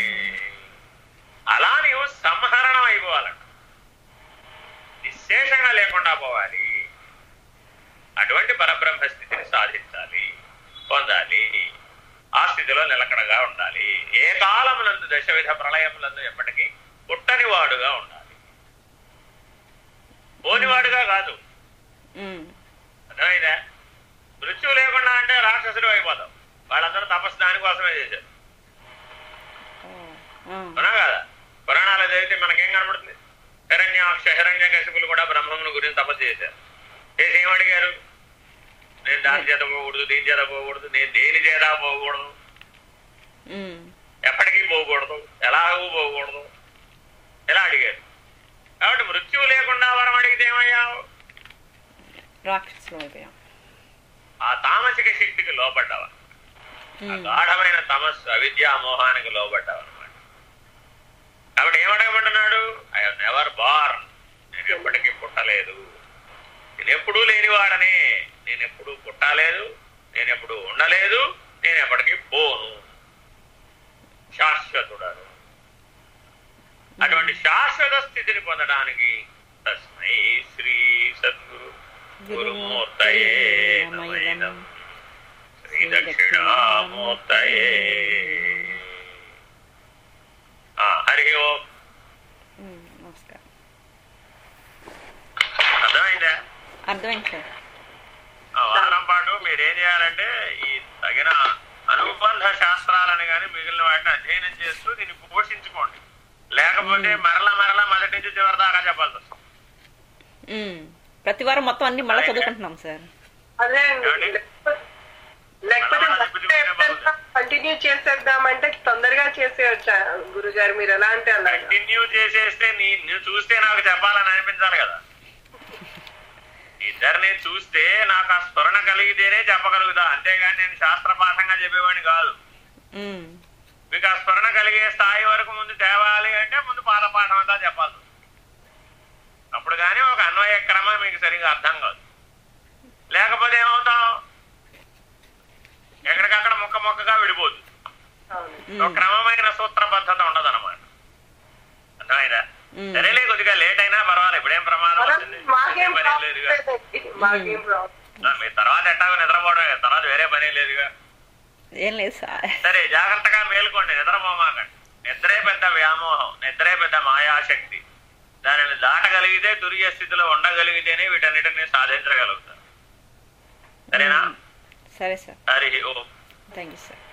అలా నీవు సంహరణం అయిపోవాలంట నిశేషంగా లేకుండా పోవాలి అటువంటి పరబ్రహ్మ స్థితిని సాధించాలి పొందాలి ఆ స్థితిలో నిలకడగా ఉండాలి ఏ కాలములందు దశవిధ ప్రళయములందు ఎప్పటికీ పుట్టని వాడుగా ఉండాలి పోనివాడుగా కాదు ఉమ్, అర్థమైందా మృత్యువు లేకుండా అంటే రాక్షసుడు అయిపోతాం వాళ్ళందరూ తపస్సు దానికోసమే చేశారు ఓ, ఆ, అవునా కదా పురాణాలు చదివితే మనకేం కనబడుతుంది హిరణ్యాక్ష హిరణ్య కశిపులు కూడా బ్రహ్మముని గురించి తపస్సు చేశారు చేసి ఏమడిగారు నేను దాని చేత పోకూడదు దీని చేత పోకూడదు నేను దేని చేత పోకూడదు ఉమ్, ఎప్పటికీ పోకూడదు ఎలాగూ పోకూడదు ఎలా అడిగారు కాబట్టి మృత్యువు లేకుండా వరం అడిగితే ఏమయ్యావు రాక్షసులు అయిపోయాం ఆ తామసిక శక్తికి లోపడ్డావా ఆ ఉమ్, గాఢమైన తమస్సు అవిద్యా మోహానికి లోబడ్డావు అనమాట కాబట్టి ఏమడగమంటున్నాడు ఐ నెవర్ బార్న్ నేను ఎప్పటికీ పుట్టలేదు నేను ఎప్పుడూ లేనివాడనే నేను ఎప్పుడూ పుట్టలేదు నేను ఎప్పుడూ ఉండలేదు నేను ఎప్పటికీ పోను శాశ్వతుడను అటువంటి శాశ్వత స్థితిని పొందడానికి తస్మై శ్రీ సద్గురు గురుమూర్తయే నమైనం శ్రీ దక్షిణామూర్తయే ఆ, హరి ఓం ఉమ్, నమస్కారం అర్థమైందా అర్థమైంది సార్ ఆ వారం పాటు మీరేం చేయాలంటే ఈ తగిన అనుబంధ శాస్త్రాలని కానీ మిగిలిన వాటిని అధ్యయనం చేస్తూ దీన్ని పోషించుకోండి లేకపోతే మరలా మరలా మొదటి నుంచి చివరి దాకా చెప్పాల్సి వస్తుంది ఉమ్, ప్రతి వారం మొత్తం అన్ని మళ్ళీ చదువుకుంటున్నాం సార్ అదే అండి ఏమండి? లేకపోతే- లేకపోతే మనం అది పుచ్చుకునే కంటిన్యూ చేసేద్దామంటే తొందరగా చేసేయచ్చా గురుగారు మీరు ఎలా అంటే అలాగా కంటిన్యూ చేసేస్తే నీ నువ్వు చూస్తే నాకు చెప్పాలని అనిపించాలి కదా ఇద్దరిని చూస్తే నాకు ఆ స్ఫురణ కలిగితేనే చెప్పగలుగుతా అంతేగాని నేను శాస్త్ర పాఠంగా చెప్పేవాడిని కాదు ఉమ్, మీకు ఆ స్ఫురణ కలిగే స్థాయి వరకు ముందు తేవాలి అంటే ముందు పాద పాఠం అంతా చెప్పాలి అప్పుడు కానీ ఒక అన్వయ క్రమం మీకు సరిగా అర్థం కాదు లేకపోతే ఏమవుతాం ఎక్కడికక్కడ ముక్క ముక్కగా విడిపోతుంది అవును ఉమ్, ఒక క్రమమైన సూత్రబద్ధత ఉండదు అనమాట అర్థమైందా ఉమ్. సరేలే కొద్దిగా లేట్ అయినా పర్వాలేదు ఇప్పుడేం ప్రమాదం మనం- వచ్చింది మాకేం పని ప్రాబ్లం లేదుగా లేదండి. మాకేం ప్రాబ్లం ఆ, మీ తర్వాత ఎట్టాగో నిద్రపోవడం తర్వాత వేరే పని లేదుగా ఏం లేదు సార్ సరే జాగ్రత్తగా మేల్కోండి నిద్రపోమాకండి నిద్రే పెద్ద వ్యామోహం నిద్రే పెద్ద మాయాశక్తి దానిని దాటగలిగితే తురియ స్థితిలో ఉండగలిగితేనే వీటన్నిటిని సాధించగలుగుతారు సరేనా సరే sir Hari Om thank you sir